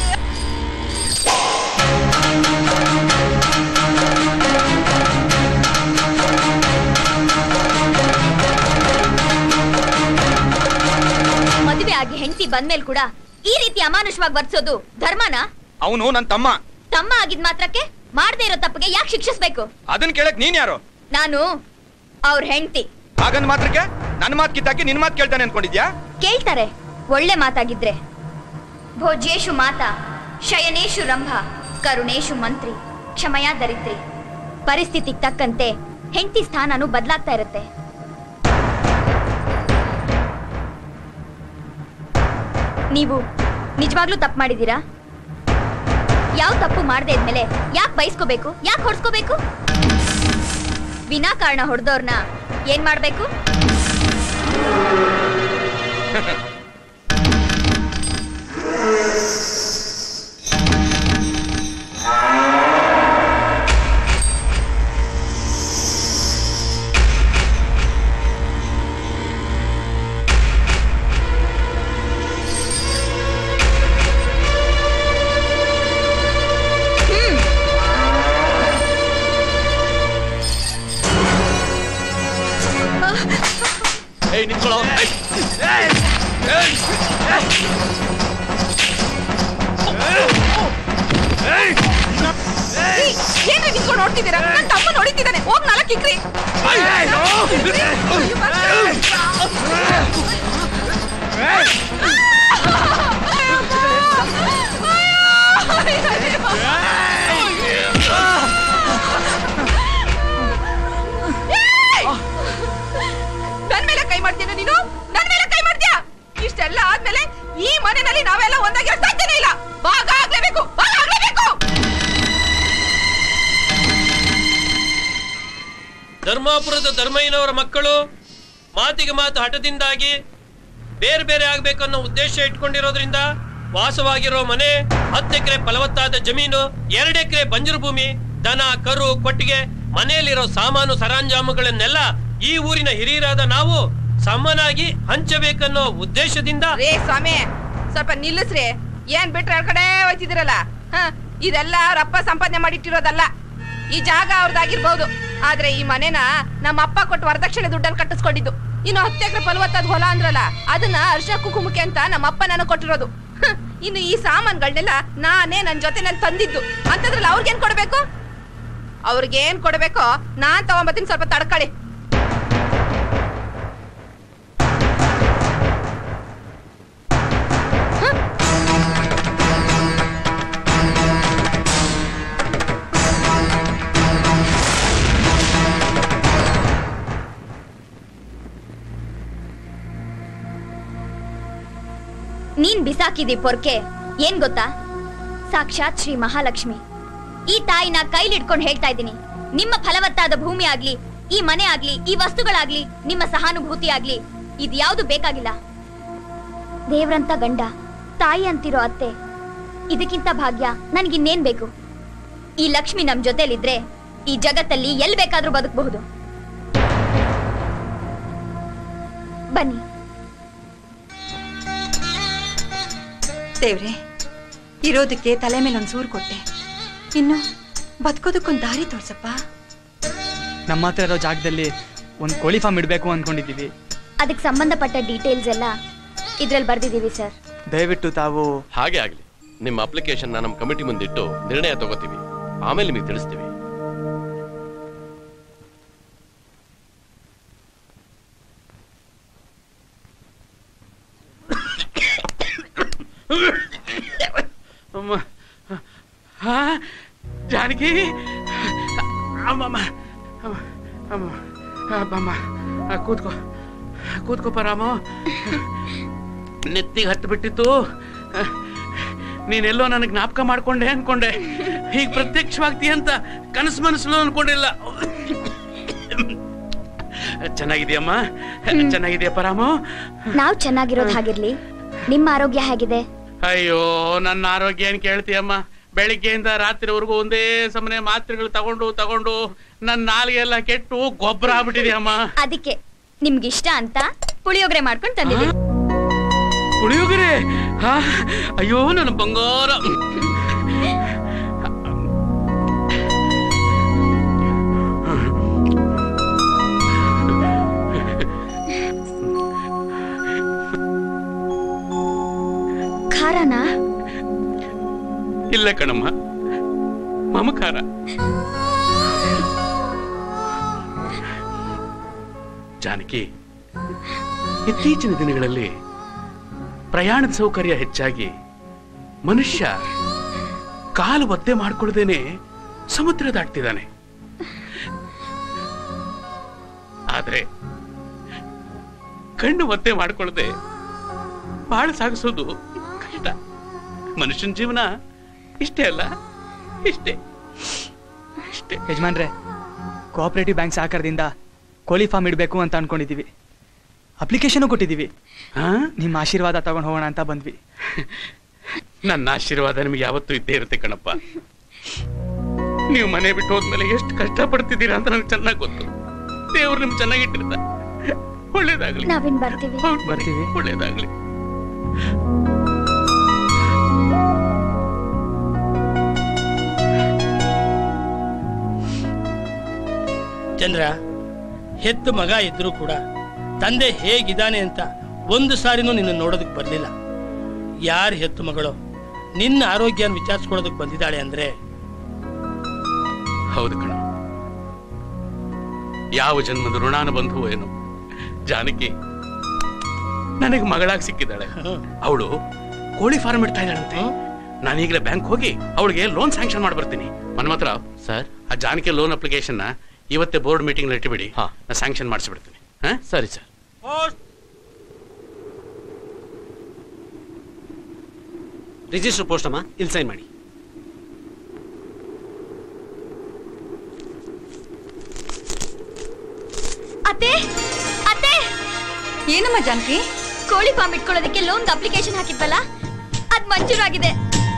ಮದುವೆ ಆಗಿ ಹೆಂಡತಿ ಬಂದ್ಮೇಲ್ ಕೂಡ ಈ ರೀತಿ ಅಮಾನುಷವಾಗಿ ವರ್ತಿಸೋದು ಧರ್ಮನಾ ಅವನು ನನ್ ತಮ್ಮ ತಮ್ಮ ಆಗಿದ್ ಮಾತ್ರಕ್ಕೆ ಮಾಡದೇ ಇರೋ ತಪ್ಪಿಗೆ ಯಾಕೆ ಶಿಕ್ಷಿಸ್ಬೇಕು ಅದನ್ ಕೇಳಕ್ ನೀನ್ ಯಾರು ನಾನು ಅವ್ರ ಹೆಂಡತಿ ಹಾಗಂದ್ ಮಾತ್ರಕ್ಕೆ ನನ್ ಮಾತ್ ಕಿತ್ತಾಕಿ ನಿನ್ ಮಾತ್ ಕೇಳ್ತಾನೆ ಅನ್ಕೊಂಡಿದ್ಯಾ ಕೇಳ್ತಾರೆ ಒಳ್ಳೆ ಮಾತಾಗಿದ್ರೆ ಭೋಜ್ಯೇಶು ಮಾತಾ ಶಯನೇಶು ರಂಭ ಕರುಣೇಶು ಮಂತ್ರಿ ಕ್ಷಮಯ ದರಿದ್ರಿ ಪರಿಸ್ಥಿತಿಗೆ ತಕ್ಕಂತೆ ಹೆಂಡತಿ ಸ್ಥಾನನು ಬದಲಾಗ್ತಾ ಇರುತ್ತೆ ನೀವು ನಿಜವಾಗ್ಲೂ ತಪ್ಪು ಮಾಡಿದೀರಾ ಯಾವ ತಪ್ಪು ಮಾಡದೆ ಇದ್ಮೇಲೆ ಯಾಕೆ ಬಯಸ್ಕೋಬೇಕು ಯಾಕೆ ಹೊಡ್ಸ್ಕೋಬೇಕು ವಿನಾಕಾರಣ ಹೊಡೆದವ್ರನ್ನ ಏನ್ ಮಾಡ್ಬೇಕು ಏಯ್ ನಿಂತ್ಕೊಳ್ಳೋ ಏಯ್. ಏನ್ರಿ ನಿಂತ್ಕೊಂಡು ನೋಡ್ತಿದ್ದೀರಾ ನನ್ ತಮ್ಮ ನೋಡಿತಿದ್ದಾನೆ ಹೋಗ್ ನಾಲ್ಕು ಇಕ್ರಿ ನನ್ ಮೇಲೆ ಕೈ ಮಾಡ್ತೀಯ ನೀನು ನನ್ ಮೇಲೆ ಕೈ ಮಾಡ್ತೀಯ ಇಷ್ಟೆಲ್ಲ ಆದ್ಮೇಲೆ ಈ ಮನೆಯಲ್ಲಿ ನಾವೆಲ್ಲ ಒಂದಾಗಿ ಸಾಧ್ಯನೇ ಇಲ್ಲ ಭಾಗ ಆಗ್ಲೇಬೇಕು ಭಾಗ ಆಗ್ಲೇಬೇಕು ಧರ್ಮಾಪುರದ ಧರ್ಮಯ್ಯನವರ ಮಕ್ಕಳು ಮಾತಿಗೆ ಮಾತು ಹಠದಿಂದಾಗಿ ಬೇರೆ ಬೇರೆ ಆಗ್ಬೇಕನ್ನೋ ಉದ್ದೇಶ ಇಟ್ಕೊಂಡಿರೋದ್ರಿಂದ ವಾಸವಾಗಿರೋ ಮನೆ ಹತ್ತು ಎಕರೆ ಫಲವತ್ತಾದ ಜಮೀನು ಎರಡು ಎಕರೆ ಬಂಜರು ಭೂಮಿ ದನ ಕರು ಕೊಟ್ಟಿಗೆ ಮನೆಯಲ್ಲಿರೋ ಸಾಮಾನು ಸರಂಜಾಮುಗಳನ್ನೆಲ್ಲ ಈ ಊರಿನ ಹಿರಿಯರಾದ ನಾವು ಸಮನಾಗಿ ಹಂಚಬೇಕನ್ನೋ ಉದ್ದೇಶದಿಂದ ರೇ ಸ್ವಾಮಿ ಸ್ವಲ್ಪ ನಿಲ್ಲಿಸ್ರಿ ಏನ್ ಬಿಟ್ರೆ ಎರಡ್ ಕಡೆ ಹೋಯ್ತಿದಿರಲ್ಲ ಹ ಇದೆಲ್ಲ ಅವ್ರ ಅಪ್ಪ ಸಂಪಾದನೆ ಮಾಡಿಟ್ಟಿರೋದಲ್ಲ ಈ ಜಾಗ ಅವ್ರದ್ದಾಗಿರ್ಬಹುದು ಆದ್ರೆ ಈ ಮನೆನ ನಮ್ಮ ಅಪ್ಪ ಕೊಟ್ಟು ವರದಕ್ಷಿಣೆ ದುಡ್ಡನ್ನು ಕಟ್ಟಿಸ್ಕೊಂಡಿದ್ದು ಇನ್ನು ಹತ್ತು ಎಕರೆ ಫಲವತ್ತಾದ ಹೊಲ ಅಂದ್ರಲ್ಲ ಅದನ್ನ ಅರ್ಶಿನ ಕುಂಕುಮಕ್ಕೆ ಅಂತ ನಮ್ಮ ಅಪ್ಪ ನನಗೆ ಕೊಟ್ಟಿರೋದು ಹ, ಇನ್ನು ಈ ಸಾಮಾನ್ಗಳನ್ನೆಲ್ಲ ನಾನೇ ನನ್ ಜೊತೆನಲ್ಲಿ ತಂದಿದ್ದು ಅಂತದ್ರಲ್ಲಿ ಅವ್ರಿಗೇನ್ ಕೊಡ್ಬೇಕು ಅವ್ರಿಗೇನ್ ಕೊಡ್ಬೇಕೋ ನಾನ್ ತಗೊಂಬತ್ತೀನಿ ಸ್ವಲ್ಪ ತಡ್ಕೊಳ್ಳಿ ನೀನ್ ಬಿಸಾಕಿದಿ ಪೊರ್ಕೆ ಏನ್ ಗೊತ್ತಾ ಸಾಕ್ಷಾತ್ ಶ್ರೀ ಮಹಾಲಕ್ಷ್ಮಿ ಈ ತಾಯಿನ ಕೈಲಿಡ್ಕೊಂಡು ಹೇಳ್ತಾ ಇದ್ದೀನಿ ನಿಮ್ಮ ಫಲವತ್ತಾದ ಭೂಮಿ ಆಗ್ಲಿ ಈ ಮನೆ ಆಗ್ಲಿ ಈ ವಸ್ತುಗಳಾಗ್ಲಿ ನಿಮ್ಮ ಸಹಾನುಭೂತಿ ಆಗ್ಲಿ ಇದ್ಯಾವುದು ಬೇಕಾಗಿಲ್ಲ ದೇವ್ರಂತ ಗಂಡ ತಾಯಿ ಅಂತಿರೋ ಅತ್ತೆ ಇದಕ್ಕಿಂತ ಭಾಗ್ಯ ನನಗಿನ್ನೇನ್ ಬೇಕು ಈ ಲಕ್ಷ್ಮಿ ನಮ್ ಜೊತೆಲಿದ್ರೆ ಈ ಜಗತ್ತಲ್ಲಿ ಎಲ್ ಬೇಕಾದ್ರೂ ಬದುಕಬಹುದು ಬನ್ನಿ ದೇವ್ರೆ ಇರೋದಕ್ಕೆ ತಲೆ ಮೇಲೆ ಒಂದು ಸೂರು ಕೊಟ್ಟೆ ಇನ್ನು ಬದುಕೋದಕ್ಕೊಂದು ದಾರಿ ತೋರ್ಸಪ್ಪ ನಮ್ಮ ಹತ್ರ ಇರೋ ಜಾಗದಲ್ಲಿ ಒಂದು ಕೋಳಿ ಫಾರ್ಮ್ ಇಡಬೇಕು ಅಂದ್ಕೊಂಡಿದ್ದೀವಿ ಅದಕ್ಕೆ ಸಂಬಂಧಪಟ್ಟ ಡೀಟೇಲ್ಸ್ ಎಲ್ಲ ಇದ್ರಲ್ಲಿ ಬರ್ದಿದೀವಿ ಸರ್ ದಯವಿಟ್ಟು ತಾವು ಹಾಗೆ ಆಗ್ಲಿ ನಿಮ್ಮ ಅಪ್ಲಿಕೇಶನ್ ನಮ್ಮ ಕಮಿಟಿ ಮುಂದಿಟ್ಟು ನಿರ್ಣಯ ತಗೋತೀವಿ ಆಮೇಲೆ ನಿಮಗೆ ತಿಳಿಸ್ತೀವಿ ಅಮ್ಮ ಹಾ ಜಾನಕಿ ಅಮ್ಮಮ್ಮ ಅಮ್ಮ ಅಮ್ಮ ಅಬ್ಬಮ್ಮ ಆ, ಕೂತ್ಕೋ ಕೂತ್ಕೋಪ ರಾಮು ನೆತ್ತಿಗೆ ಹತ್ತು ಬಿಟ್ಟಿತ್ತು ನೀನೆಲ್ಲೋ ನನಗೆ ಜ್ಞಾಪಕ ಮಾಡ್ಕೊಂಡೆ ಅನ್ಕೊಂಡೆ ಹೀಗೆ ಪ್ರತ್ಯಕ್ಷವಾಗ್ತೀಯ ಅಂತ ಕನಸು ಮನಸ್ಸಲ್ಲೂ ಅನ್ಕೊಂಡಿಲ್ಲ ಚೆನ್ನಾಗಿದೆಯಮ್ಮ ಚೆನ್ನಾಗಿದೆಯಪ್ಪ ರಾಮು ನಾವ್ ಚೆನ್ನಾಗಿರೋದ್ ಹಾಗಿರ್ಲಿ ನಿಮ್ಮ ಆರೋಗ್ಯ ಹೇಗಿದೆ ಅಯ್ಯೋ ನನ್ನ ಆರೋಗ್ಯ ಏನ್ ಕೇಳ್ತೀಯಮ್ಮ ಬೆಳಿಗ್ಗೆಯಿಂದ ರಾತ್ರಿವರೆಗೂ ಒಂದೇ ಸಮನೆ ಮಾತ್ರೆಗಳು ತಗೊಂಡು ತಗೊಂಡು ನನ್ನ ನಾಲಿಗೆ ಎಲ್ಲ ಕೆಟ್ಟು ಗೊಬ್ಬರ ಆಗ್ಬಿಟ್ಟಿದೆಯಮ್ಮ ಅದಕ್ಕೆ ನಿಮ್ಗಿಷ್ಟ ಅಂತ ಪುಳಿಯೋಗರೆ ಮಾಡ್ಕೊಂಡು ತಂದಿದ್ದೀವಿ ಪುಳಿಯೋಗರೆ ಹಾ ಅಯ್ಯೋ ನನ್ನ ಬಂಗಾರ ಖಾರನಾ ಇಲ್ಲ ಕಣಮ್ಮ ಮಮಕಾರ ಜಾನಕಿ ಇತ್ತೀಚಿನ ದಿನಗಳಲ್ಲಿ ಪ್ರಯಾಣದ ಸೌಕರ್ಯ ಹೆಚ್ಚಾಗಿ ಮನುಷ್ಯ ಕಾಲು ಒದ್ದೆ ಮಾಡ್ಕೊಳ್ದೇನೆ ಸಮುದ್ರ ದಾಟ್ತಿದ್ದಾನೆ ಆದ್ರೆ ಕಣ್ಣು ಒದ್ದೆ ಮಾಡ್ಕೊಳ್ದೆ ಬಾಳ ಸಾಗಿಸೋದು ಕಷ್ಟ ಮನುಷ್ಯನ ಜೀವನ ಇಷ್ಟೇ ಅಲ್ಲ ಇಷ್ಟೇ ಯಜಮಾನ್ರೆ ಕೋಆಪರೇಟಿವ್ ಬ್ಯಾಂಕ್ ಸಹಕಾರದಿಂದ ಕೋಳಿ ಫಾರ್ಮ್ ಇಡಬೇಕು ಅಂತ ಅನ್ಕೊಂಡಿದ್ದೀವಿ ಅಪ್ಲಿಕೇಶನ್ ಕೊಟ್ಟಿದ್ದೀವಿ ನಿಮ್ಮ ಆಶೀರ್ವಾದ ತಗೊಂಡು ಹೋಗೋಣ ಅಂತ ಬಂದ್ವಿ ನನ್ನ ಆಶೀರ್ವಾದ ನಿಮಗೆ ಯಾವತ್ತೂ ಇದ್ದೇ ಇರುತ್ತೆ ಕಣಪ್ಪ ನೀವು ಮನೆ ಬಿಟ್ಟು ಹೋದ್ಮೇಲೆ ಎಷ್ಟು ಕಷ್ಟ ಪಡ್ತಿದ್ದೀರಾ ಅಂತ ನನಗೆ ಚೆನ್ನಾಗಿ ಗೊತ್ತು ದೇವ್ರು ನಿಮ್ಗೆ ಚೆನ್ನಾಗಿಟ್ಟಿರ್ತ ಒಳ್ಳೇದಾಗ್ಲಿ ನಾವಿನ್ ಬರ್ತೀವಿ ಬರ್ತೀವಿ ಒಳ್ಳೇದಾಗ್ಲಿ ಚಂದ್ರ ಹೆತ್ತು ಮಗ ಇದ್ರೂ ಕೂಡ ತಂದೆ ಹೇಗಿದ್ದಾನೆ ಅಂತ ಒಂದು ಸಾರಿನೂ ನಿನ್ನ ನೋಡೋದಕ್ಕೆ ಬರಲಿಲ್ಲ ಯಾರು ಹೆತ್ತು ಮಗಳು ನಿನ್ನ ಆರೋಗ್ಯನ ವಿಚಾರಿಸ್ಕೊಳ್ಳೋದಕ್ಕೆ ಬಂದಿದ್ದಾಳೆ ಅಂದ್ರೆ ಹೌದು ಕಣ ಯಾವ ಜನ್ಮದ ಋಣಾನುಬಂಧುವೋ ಏನೋ ಜಾನಕಿ ನನಗೆ ಮಗಳಾಗಿ ಸಿಕ್ಕಿದ್ದಾಳೆ ಅವಳು ಕೋಳಿ ಫಾರ್ಮ್ ಇಡ್ತಾ ಇದ್ದಾಳಂತೆ ನಾನೀಗಲೇ ಬ್ಯಾಂಕ್ ಹೋಗಿ ಅವಳಿಗೆ ಲೋನ್ ಸ್ಯಾಂಕ್ಷನ್ ಮಾಡಿ ಬರ್ತೀನಿ ಮನ್ಮತ್ರ ಸರ್ ಆ ಜಾನಕಿ ಲೋನ್ ಅಪ್ಲಿಕೇಶನ್ ಇವತ್ತೇ ಬೋರ್ಡ್ ಮೀಟಿಂಗ್ ಇಟ್ಟುಬಿಡಿ ನಾ ಸ್ಯಾಂಕ್ಷನ್ ಮಾಡಿಸ್ಬಿಡ್ತೀನಿ ಸರಿ ಸರ್ ರಿಜಿಸ್ಟರ್ ಪೋಸ್ಟ್ ಅಮ್ಮ ಇಲ್ಲಿ ಸೈನ್ ಮಾಡಿ ಅತ್ತೆ ಅತ್ತೆ ಏನಮ್ಮ ಜಾನಕಿ ಕೋಳಿ ಫಾರ್ಮ್ ಇಟ್ಕೊಳ್ಳೋದಕ್ಕೆ ಲೋನ್ ಅಪ್ಲಿಕೇಶನ್ ಹಾಕಿದ್ವಲ್ಲ ಅದ್ ಮಂಜೂರಾಗಿದೆ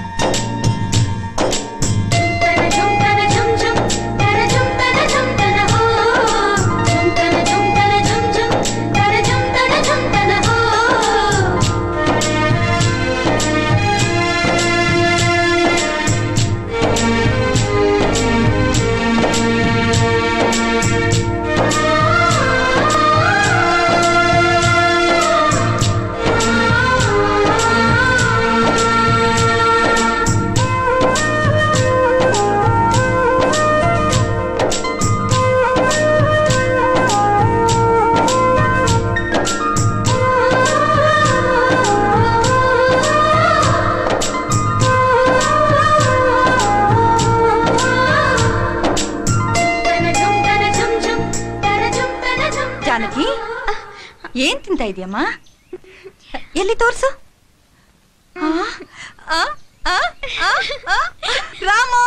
ಜಾನಕಿ ಏನ್ ತಿಂತ ಇದೆಯಮ್ಮ ಎಲ್ಲಿ ತೋರ್ಸು ಆ, ಆ, ಆ, ಆ, ಆ, ರಾಮು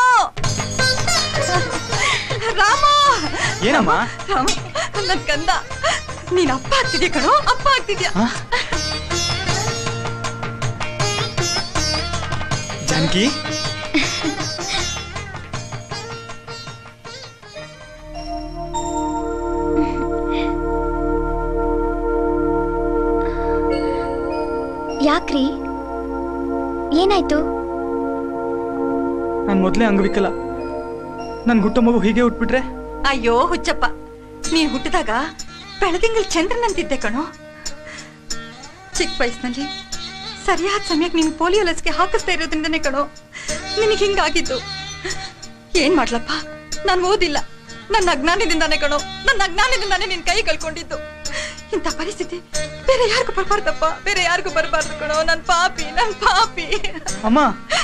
ರಾಮು ಏನಮ್ಮ ರಾಮು ನನ್ ಕಂದ ನೀನ್ ಅಪ್ಪ ಆಗ್ತಿದ್ಯಾ ಕಣೋ ಅಪ್ಪ ಆಗ್ತಿದ್ಯಾ ಜಾನಕಿ ಯಾಕ್ರಿ ಏನಾಯ್ತು ನಾನು ಮೊದಲೇ ಅಂಗವಿಕಲ ನನ್ ಹುಟ್ಟೋ ಮಗು ಹೀಗೆ ಹುಟ್ಬಿಟ್ರೆ ಅಯ್ಯೋ ಹುಚ್ಚಪ್ಪ ನೀನ್ ಹುಟ್ಟಿದಾಗ ಬೆಳದಿಂಗಳ ಚಂದ್ರನಂತಿದ್ದೆ ಕಣೋ ಚಿಕ್ಕ ವಯಸ್ಸಿನಲ್ಲಿ ಸರಿಯಾದ ಸಮಯಕ್ಕೆ ನೀನು ಪೋಲಿಯೋ ಲಸಿಕೆ ಹಾಕಿಸ್ತಾ ಇರೋದ್ರಿಂದನೇ ಕಣೋ ನಿನಗೆ ಹಿಂಗಾಗಿದ್ದು ಏನ್ ಮಾಡ್ಲಪ್ಪ ನಾನು ಓದಿಲ್ಲ ನನ್ನ ಅಜ್ಞಾನದಿಂದಾನೇ ಕಣೋ ನನ್ನ ಅಜ್ಞಾನದಿಂದಾನೇ ನಿನ್ ಕೈ ಕಳ್ಕೊಂಡಿದ್ದು ಇಂಥ ಪರಿಸ್ಥಿತಿ ಬೇರೆ ಯಾರಿಗೂ ಬರಬಾರ್ದಪ್ಪ ಬೇರೆ ಯಾರಿಗೂ ಬರಬಾರ್ದು ಕಣೋ ನನ್ ಪಾಪಿ ನನ್ ಪಾಪಿ ಅಮ್ಮ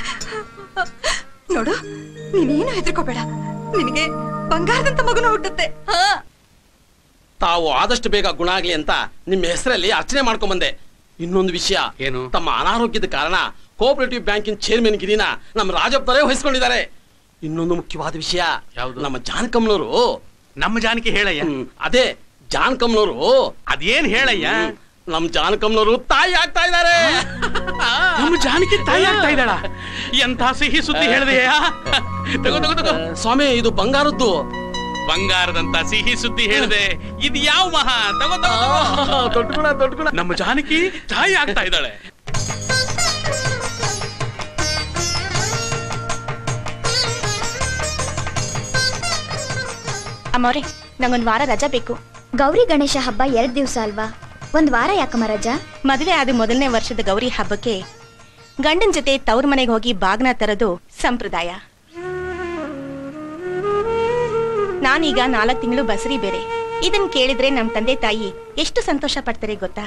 ನೋಡು ನೀನೇನು ಹೆದರ್ಕೋಬೇಡ ನಿನಗೆ ಬಂಗಾರದಂತ ಮಗನ ಹುಟ್ಟುತ್ತೆ ಹಾ ತಾವು ಆದಷ್ಟು ಬೇಗ ಗುಣ ಆಗ್ಲಿ ಅಂತ ನಿಮ್ಮ ಹೆಸರಲ್ಲಿ ಅರ್ಚನೆ ಮಾಡ್ಕೊಂಡ್ ಬಂದೆ ಇನ್ನೊಂದು ವಿಷಯ ಏನು ತಮ್ಮ ಅನಾರೋಗ್ಯದ ಕಾರಣ ಕೋಆಪರೇಟಿವ್ ಬ್ಯಾಂಕಿನ ಚೇರ್ಮನ್ ಗಿರಿನ ನಮ್ಮ ರಾಜಪ್ಪರೇ ವಹಿಸ್ಕೊಂಡಿದ್ದಾರೆ ಇನ್ನೊಂದು ಮುಖ್ಯವಾದ ವಿಷಯ ಯಾವುದು ನಮ್ಮ ಜಾನಕಮ್ನವರು ನಮ್ಮ ಜಾನಕಿ ಹೇಳಯ್ಯ ಅದೇ ಜಾನಕಮ್ನವರು ಅದೇನ್ ಹೇಳಯ್ಯ ನಮ್ ಜಾನಕಮ್ನವರು ತಾಯಿ ಆಗ್ತಾ ಇದ್ದಾರೆ ನಮ್ಮ ಜಾನಕಿ ತಾಯಿ ಆಗ್ತಾ ಇದ್ದಾಳ ಎಂಥ ಸಿಹಿ ಸುದ್ದಿ ಹೇಳಿದೆಯಾ ತಗೋ ತಗೋ ತಗೋ ಸ್ವಾಮಿ ಇದು ಬಂಗಾರದ್ದು ಬಂಗಾರದಂತ ಸಿಹಿ ಸುದ್ದಿ ಹೇಳಿದೆ ಇದು ಯಾವ ಮಹಾ ತಗೋ ತಗೋ ತಗೋ ದೊಡ್ಡ ದೊಡ್ಡ ನಮ್ಮ ಜಾನಕಿ ತಾಯಿ ಆಗ್ತಾ ಇದ್ದಾಳೆ ಅಮ್ಮವ್ರೆ ನಂಗೊಂದ್ ವಾರ ರಜಾ ಬೇಕು ಗೌರಿ ಗಣೇಶ ಹಬ್ಬ ಎರಡ್ ದಿವಸ ಅಲ್ವಾ ಒಂದ್ ವಾರ ಯಾಕಮ್ಮ ರಜಾ ಮದುವೆ ಆದ ಮೊದಲನೇ ವರ್ಷದ ಗೌರಿ ಹಬ್ಬಕ್ಕೆ ಗಂಡನ್ ಜೊತೆ ತವ್ರ ಮನೆಗೆ ಹೋಗಿ ಬಾಗ್ನ ತರೋದು ಸಂಪ್ರದಾಯ ನಾನೀಗ ನಾಲ್ಕು ತಿಂಗಳು ಬಸರಿ ಬೇರೆ ಇದನ್ ಕೇಳಿದ್ರೆ ನಮ್ ತಂದೆ ತಾಯಿ ಎಷ್ಟು ಸಂತೋಷ ಪಡ್ತಾರೆ ಗೊತ್ತಾ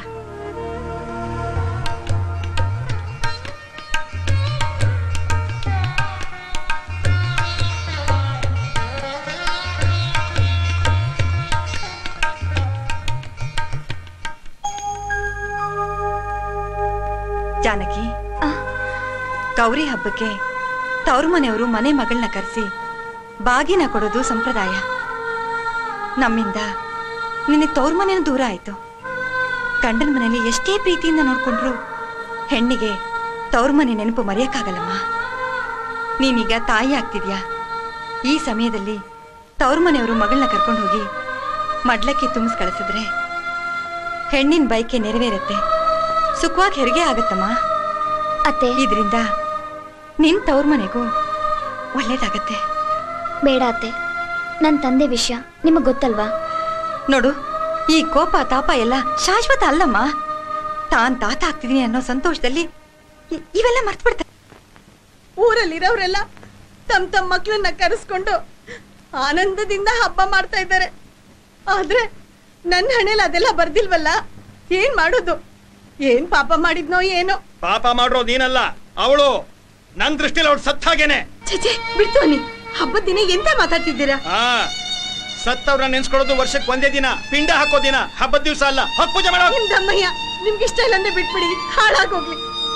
ಜಾನಕಿ ಗೌರಿ ಹಬ್ಬಕ್ಕೆ ತವ್ರ ಮನೆಯವರು ಮನೆ ಮಗಳನ್ನ ಕರೆಸಿ ಬಾಗಿನ ಕೊಡೋದು ಸಂಪ್ರದಾಯ ನಮ್ಮಿಂದ ನಿನ್ನೆ ತವ್ರ ಮನೆಯೂ ದೂರ ಆಯ್ತು ಗಂಡನ ಮನೆಯಲ್ಲಿ ಎಷ್ಟೇ ಪ್ರೀತಿಯಿಂದ ನೋಡ್ಕೊಂಡ್ರು ಹೆಣ್ಣಿಗೆ ತವ್ರ ಮನೆ ನೆನಪು ಮರೆಯಕ್ಕಾಗಲ್ಲಮ್ಮ ನೀನೀಗ ತಾಯಿ ಆಗ್ತಿದ್ಯಾ ಈ ಸಮಯದಲ್ಲಿ ತವ್ರ ಮನೆಯವರು ಮಗಳನ್ನ ಕರ್ಕೊಂಡು ಹೋಗಿ ಮಡ್ಲಕ್ಕೆ ತುಂಬಿಸ್ ಕಳಿಸಿದ್ರೆ ಹೆಣ್ಣಿನ ಬೈಕೆ ನೆರವೇರುತ್ತೆ ಸುಖವಾಗಿ ಹೆರಿಗೆ ಆಗತ್ತಮ್ಮ ಅತ್ತೆ ಇದರಿಂದ ನಿನ್ ತವ್ರ ಮನೆಗೂ ಒಳ್ಳೇದಾಗತ್ತೆ ಬೇಡ ಅತ್ತೆ ನನ್ ತಂದೆ ವಿಷಯ ನಿಮಗ್ ಗೊತ್ತಲ್ವಾ ನೋಡು ಈ ಕೋಪ ತಾಪ ಎಲ್ಲ ಶಾಶ್ವತ ಅಲ್ಲಮ್ಮ ತಾನ್ ತಾತ ಆಗ್ತಿದೀನಿ ಅನ್ನೋ ಸಂತೋಷದಲ್ಲಿ ಇ- ಇವೆಲ್ಲ ಮರ್ತು ಬಿಡ್ತಾರೆ ಊರಲ್ಲಿರೋರೆಲ್ಲ ತಮ್ಮ ತಮ್ಮ ಮಕ್ಕಳನ್ನ ಕರೆಸ್ಕೊಂಡು ಆನಂದದಿಂದ ಹಬ್ಬ ಮಾಡ್ತಾ ಇದ್ದಾರೆ ಆದ್ರೆ ನನ್ನ ಹಣೆಲ್ ಅದೆಲ್ಲ ಬರ್ದಿಲ್ವಲ್ಲ ಏನ್ ಮಾಡೋದು ಏನ್ ಪಾಪ ಮಾಡಿದ್ನೋ ಏನೋ ಪಾಪ ಮಾಡ್ರೋ ನೀನಲ್ಲ ಅವಳು ನನ್ ದೃಷ್ಟಿಲಿ ಅವಳು ಸತ್ತಾಗೇನೆ ಛೆ ಬಿಡ್ತು ಅನ್ನಿ ಹಬ್ಬದ ದಿನ ಎಂತ ಮಾತಾಡ್ತಿದ್ದೀರಾ ಹಾ ಸತ್ತವ್ರನ್ನ ನೆನ್ಸ್ಕೊಳ್ಳೋದು ವರ್ಷಕ್ಕೆ ಒಂದೇ ದಿನ ಪಿಂಡ ಹಾಕೋ ದಿನ ಹಬ್ಬದ ದಿವಸ ಅಲ್ಲ ಹೊಕ್ ಪೂಜೆ ಮಾಡೋ ನಿಮ್ ದಮ್ಮಯ್ಯ ನಿಮ್ಗೆ ಇಷ್ಟ ಇಲ್ಲ ಅಂದ್ರೆ ಬಿಟ್ಬಿಡಿ ಹಾಳಾಗೋಗ್ಲಿ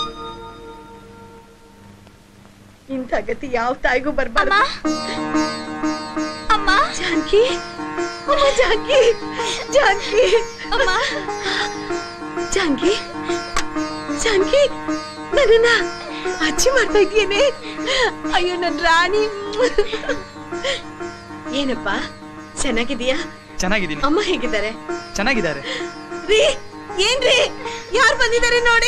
ಇಂಥ ಗತಿ ಯಾವ ತಾಯಿಗೂ ಬರ್ಬಾರ್ದು ಅಮ್ಮ ಜಾನ್ಕಿ ಅಮ್ಮ ಜಾನ್ಕಿ ಜಾನ್ಕಿ ಅಮ್ಮ ಜಾನ್ಕಿ ಜಾನ್ಕಿ ನನ್ನನ್ನ ಅಚ್ಚಿ ಮಾಡ್ತಾ ಇದೀಯೇನೆ ಅಯ್ಯೋ ನನ್ ರಾಣಿ ಏನಪ್ಪ ಚೆನ್ನಾಗಿದೀಯಾ ಚೆನ್ನಾಗಿದ್ದೀನಿ ಅಮ್ಮ ಹೇಗಿದ್ದಾರೆ ಚೆನ್ನಾಗಿದ್ದಾರೆ ರೀ ಏನ್ರಿ ಯಾರು ಬಂದಿದ್ದಾರೆ ನೋಡಿ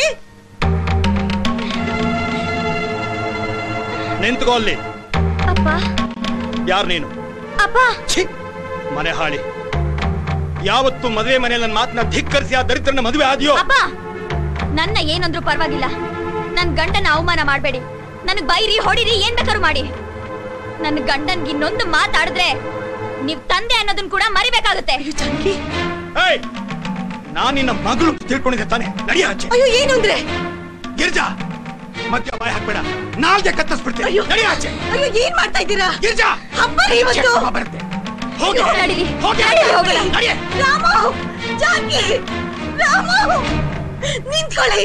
ನಿಂತ್ಕೋ ಅಲ್ಲಿ ಅಪ್ಪ ಯಾರು ನೀನು ಅಪ್ಪ ಛೀ ಮನೆ ಹಾಳಿ ಯಾವತ್ತು ಮದುವೆ ಮನೆಯಲ್ಲಿ ನನ್ನ ಮಾತನ್ನ ಧಿಕ್ಕರಿಸಿ ಆ ದರಿದ್ರನ ಮದುವೆ ಆದ್ಯೋ ಅಪ್ಪ ನನ್ನ ಏನಂದ್ರೂ ಪರವಾಗಿಲ್ಲ ನನ್ ಗಂಡನ ಅವಮಾನ ಮಾಡ್ಬೇಡಿ ನನಗ್ ಬೈರಿ ಹೊಡಿರಿ ಏನ್ ಬೇಕಾದ್ರು ಮಾಡಿ ನನ್ನ ಗಂಡನ್ಗೆ ಇನ್ನೊಂದು ಮಾತಾಡಿದ್ರೆ ನೀವ್ ತಂದೆ ಅನ್ನೋದನ್ನ ಕೂಡ ಮರಿಬೇಕಾಗುತ್ತೆ ಏಯ್ ನಾನ್ ನಿನ್ನ ಮಗಳು ತಿಳ್ಕೊಂಡಿದ್ದೆ ತಾನೆ ನಡಿಯ ಆಚೆ ಅಯ್ಯೋ ಏನು ಅಂದ್ರೆ ಗಿರ್ಜಾ ಮಧ್ಯ ಬಾಯಿ ಹಾಕ್ಬೇಡ ನಾಲ್ಗೆ ಕತ್ತರಿಸ್ಬಿಡ್ತೀನಿ ಅಯ್ಯೋ ನಡಿ ಆಚೆ ಅಯ್ಯೋ ಏನ್ ಮಾಡ್ತಾ ಇದ್ದೀರಾ ಗಿರ್ಜಾ ಹಬ್ಬ ರೀ ಇವತ್ತು ಕೋಪ ಬರುತ್ತೆ ಹೋಗಿ ಅಯ್ಯೋ, ನಡೀರಿ. ಹೋಗಿ ನಡೀರಿ, ಹೋಗೋಣ. ನಡಿ. ರಾಮು ಜಾನಕಿ ರಾಮು ನಿಂತ್ಕೊಳ್ಳಿ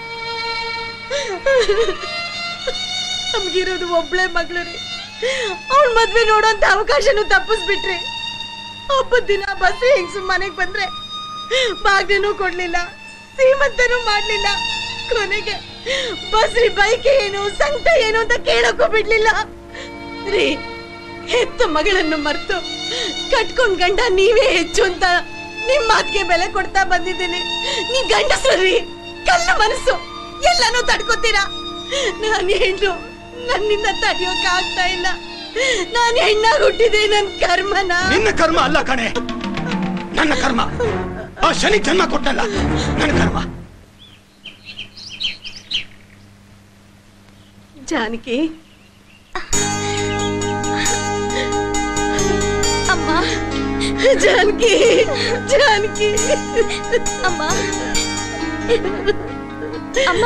ನಮ್ಗಿರೋದು ಒಬ್ಳೆ ಮಗಳು ರೀ ಅವಳ ಮದ್ವೆ ನೋಡೋಂತ ಅವಕಾಶನೂ ತಪ್ಪಿಸ್ಬಿಟ್ರಿ ಹಬ್ಬದ ದಿನ ಬಸ್ ಹೆಂಗ್ಸು ಮನೆಗ್ ಬಂದ್ರೆ ಬಾಗ್ನೂ ಕೊಡ್ಲಿಲ್ಲ ಸೀಮಂತನೂ ಮಾಡ್ಲಿಲ್ಲ ಕೊನೆಗೆ ಬಸ್ರಿ ಬೈಕ್ ಏನು ಸಂಕಟ ಏನು ಅಂತ ಕೇಳಕ್ಕೂ ಬಿಡ್ಲಿಲ್ಲ ರೀ ಹೆತ್ತ ಮಗಳನ್ನು ಮರ್ತು ಕಟ್ಕೊಂಡ್ ಗಂಡ ನೀವೇ ಹೆಚ್ಚು ಅಂತ ನಿಮ್ ಮಾತಿಗೆ ಬೆಲೆ ಕೊಡ್ತಾ ಬಂದಿದ್ದೀನಿ ನೀ ಗಂಡಸ್ರಿ ಕಲ್ಲ ಮನಸ್ಸು ಎಲ್ಲಾನು ತಡ್ಕೋತೀರಾ ನಾನು ಹೆಣ್ಣು ನನ್ನಿಂದ ತಡೆಯೋಕ್ ಆಗ್ತಾ ಇಲ್ಲ ನಾನು ಹೆಣ್ಣಾಗಿ ಹುಟ್ಟಿದೆ ನನ್ ಕರ್ಮನ ನಿನ್ನ ಕರ್ಮ ಅಲ್ಲ ಕಣೆ ನನ್ನ ಕರ್ಮ ಆ ಶನಿ ಜನ್ಮ ಕೊಟ್ಟಲ್ಲ ನನ್ನ ಕರ್ಮ ಜಾನಕಿ ಅಮ್ಮ ಜಾನಕಿ ಜಾನಕಿ ಅಮ್ಮ ಅಮ್ಮ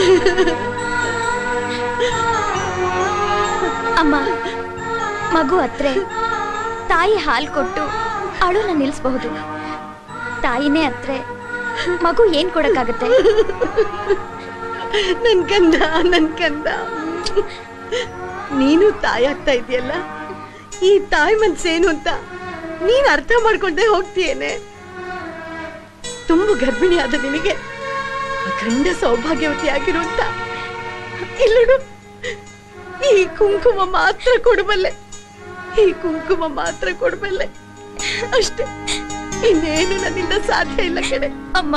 ಅಮ್ಮ ಮಗು ಹತ್ರ ತಾಯಿ ಹಾಲು ಕೊಟ್ಟು ಅಳುನ ನಿಲ್ಲಿಸಬಹುದು ತಾಯಿನೇ ಹತ್ರ ಮಗು ಏನ್ ಕೊಡಕ್ಕಾಗತ್ತೆ ನನ್ ಕಂದ ನನ್ ಕಂದ ನೀನು ತಾಯಿ ಆಗ್ತಾ ಇದೆಯಲ್ಲ ಈ ತಾಯಿ ಮನ್ಸೇನು ಅಂತ ನೀನ್ ಅರ್ಥ ಮಾಡ್ಕೊಂಡೆ ಹೋಗ್ತೀಯೇನೆ ತುಂಬು ಗರ್ಭಿಣಿ ಆದ ನಿನಗೆ ಅಖಂಡ ಸೌಭಾಗ್ಯವತಿ ಆಗಿರು ಅಂತ ಇಲ್ಲೋಡು ಈ ಕುಂಕುಮ ಮಾತ್ರ ಕೊಡಬಲ್ಲೆ ಈ ಕುಂಕುಮ ಮಾತ್ರ ಕೊಡಬಲ್ಲೆ ಅಷ್ಟೇ ಇನ್ನೇನು ನನ್ನಿಂದ ಸಾಧ್ಯ ಇಲ್ಲ ಕಡೆ ಅಮ್ಮ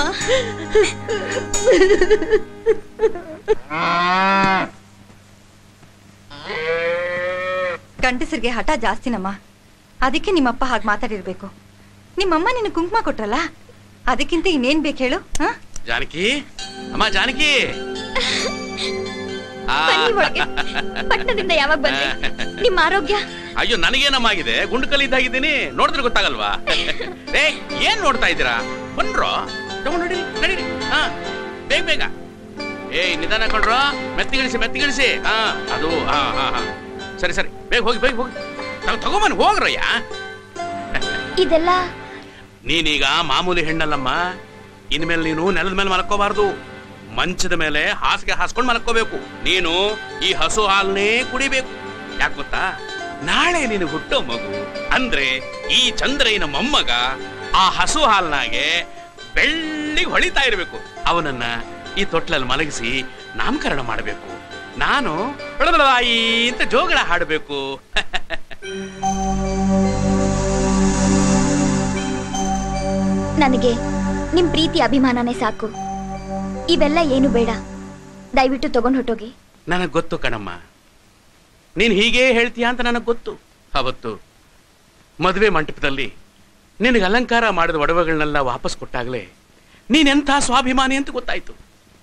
ಗಂಡಸರಿಗೆ ಹಠ ಜಾಸ್ತಿನಮ್ಮ ಅದಕ್ಕೆ ನಿಮ್ಮಪ್ಪ ಹಾಗೆ ಮಾತಾಡಿರ್ಬೇಕು ನಿಮ್ಮಮ್ಮ ನಿನ್ನ ಕುಂಕುಮ ಕೊಟ್ರಲ್ಲ ಅದಕ್ಕಿಂತ ಇನ್ನೇನ್ ಬೇಕು ಹೇಳು ಹಾ ಜಾನಕಿ ಅಮ್ಮ ಜಾನಕಿ ಆ, ಬನ್ನಿ ಒಳಗೆ ಪಟ್ಟಣದಿಂದ ಯಾವಾಗ ಬಂದ್ರಿ ನಿಮ್ಮ ಆರೋಗ್ಯ ಅಯ್ಯೋ ನನಗೇನಮ್ಮ ಆಗಿದೆ ಗುಂಡು ಕಲ್ಲಿದ್ದಾಗಿದ್ದೀನಿ ನೋಡಿದ್ರೆ ಗೊತ್ತಾಗಲ್ವಾ ಏ ಏನ್ ನೋಡ್ತಾ ಇದ್ದೀರಾ ಬನ್ರೋ ತಗೊಂಡ್ ನಡೀರಿ ನಡೀರಿ ಹಾ ಬೇಗ ಬೇಗ ಏ ನಿಧಾನ ಕೊಂಡ್ರೋ ಮೆತ್ತಿಗಿಳಿಸಿ ಮೆತ್ತಿಗಿಳಿಸಿ ಹಾ ಅದು ಹಾ ಹಾ ಹಾ ಸರಿ ಸರಿ ಬೇಗ ಹೋಗಿ ಬೇಗ ಹೋಗಿ ತಗೊ- ತಗೊಂಬನ್ನಿ ಹೋಗ್ರಯ್ಯ ಇದೆಲ್ಲ ನೀನೀಗ ಮಾಮೂಲಿ ಹೆಣ್ಣಲ್ಲಮ್ಮ ಇನ್ಮೇಲೆ ನೀನು ನೆಲದ ಮೇಲೆ ಮಲ್ಕೋಬಾರ್ದು ಮಂಚದ ಮೇಲೆ ಹಾಸಿಗೆ ಹಾಸ್ಕೊಂಡು ಮಲ್ಕೋಬೇಕು ನೀನು ಈ ಹಸು ಹಾಲನ್ನೇ ಕುಡಿಬೇಕು ಯಾಕೆ ಗೊತ್ತಾ ನಾಳೆ ನೀನು ಹುಟ್ಟೋ ಮಗು ಅಂದ್ರೆ ಈ ಚಂದ್ರಯ್ಯನ ಮೊಮ್ಮಗ ಆ ಹಸು ಹಾಲ್ನಾಗೆ ಬೆಳ್ಳಿಗೆ ಹೊಳಿತಾ ಇರಬೇಕು ಅವನನ್ನ ಈ ತೊಟ್ಲಲ್ಲಿ ಮಲಗಿಸಿ ನಾಮಕರಣ ಮಾಡಬೇಕು ನಾನು ಒಳಬಲವಾಯಿ ಅಂತ ಜೋಗಳ ಹಾಡಬೇಕು ನನಗೆ ನಿಮ್ ಪ್ರೀತಿ ಅಭಿಮಾನನೇ ಸಾಕು ಇವೆಲ್ಲ ಏನು ಬೇಡ ದಯವಿಟ್ಟು ತಗೊಂಡ್ ಹೊಟ್ಟೋಗಿ ನನಗ್ ಗೊತ್ತು ಕಣಮ್ಮ ನೀನ್ ಹೀಗೇ ಹೇಳ್ತೀಯ ಅಂತ ನನಗ್ ಗೊತ್ತು ಅವತ್ತು ಮದುವೆ ಮಂಟಪದಲ್ಲಿ ನಿನಗೆ ಅಲಂಕಾರ ಮಾಡಿದ ಒಡವೆಗಳನ್ನೆಲ್ಲ ವಾಪಸ್ ಕೊಟ್ಟಾಗಲೇ ನೀನೆಂಥ ಸ್ವಾಭಿಮಾನಿ ಅಂತ ಗೊತ್ತಾಯ್ತು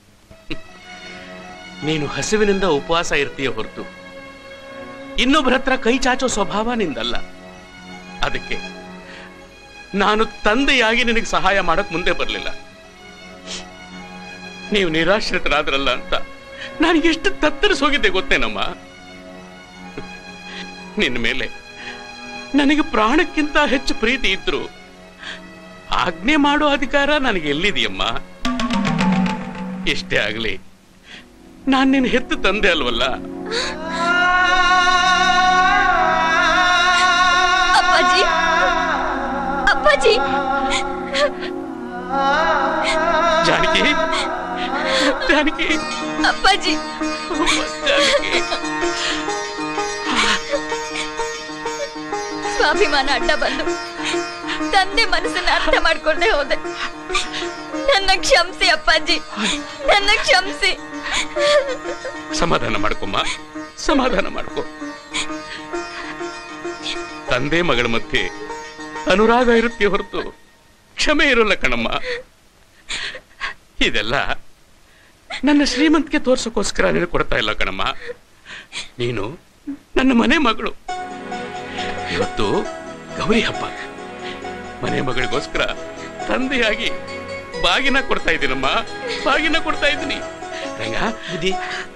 ನೀನು ಹಸಿವಿನಿಂದ ಉಪವಾಸ ಇರ್ತೀಯ ಹೊರತು ಇನ್ನೊಬ್ಬರ ಹತ್ರ ಕೈ ಚಾಚೋ ಸ್ವಭಾವ ನಿಂದಲ್ಲ ಅದಕ್ಕೆ ನಾನು ತಂದೆಯಾಗಿ ನಿನಗೆ ಸಹಾಯ ಮಾಡಕ್ ಮುಂದೆ ಬರಲಿಲ್ಲ ನೀವು ನಿರಾಶ್ರಿತರಾದ್ರಲ್ಲ ಅಂತ ನಾನು ಎಷ್ಟು ತತ್ತರಿಸಿ ಹೋಗಿದ್ದೆ ಗೊತ್ತೇನಮ್ಮ ನಿನ್ನ ಮೇಲೆ ನನಗೆ ಪ್ರಾಣಕ್ಕಿಂತ ಹೆಚ್ಚು ಪ್ರೀತಿ ಇದ್ರು ಆಜ್ಞೆ ಮಾಡೋ ಅಧಿಕಾರ ನನಗೆ ಎಲ್ಲಿದೆಯಮ್ಮ ಎಷ್ಟೇ ಆಗಲಿ ನಾನು ನಿನ್ನ ಹೆತ್ತು ತಂದೆ ಅಲ್ವಲ್ಲ ಅಪ್ಪಾಜಿ ಅಪ್ಪಾಜಿ ಜಾನಕಿ ಜಾನಕಿ ಅಪ್ಪಾಜಿ ಜಾನಕಿ ಸ್ವಾಭಿಮಾನ ಅಡ್ಡ ಬಂದು ತಂದೆ ಮನಸ್ಸನ್ನ ಅರ್ಥ ಮಾಡ್ಕೊಂಡೇ ಹೋದೆ ನನ್ನ ಕ್ಷಮಿಸಿ ಅಪ್ಪಾಜಿ ನನ್ನ ಕ್ಷಮಿಸಿ ಸಮಾಧಾನ ಮಾಡ್ಕೊಮ್ಮ ಸಮಾಧಾನ ಮಾಡ್ಕೊ ತಂದೆ ಮಗಳ ಮಧ್ಯೆ ಅನುರಾಗ ಇರುತ್ತೆ ಹೊರತು ಕ್ಷಮೆ ಇರೋಲ್ಲ ಕಣಮ್ಮ ಇದೆಲ್ಲ ನನ್ನ ಶ್ರೀಮಂತಿಗೆ ತೋರ್ಸಕ್ಕೋಸ್ಕರ ನೀನು ಕೊಡ್ತಾ ಇಲ್ಲ ಕಣಮ್ಮ ನೀನು ನನ್ನ ಮನೆ ಮಗಳು ಇವತ್ತು ಗೌರಿ ಹಬ್ಬ ಮನೆ ಮಗಳಿಗೋಸ್ಕರ ತಂದೆಯಾಗಿ ಬಾಗಿನ ಕೊಡ್ತಾ ಇದ್ದೀನಮ್ಮ ಬಾಗಿನ ಕೊಡ್ತಾ ಇದ್ದೀನಿ ರಂಗ ಬುದ್ಧಿ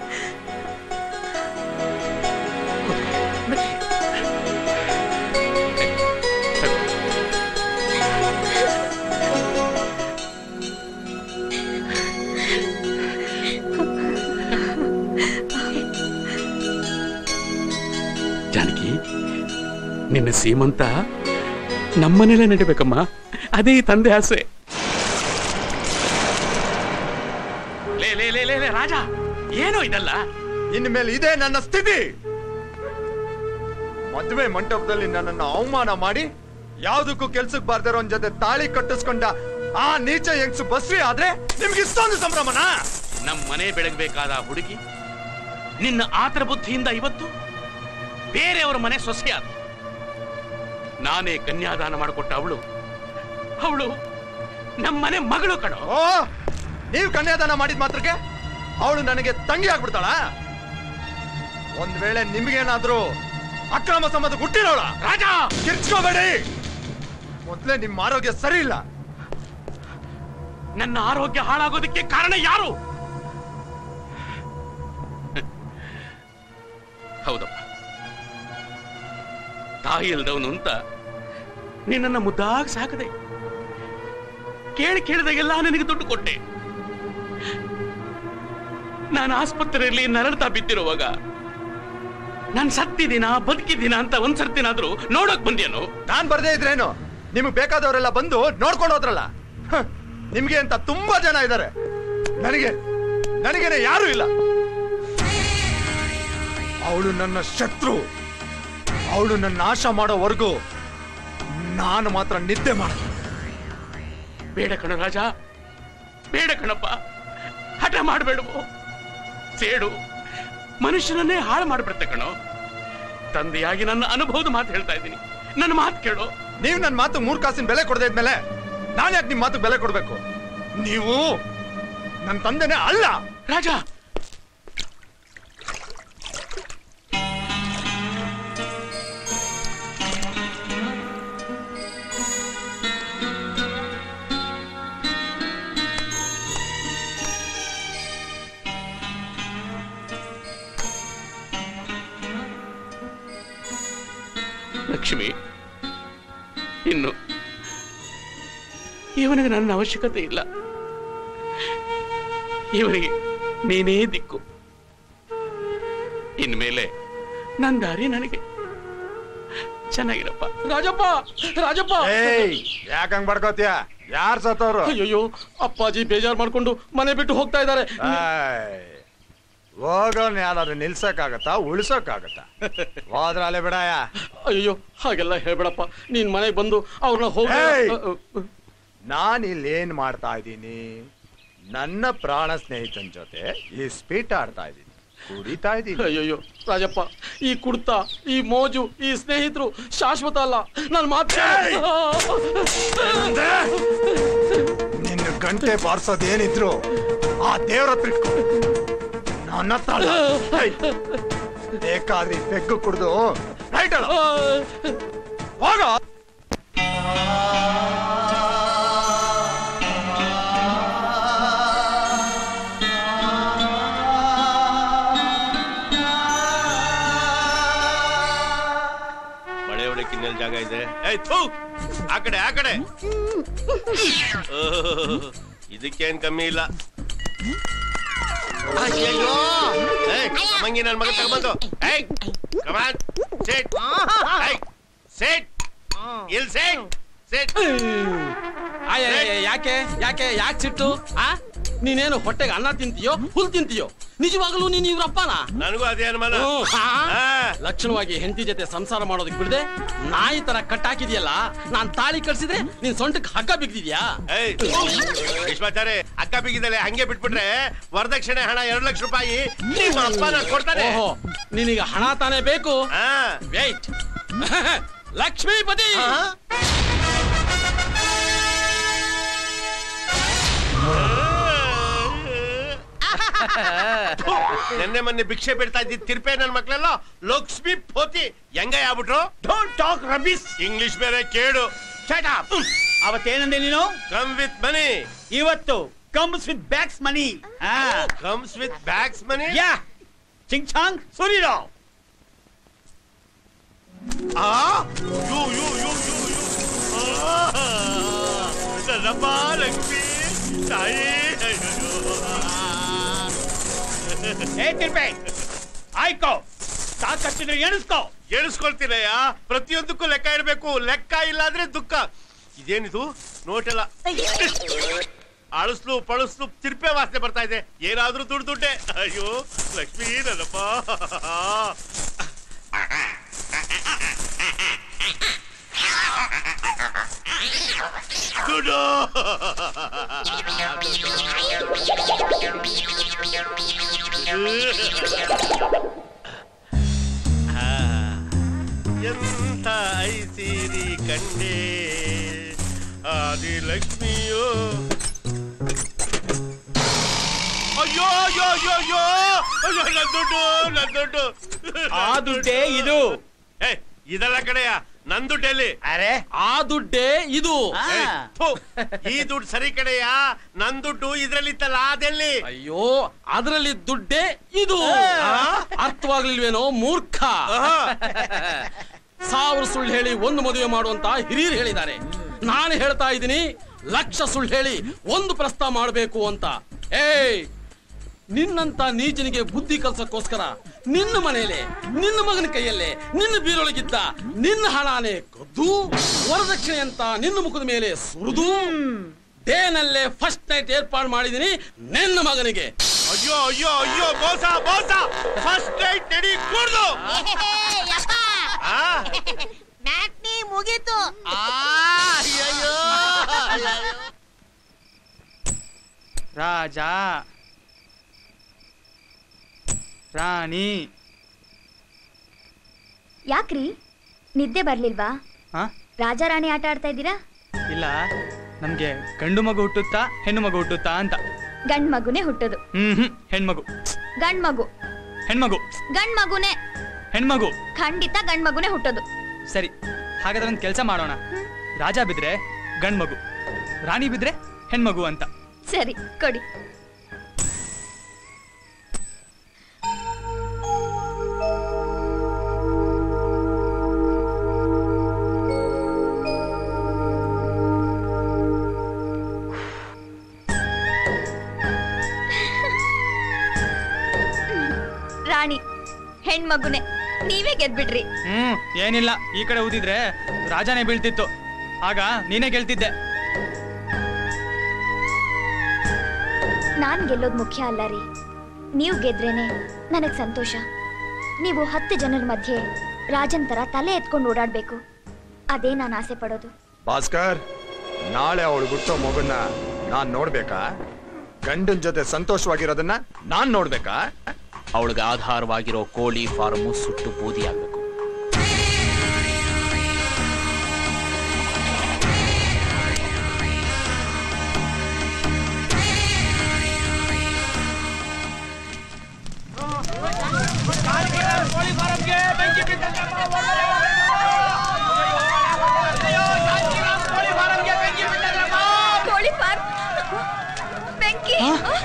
ಜಾನಕಿ ನಿನ್ನ ಸೀಮಂತ ನಮ್ಮನೇಲೆ ನಡಿಬೇಕಮ್ಮ ಅದೇ ಈ ತಂದೆ ಆಸೆ ಲೇ ಲೇ ಲೇ ಲೇ ಲೇ ರಾಜ ಏನೋ ಇದೆಲ್ಲ ಇನ್ಮೇಲೆ ಇದೇ ನನ್ನ ಸ್ಥಿತಿ ಮದುವೆ ಮಂಟಪದಲ್ಲಿ ನನ್ನನ್ನು ಅವಮಾನ ಮಾಡಿ ಯಾವ್ದಕ್ಕೂ ಕೆಲ್ಸಕ್ಕೆ ಬಾರ್ದಿರೋ ಒಂದ್ ಜೊತೆ ತಾಳಿ ಕಟ್ಟಿಸ್ಕೊಂಡ ಆ ನೀಚ ಹೆಂಗ್ಸು ಬಸ್ರಿ ಆದ್ರೆ ನಿಮ್ಗೆ ಇಷ್ಟೊಂದು ಸಂಭ್ರಮನಾ ನಮ್ ಮನೆ ಬೆಳಗ್ಬೇಕಾದ ಹುಡುಗಿ ನಿನ್ನ ಆತರ ಬುದ್ಧಿಯಿಂದ ಇವತ್ತು ಬೇರೆಯವರ ಮನೆ ಸೊಸೆಯಾದ ನಾನೇ ಕನ್ಯಾದಾನ ಮಾಡಿಕೊಟ್ಟ ಅವಳು ಅವಳು ನಮ್ಮನೆ ಮಗಳು ಕಣೋ ಓ ನೀವು ಕನ್ಯಾದಾನ ಮಾಡಿದ ಮಾತ್ರಕ್ಕೆ ಅವಳು ನನಗೆ ತಂಗಿ ಆಗ್ಬಿಡ್ತಾಳ ಒಂದ್ ವೇಳೆ ನಿಮ್ಗೇನಾದ್ರೂ ಅಕ್ರಮ ಸಂಬಂಧ ಹುಟ್ಟಿರೋಳ ರಾಜ ಕಿರ್ಚ್ಕೋಬೇಡಿ ಮೊದ್ಲೇ ನಿಮ್ಮ ಆರೋಗ್ಯ ಸರಿ ಇಲ್ಲ ನನ್ನ ಆರೋಗ್ಯ ಹಾಳಾಗೋದಕ್ಕೆ ಕಾರಣ ಯಾರು ಹೌದಪ್ಪ ತಾಯಿ ಇಲ್ದವನು ಅಂತ ನಿನ್ನನ್ನ ಮುದ್ದಾಗಿ ಸಾಕದೆ ಕೇಳಿ ಕೇಳಿದಾಗೆಲ್ಲ ನಿನಗೆ ದುಡ್ಡು ಕೊಟ್ಟೆ ನಾನು ಆಸ್ಪತ್ರೆಯಲ್ಲಿ ನರಳ್ತಾ ಬಿದ್ದಿರುವಾಗ ನಾನು ಸತ್ತಿದ್ದೀನ ಬದುಕಿದ್ದೀನ ಅಂತ ಒಂದ್ಸರ್ತಿನಾದ್ರೂ ನೋಡಕ್ ಬಂದ್ಯಾನು ನಾನ್ ಬರ್ದೇ ಇದ್ರೇನು ನಿಮ್ಗೆ ಬೇಕಾದವರೆಲ್ಲ ಬಂದು ನೋಡ್ಕೊಂಡು ಹೋದ್ರಲ್ಲ ಹ, ನಿಮ್ಗೆ ಅಂತ ತುಂಬಾ ಜನ ಇದ್ದಾರೆ ನನಗೆ ನನಗೇನೆ ಯಾರು ಇಲ್ಲ ಅವಳು ನನ್ನ ಶತ್ರು ಅವಳು ನನ್ನ ನಾಶ ಮಾಡೋವರೆಗೂ ನಾನು ಮಾತ್ರ ನಿದ್ದೆ ಮಾಡ ಬೇಡ ಕಣ ರಾಜ ಬೇಡ ಕಣಪ್ಪ ಹಠ ಮಾಡಬೇಡವು ಸೇಡು ಮನುಷ್ಯನನ್ನೇ ಹಾಳು ಮಾಡ್ಬಿಡುತ್ತೆ ಕಣೋ ತಂದೆಯಾಗಿ ನನ್ನ ಅನುಭವದ ಮಾತು ಹೇಳ್ತಾ ಇದ್ದೀನಿ ನನ್ನ ಮಾತು ಕೇಳು ನೀವು ನನ್ನ ಮಾತು ಮೂರ್ ಕಾಸಿನ ಬೆಲೆ ಕೊಡದೆ ಇದ್ಮೇಲೆ ನಾನು ಯಾಕೆ ನಿಮ್ ಮಾತು ಬೆಲೆ ಕೊಡ್ಬೇಕು ನೀವು ನನ್ನ ತಂದೆನೇ ಅಲ್ಲ ರಾಜ ಲಕ್ಷ್ಮಿ ಇನ್ನು ಇವನಿಗೆ ನನ್ನ ಅವಶ್ಯಕತೆ ಇಲ್ಲ ಇವನಿಗೆ ನೀನೇ ದಿಕ್ಕು ಇನ್ಮೇಲೆ ನನ್ನ ದಾರಿ ನನಗೆ ಚೆನ್ನಾಗಿರಪ್ಪ ರಾಜಪ್ಪ ರಾಜಪ್ಪ ಯಾಕಂಗ್ ಬಡ್ಕೋತೀಯ ಯಾರ್ ಸತ್ತವ್ರು ಅಯ್ಯೋ ಅಪ್ಪಾಜಿ ಬೇಜಾರ್ ಮಾಡ್ಕೊಂಡು ಮನೆ ಬಿಟ್ಟು ಹೋಗ್ತಾ ಇದ್ದಾರೆ ಹೋಗೋನ್ ಯಾರಾದ್ರೂ ನಿಲ್ಸಕ್ಕಾಗತ್ತಾ ಉಳಿಸಕ್ಕಾಗತ್ತಾ ಹೋದ್ರ ಅಲ್ಲೇ ಬಿಡಾಯ ಅಯ್ಯೋ ಹಾಗೆಲ್ಲ ಹೇಳ್ಬೇಡಪ್ಪ ನೀನ್ ಮನೆಗೆ ಬಂದು ಅವ್ರನ್ನ ಹೋಗಿ ಏಯ್! ನಾನ್ ಇಲ್ಲಿ ಏನ್ ಮಾಡ್ತಾ ಇದ್ದೀನಿ ನನ್ನ ಪ್ರಾಣ ಸ್ನೇಹಿತನ ಜೊತೆ ಈ ಸ್ಪೀಟ್ ಆಡ್ತಾ ಇದ್ದೀನಿ ಕುಡಿತಾ ಇದ್ದೀನಿ ಅಯ್ಯಯ್ಯೋ ರಾಜಪ್ಪ ಈ ಕುಡ್ತ ಈ ಮೋಜು ಈ ಸ್ನೇಹಿತರು ಶಾಶ್ವತ ಅಲ್ಲ ನಾನು ಮಾತ್ರ ನಿನ್ನ ಗಂಟೆ ಬಾರ್ಸೋದೇನಿದ್ರು ಆ ದೇವ್ರ ಹತ್ರ ಇಟ್ಕೊ. ನನ್ನ ಹತ್ರ ಅಲ್ಲ. ಹೈ. ಬೇಕಾದ್ರೆ ಈ ಪೆಗ್ಗು ಕುಡ್ದು ರೈಟ್ ಅಲ್ಲ ಹೋಗ ಮಳೆ ಹೊಡಕ್ಕೆ ಇನ್ನೆಲ್ಲಿ ಜಾಗ ಇದೆ ಏಯ್ ಥೂ ಆ ಕಡೆ ಆ ಕಡೆ ಓಹ್, ಇದಕ್ಕೇನ್ ಕಮ್ಮಿ ಇಲ್ಲ ಅಯ್ಯಯ್ಯೋ ಏಯ್ ಕಮಂಗಿ ನನ್ ಮಗ ತಗೊಂಬಂದು ಏಯ್ ಕಮಾನ್ ಸೆಟ್ ಏಯ್ ಸೆಟ್ ಇಲ್ ಸೆಟ್ ಸೆಟ್ ಅಯ್ಯ ಯಾಕೆ ಯಾಕೆ ಯಾಕೆ ಸಿಟ್ಟು ಆ ನೀನೇನು ಹೊಟ್ಟೆಗೆ ಅನ್ನ ತಿಂತೀಯೋ ಹುಲ್ ತಿಂತೀಯೋ ನಿಜವಾಗಲೂ ನೀನು ಇವ್ರಪ್ಪನ ನನಗೂ ಅದೇ ಅನುಮಾನ ಹ್ಮ್, ಆ? ಲಕ್ಷಣವಾಗಿ ಹೆಂಡತಿ ಜೊತೆ ಸಂಸಾರ ಮಾಡೋದಕ್ಕೆ ಬಿಡದೆ ನಾಯಿ ತರ ಕಟ್ಟಾಕಿದ್ಯಲ್ಲ ನಾನ್ ತಾಳಿ ಕಟ್ಸಿದ್ರೆ ನೀನ್ ಸೊಂಟಕ್ಕೆ ಹಗ್ಗ ಬಿಗ್ದಿದ್ಯಾ ಏಯ್ ವಿಶ್ವಾಚಾರ್ಯ ಅಕ್ಕ ಬಿಗಿದಲೆ ಹಂಗೆ ಬಿಟ್ಬಿಟ್ರೆ ವರದಕ್ಷಿಣೆ ಹಣ ಎರಡು ಲಕ್ಷ ರೂಪಾಯಿ ನಿಮ್ಮ ಅಪ್ಪ ನಾನು ಕೊಡ್ತಾನೆ ಓಹೋ ನಿನಗೆ ಹಣ ತಾನೇ ಬೇಕು ವೇಟ್ ಲಕ್ಷ್ಮೀಪತಿ ನೆನ್ನೆ ಮೊನ್ನೆ ಭಿಕ್ಷೆ ಬಿಡ್ತಾ ಇದ್ದಿದ್ ತಿರ್ಪೆ ನನ್ ಮಕ್ಳೆಲ್ಲ ಲಕ್ಷ್ಮಿ ಪೋತಿ ಹೆಂಗ ಆಗ್ಬಿಟ್ರು ಡೋಂಟ್ ಟಾಕ್ ರಬೀಸ್ ಇಂಗ್ಲಿಷ್ ಬೇರೆ ಕೇಳು ಅವತ್ತೇನಂದೆ ನೀನು ಕಮ್ ವಿತ್ ಮನಿ ಇವತ್ತು comes with backs money comes with bags money ಯಾ ಚಿಂಗ್ ಚಾಂಗ್ ಸುರಿರೋ ಆ ಯು ಯು ಯು ಯು ಯು ಆ, ನನ್ನಪ್ಪ ಲಕ್ಷ್ಮಿ ತಾಯಿ ಏ ತಿರ್ಪೆ ಆಯ್ಕೋ ಸಾಕಷ್ಟಿದ್ರೆ ಎಣಿಸ್ಕೋ ಎಣಿಸ್ಕೊಳ್ತೀನಯ್ಯ ಪ್ರತಿಯೊಂದಕ್ಕೂ ಲೆಕ್ಕ ಇರಬೇಕು ಲೆಕ್ಕ ಇಲ್ಲ ಅಂದ್ರೆ ದುಃಖ ಇದೇನಿದು ನೋಟೆಲ್ಲ ಅಳಸ್ಲು ಪಳಸ್ಲು ತಿರ್ಪೆ ವಾಸನೆ ಬರ್ತಾ ಇದೆ ಏನಾದ್ರೂ ದುಡ್ಡು ದುಡ್ಡೆ ಅಯ್ಯೋ ಲಕ್ಷ್ಮೀ ನನ್ನಪ್ಪ ದುಡ್ಡು ಆ, ಎಂಥ ಐಸಿರಿ ಕಂಡೆ ಆದಿಲಕ್ಷ್ಮಿಯೋ ಅಯ್ಯೋ ಅಯ್ಯೋ ಅಯ್ಯೋ ಅಯ್ಯೋ ಅಯ್ಯೋ ನನ್ ದುಡ್ಡು ನನ್ ದುಡ್ಡು ಆ ದುಡ್ಡೇ ಇದು ಏ ಇದೆಲ್ಲ ಕಡೆಯ ನನ್ ದುಡ್ಡೆಲ್ಲಿ ಅರೆ ಆ ದುಡ್ಡೇ ಇದು ಏ, ಥು, ಈ ದುಡ್ಡು ಸರಿ ಕಡೆಯ ನನ್ ದುಡ್ಡು ಇದ್ರಲ್ಲಿತ್ತಲ್ಲ ಅದೆಲ್ಲಿ ಅಯ್ಯೋ ಅದರಲ್ಲಿ ದುಡ್ಡೇ ಇದು ಅರ್ಥವಾಗ್ಲಿಲ್ವೇನೋ ಮೂರ್ಖ ಸಾವಿರ ಸುಳ್ಳು ಹೇಳಿ ಒಂದು ಮದುವೆ ಮಾಡುವಂತ ಹಿರಿಯರು ಹೇಳಿದ್ದಾರೆ ನಾನು ಹೇಳ್ತಾ ಇದ್ದೀನಿ ಲಕ್ಷ ಸುಳ್ಳು ಹೇಳಿ ಒಂದು ಪ್ರಸ್ತಾವ ಮಾಡಬೇಕು ಅಂತ ಏಯ್ ನಿನ್ನಂತ ನೀಚನಿಗೆ ಬುದ್ಧಿ ಕಲ್ಸಕ್ಕೋಸ್ಕರ ನಿನ್ನ ಮನೆಯಲ್ಲೇ ನಿನ್ನ ಮಗನ ಕೈಯಲ್ಲೇ ನಿನ್ನ ಬೀರೊಳಗಿದ್ದ ನಿನ್ನ ಹಣಾನೆ ಕದ್ದು ವರದಕ್ಷಿಣೆ ಅಂತ ನಿನ್ನ ಮುಖದ ಮೇಲೆ ಸುರಿದು ಡೇನಲ್ಲೇ ಫಸ್ಟ್ ನೈಟ್ ಏರ್ಪಾಡು ಮಾಡಿದೀನಿ ನಿನ್ನ ಮಗನಿಗೆ ಅಯ್ಯೋ ಅಯ್ಯೋ ಅಯ್ಯೋ ಮೋಸ ಮೋಸ ಫಸ್ಟ್ ನೈಟ್ ನಡಿ ಕುಡ್ದು ಮ್ಯಾಟ್ನಿ ಮುಗೀತು ರಾಜ ರಾಣಿ ಯಾಕ್ರಿ ನಿದ್ದೆ ಬರ್ಲಿಲ್ವಾ ಹಾ ರಾಜಾರಾಣಿ ಆಟ ಆಡ್ತಾ ಇದ್ದೀರಾ ಇಲ್ಲ ನಮ್ಗೆ ಗಂಡು ಮಗು ಹುಟ್ಟುತ್ತಾ ಹೆಣ್ಣು ಮಗು ಹುಟ್ಟುತ್ತಾ ಅಂತ ಗಂಡ್ ಮಗುನೇ ಹುಟ್ಟೋದು ಹ್ಮ್ ಹ್ಮ್ ಹೆಣ್ಮಗು ಗಂಡ್ ಮಗು ಹೆಣ್ಮಗು ಗಂಡ್ ಮಗುನೇ ಹೆಣ್ಮಗು ಖಂಡಿತ ಗಂಡ್ ಮಗುನೇ ಹುಟ್ಟೋದು ಸರಿ ಹಾಗಾದ್ರೆ ಒಂದು ಕೆಲಸ ಮಾಡೋಣ ರಾಜ ಬಿದ್ರೆ ಗಂಡ್ ಮಗು ರಾಣಿ ಬಿದ್ರೆ ಹೆಣ್ಮಗು ಅಂತ ಸರಿ ಕೊಡಿ ರಾಣಿ ಹೆಣ್ಮಗುನೆ ನೀವೇ ಗೆದ್ಬಿಟ್ರಿ ಹ್ಮ್ ಏನಿಲ್ಲ ಈ ಕಡೆ ಊದಿದ್ರೆ ರಾಜನೇ ಬೀಳ್ತಿತ್ತು ಆಗ ನೀನೇ ಗೆಲ್ತಿದ್ದೆ ನಾನ್ ಗೆಲ್ಲೋದ್ ಮುಖ್ಯ ಅಲ್ಲ ರೀ ನೀವು ಗೆದ್ರೇನೆ ನನಗ್ ಸಂತೋಷ ನೀವು ಹತ್ತು ಜನರ ಮಧ್ಯೆ ರಾಜನ್ ತರ ತಲೆ ಎತ್ಕೊಂಡು ಓಡಾಡ್ಬೇಕು ಅದೇ ನಾನು ಆಸೆ ಪಡೋದು ಭಾಸ್ಕರ್ ನಾಳೆ ಅವಳು ಹುಟ್ಟೋ ಮಗುನ ನಾನ್ ನೋಡ್ಬೇಕಾ ಗಂಡನ್ ಜೊತೆ ಸಂತೋಷವಾಗಿರೋದನ್ನ ನಾನ್ ನೋಡ್ಬೇಕಾ ಅವಳಿಗೆ ಆಧಾರವಾಗಿರೋ ಕೋಳಿ ಫಾರ್ಮು ಸುಟ್ಟು ಬೂದಿ ಆಗ್ಬೇಕು ಕೋಳಿ ಫಾರ್ಮ್ ಬೆಂಕಿ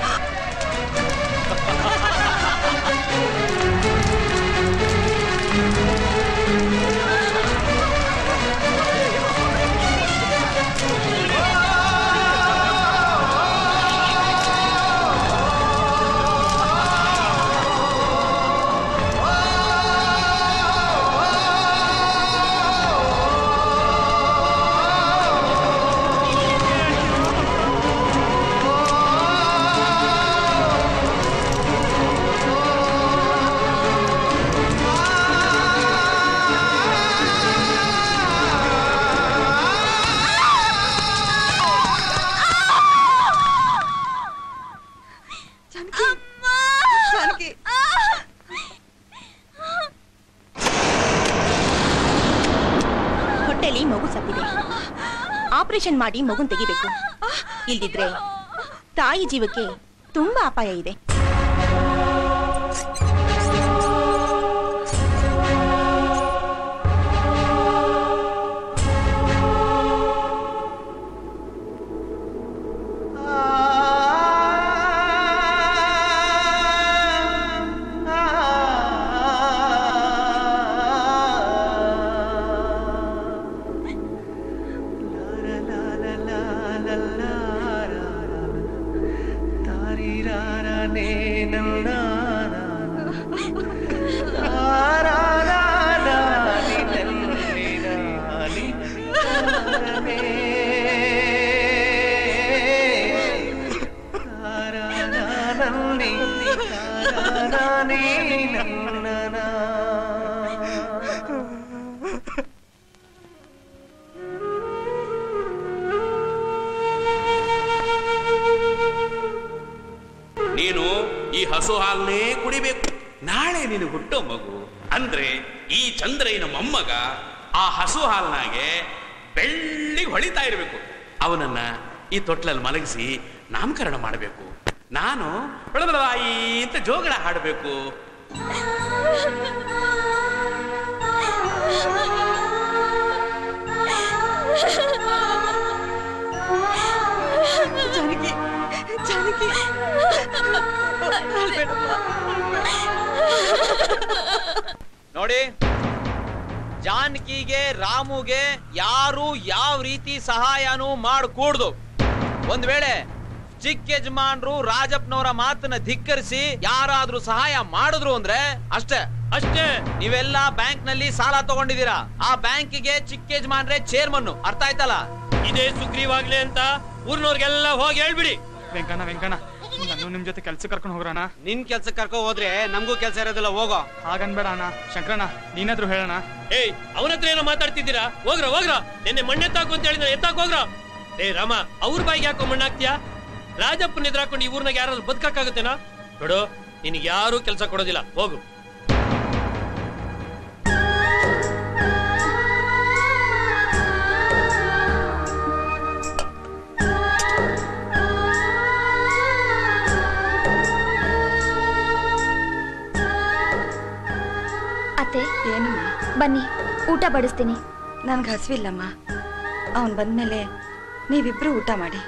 ಜಾನಕಿ ಹೊಟ್ಟೆಲಿ ಮಗು ಸತ್ತಿದೆ ಆಪರೇಷನ್ ಮಾಡಿ ಮಗುನ್ ತೆಗಿಬೇಕು ಇಲ್ದಿದ್ರೆ ತಾಯಿ ಜೀವಕ್ಕೆ ತುಂಬಾ ಅಪಾಯ ಇದೆ ತಾರೀರಾರನೇ ನೀನು ಈ ಹಸು ಹಾಲನ್ನೇ ಕುಡಿಬೇಕು ನಾಳೆ ನೀನು ಹುಟ್ಟೋ ಮಗು ಅಂದ್ರೆ ಈ ಚಂದ್ರಯ್ಯನ ಮೊಮ್ಮಗ ಆ ಹಸು ಹಾಲ್ನಾಗೆ ಬೆಳ್ಳಿಗೆ ಹೊಳಿತಾ ಇರಬೇಕು ಅವನನ್ನ ಈ ತೊಟ್ಲಲ್ಲಿ ಮಲಗಿಸಿ ನಾಮಕರಣ ಮಾಡಬೇಕು ನಾನು ಬೆಳಬಲವಾಯಿ ಅಂತ ಜೋಗಳ ಹಾಡಬೇಕು ಜಾನಕಿ ಜಾನಕಿ ನೋಡಿ ಜಾನಕಿಗೆ ರಾಮುಗೆ ಯಾರು ಯಾವ ರೀತಿ ಸಹಾಯನೂ ಮಾಡಕೂಡ್ದು ಒಂದ್ ವೇಳೆ ಚಿಕ್ಕ ಯಜಮಾನ್ರು ರಾಜಪ್ಪನವರ ಮಾತನ್ನ ಧಿಕ್ಕರಿಸಿ ಯಾರಾದ್ರೂ ಸಹಾಯ ಮಾಡಿದ್ರು ಅಂದ್ರೆ ಅಷ್ಟೇ ಅಷ್ಟೇ ನೀವೆಲ್ಲ ಬ್ಯಾಂಕ್ ನಲ್ಲಿ ಸಾಲ ತಗೊಂಡಿದ್ದೀರಾ ಆ ಬ್ಯಾಂಕಿಗೆ ಚಿಕ್ಕ ಯಜಮಾನ್ರೆ ಚೇರ್ಮನ್ ಅರ್ಥ ಆಯ್ತಲ್ಲ ಇದೇ ಸುಗ್ರೀವಾಗ್ಲಿ ಅಂತ ಊರ್ನವ್ರಿಗೆಲ್ಲ ಹೋಗಿ ಹೇಳ್ಬಿಡಿ ವೆಂಕಣ್ಣ ವೆಂಕಣ್ಣ ನಾನು ನಿಮ್ ಜೊತೆ ಕೆಲ್ಸ ಕರ್ಕೊಂಡು ಹೋಗ್ರಣ ನಿನ್ ಕೆಲ್ಸ ಕರ್ಕೊ ಹೋದ್ರೆ ನಮಗೂ ಕೆಲ್ಸ ಇರೋದಿಲ್ಲ ಹೋಗೋ ಹಾಗನ್ಬೇಡ ಅಣ್ಣ ಶಂಕರಣ್ಣ ನೀನಾದ್ರೂ ಹೇಳೋಣ ಏಯ್ ಅವನ ಹತ್ರ ಏನೋ ಮಾತಾಡ್ತಿದ್ದೀರಾ ಹೋಗ್ರ ಹೋಗ್ರ ನಿನ್ನೆ ಮಣ್ಣೆತ್ತಾಕು ಅಂತ ಹೇಳಿದ್ರೆ ಎತ್ತಾಕ್ ಹೋಗ್ರ ಏ ರಾಮ ಅವ್ರ ಬಾಯಿಗೆ ಯಾಕೋ ಮಣ್ಣಾಕ್ತಿಯಾ ರಾಜಪ್ಪನ ಎದುರಾಕೊಂಡು ಈ ಊರ್ನಾಗ ಯಾರಾದ್ರೂ ಬದುಕಕ್ಕಾಗತ್ತೇನಾ ನೋಡು ನಿನಗೆ ಯಾರು ಕೆಲಸ ಕೊಡೋದಿಲ್ಲ ಹೋಗು ಅತ್ತೆ ಏನು ಬನ್ನಿ ಊಟ ಬಡಿಸ್ತೀನಿ ನನ್ಗೆ ಹಸಿವಿಲ್ಲಮ್ಮ ಅವನ್ ಬಂದ್ಮೇಲೆ ನೀವಿಬ್ರು ಊಟ ಮಾಡಿ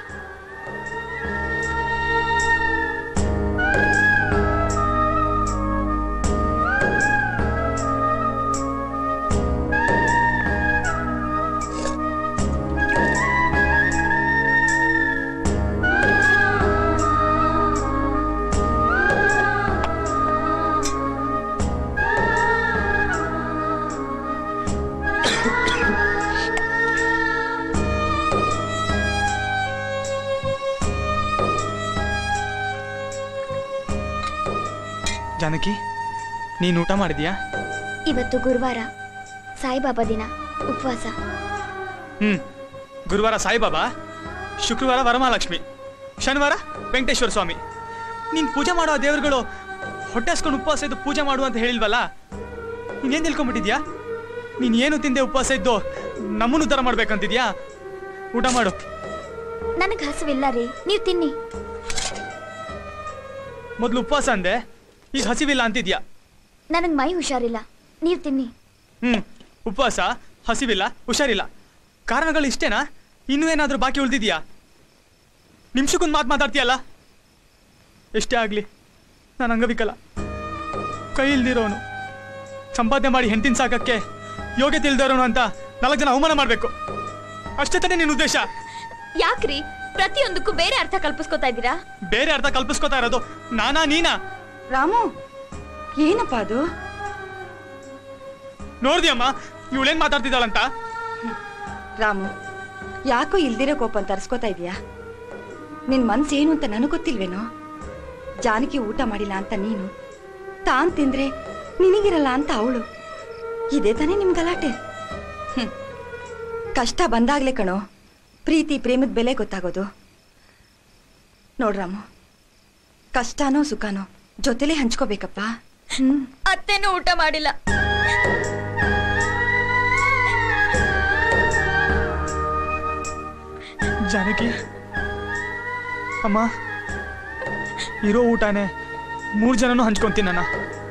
ಜಾನಕಿ ನೀನು ಊಟ ಮಾಡಿದ್ಯಾ ಇವತ್ತು ಗುರುವಾರ ಸಾಯಿಬಾಬಾ ದಿನ ಉಪವಾಸ ಹ್ಮ್ ಗುರುವಾರ ಸಾಯಿಬಾಬಾ ಶುಕ್ರವಾರ ವರಮಹಾಲಕ್ಷ್ಮಿ ಶನಿವಾರ ವೆಂಕಟೇಶ್ವರ ಸ್ವಾಮಿ ನೀನ್ ಪೂಜೆ ಮಾಡೋ ದೇವರುಗಳು ಹೊಟ್ಟೆ ಹಸ್ಕೊಂಡು ಉಪವಾಸ ಇದ್ದು ಪೂಜೆ ಮಾಡು ಅಂತ ಹೇಳಿಲ್ವಲ್ಲ ನೀನೇನ್ ತಿಳ್ಕೊಂಬಿಟ್ಟಿದ್ಯಾ ನೀನ್ ಏನು ತಿಂದೆ ಉಪವಾಸ ಇದ್ದು ನಮ್ಮನ್ನು ಉದ್ಧಾರ ಮಾಡ್ಬೇಕಂತಿದ್ಯಾ ಊಟ ಮಾಡು ನನಗೆ ಹಸಿವಿಲ್ಲ ರೀ ನೀವು ತಿನ್ನಿ ಮೊದ್ಲು ಉಪವಾಸ ಅಂದೆ ಈಗ ಹಸಿವಿಲ್ಲ ಅಂತಿದ್ಯಾ ನನಗೆ ಮೈ ಹುಷಾರಿಲ್ಲ ನೀವು ತಿನ್ನಿ ಹ್ಮ್ ಉಪವಾಸ ಹಸಿವಿಲ್ಲ ಹುಷಾರಿಲ್ಲ ಕಾರಣಗಳು ಇಷ್ಟೇನಾ ಇನ್ನೂ ಏನಾದ್ರೂ ಬಾಕಿ ಉಳಿದಿದ್ಯಾ ನಿಮಿಷಕ್ಕೊಂದು ಮಾತು ಮಾತಾಡ್ತೀಯಲ್ಲ ಎಷ್ಟೇ ಆಗ್ಲಿ ನಾನು ಅಂಗವಿಕಲ ಕೈ ಇಲ್ದಿರೋನು ಸಂಪಾದನೆ ಮಾಡಿ ಹೆಂಡತಿನ ಸಾಕಕ್ಕೆ ಯೋಗ್ಯತೆ ಇಲ್ದಿರೋನು ಅಂತ ನಾಲ್ಕು ಜನ ಅವಮಾನ ಮಾಡಬೇಕು ಅಷ್ಟೇ ತಾನೇ ನಿನ್ನ ಉದ್ದೇಶ ಯಾಕ್ರಿ ಪ್ರತಿಯೊಂದಕ್ಕೂ ಬೇರೆ ಅರ್ಥ ಕಲ್ಪಿಸ್ಕೊತಾ ಇದ್ದೀರಾ ಬೇರೆ ಅರ್ಥ ಕಲ್ಪಿಸ್ಕೊತಾ ಇರೋದು ನಾನಾ ನೀನಾ ರಾಮು ಏನಪ್ಪ ಅದು ನೋಡ್ದಿಯಮ್ಮ ಇವಳೇನ್ ಮಾತಾಡ್ತಿದ್ದಾಳಂತ ರಾಮು ಯಾಕೋ ಇಲ್ದಿರೋ ಕೋಪ ತರಿಸ್ಕೋತಾ ಇದೀಯಾ ನಿನ್ ಮನ್ಸು ಏನು ಅಂತ ನನಗೆ ಗೊತ್ತಿಲ್ವೇನೋ ಜಾನಕಿ ಊಟ ಮಾಡಿಲ್ಲ ಅಂತ ನೀನು ತಾನ್ ತಿಂದ್ರೆ ನಿನಗಿರಲ್ಲ ಅಂತ ಅವಳು ಇದೇ ತಾನೇ ನಿಮ್ ಗಲಾಟೆ ಹ್ಮ್. ಕಷ್ಟ ಬಂದಾಗ್ಲೇ ಕಣೋ ಪ್ರೀತಿ ಪ್ರೇಮದ ಬೆಲೆ ಗೊತ್ತಾಗೋದು ನೋಡ್ರಾಮು ಕಷ್ಟನೋ ಸುಖನೋ ಜೊತೆಲೇ ಹಂಚ್ಕೋಬೇಕಪ್ಪ ಹ್ಮ್ ಅತ್ತೆನೂ ಊಟ ಮಾಡಿಲ್ಲ ಜಾನಕಿ ಅಮ್ಮ ಇರೋ ಊಟನೇ ಮೂರು ಜನನೂ ಹಂಚ್ಕೊಂತೀನಿ ನನ್ನ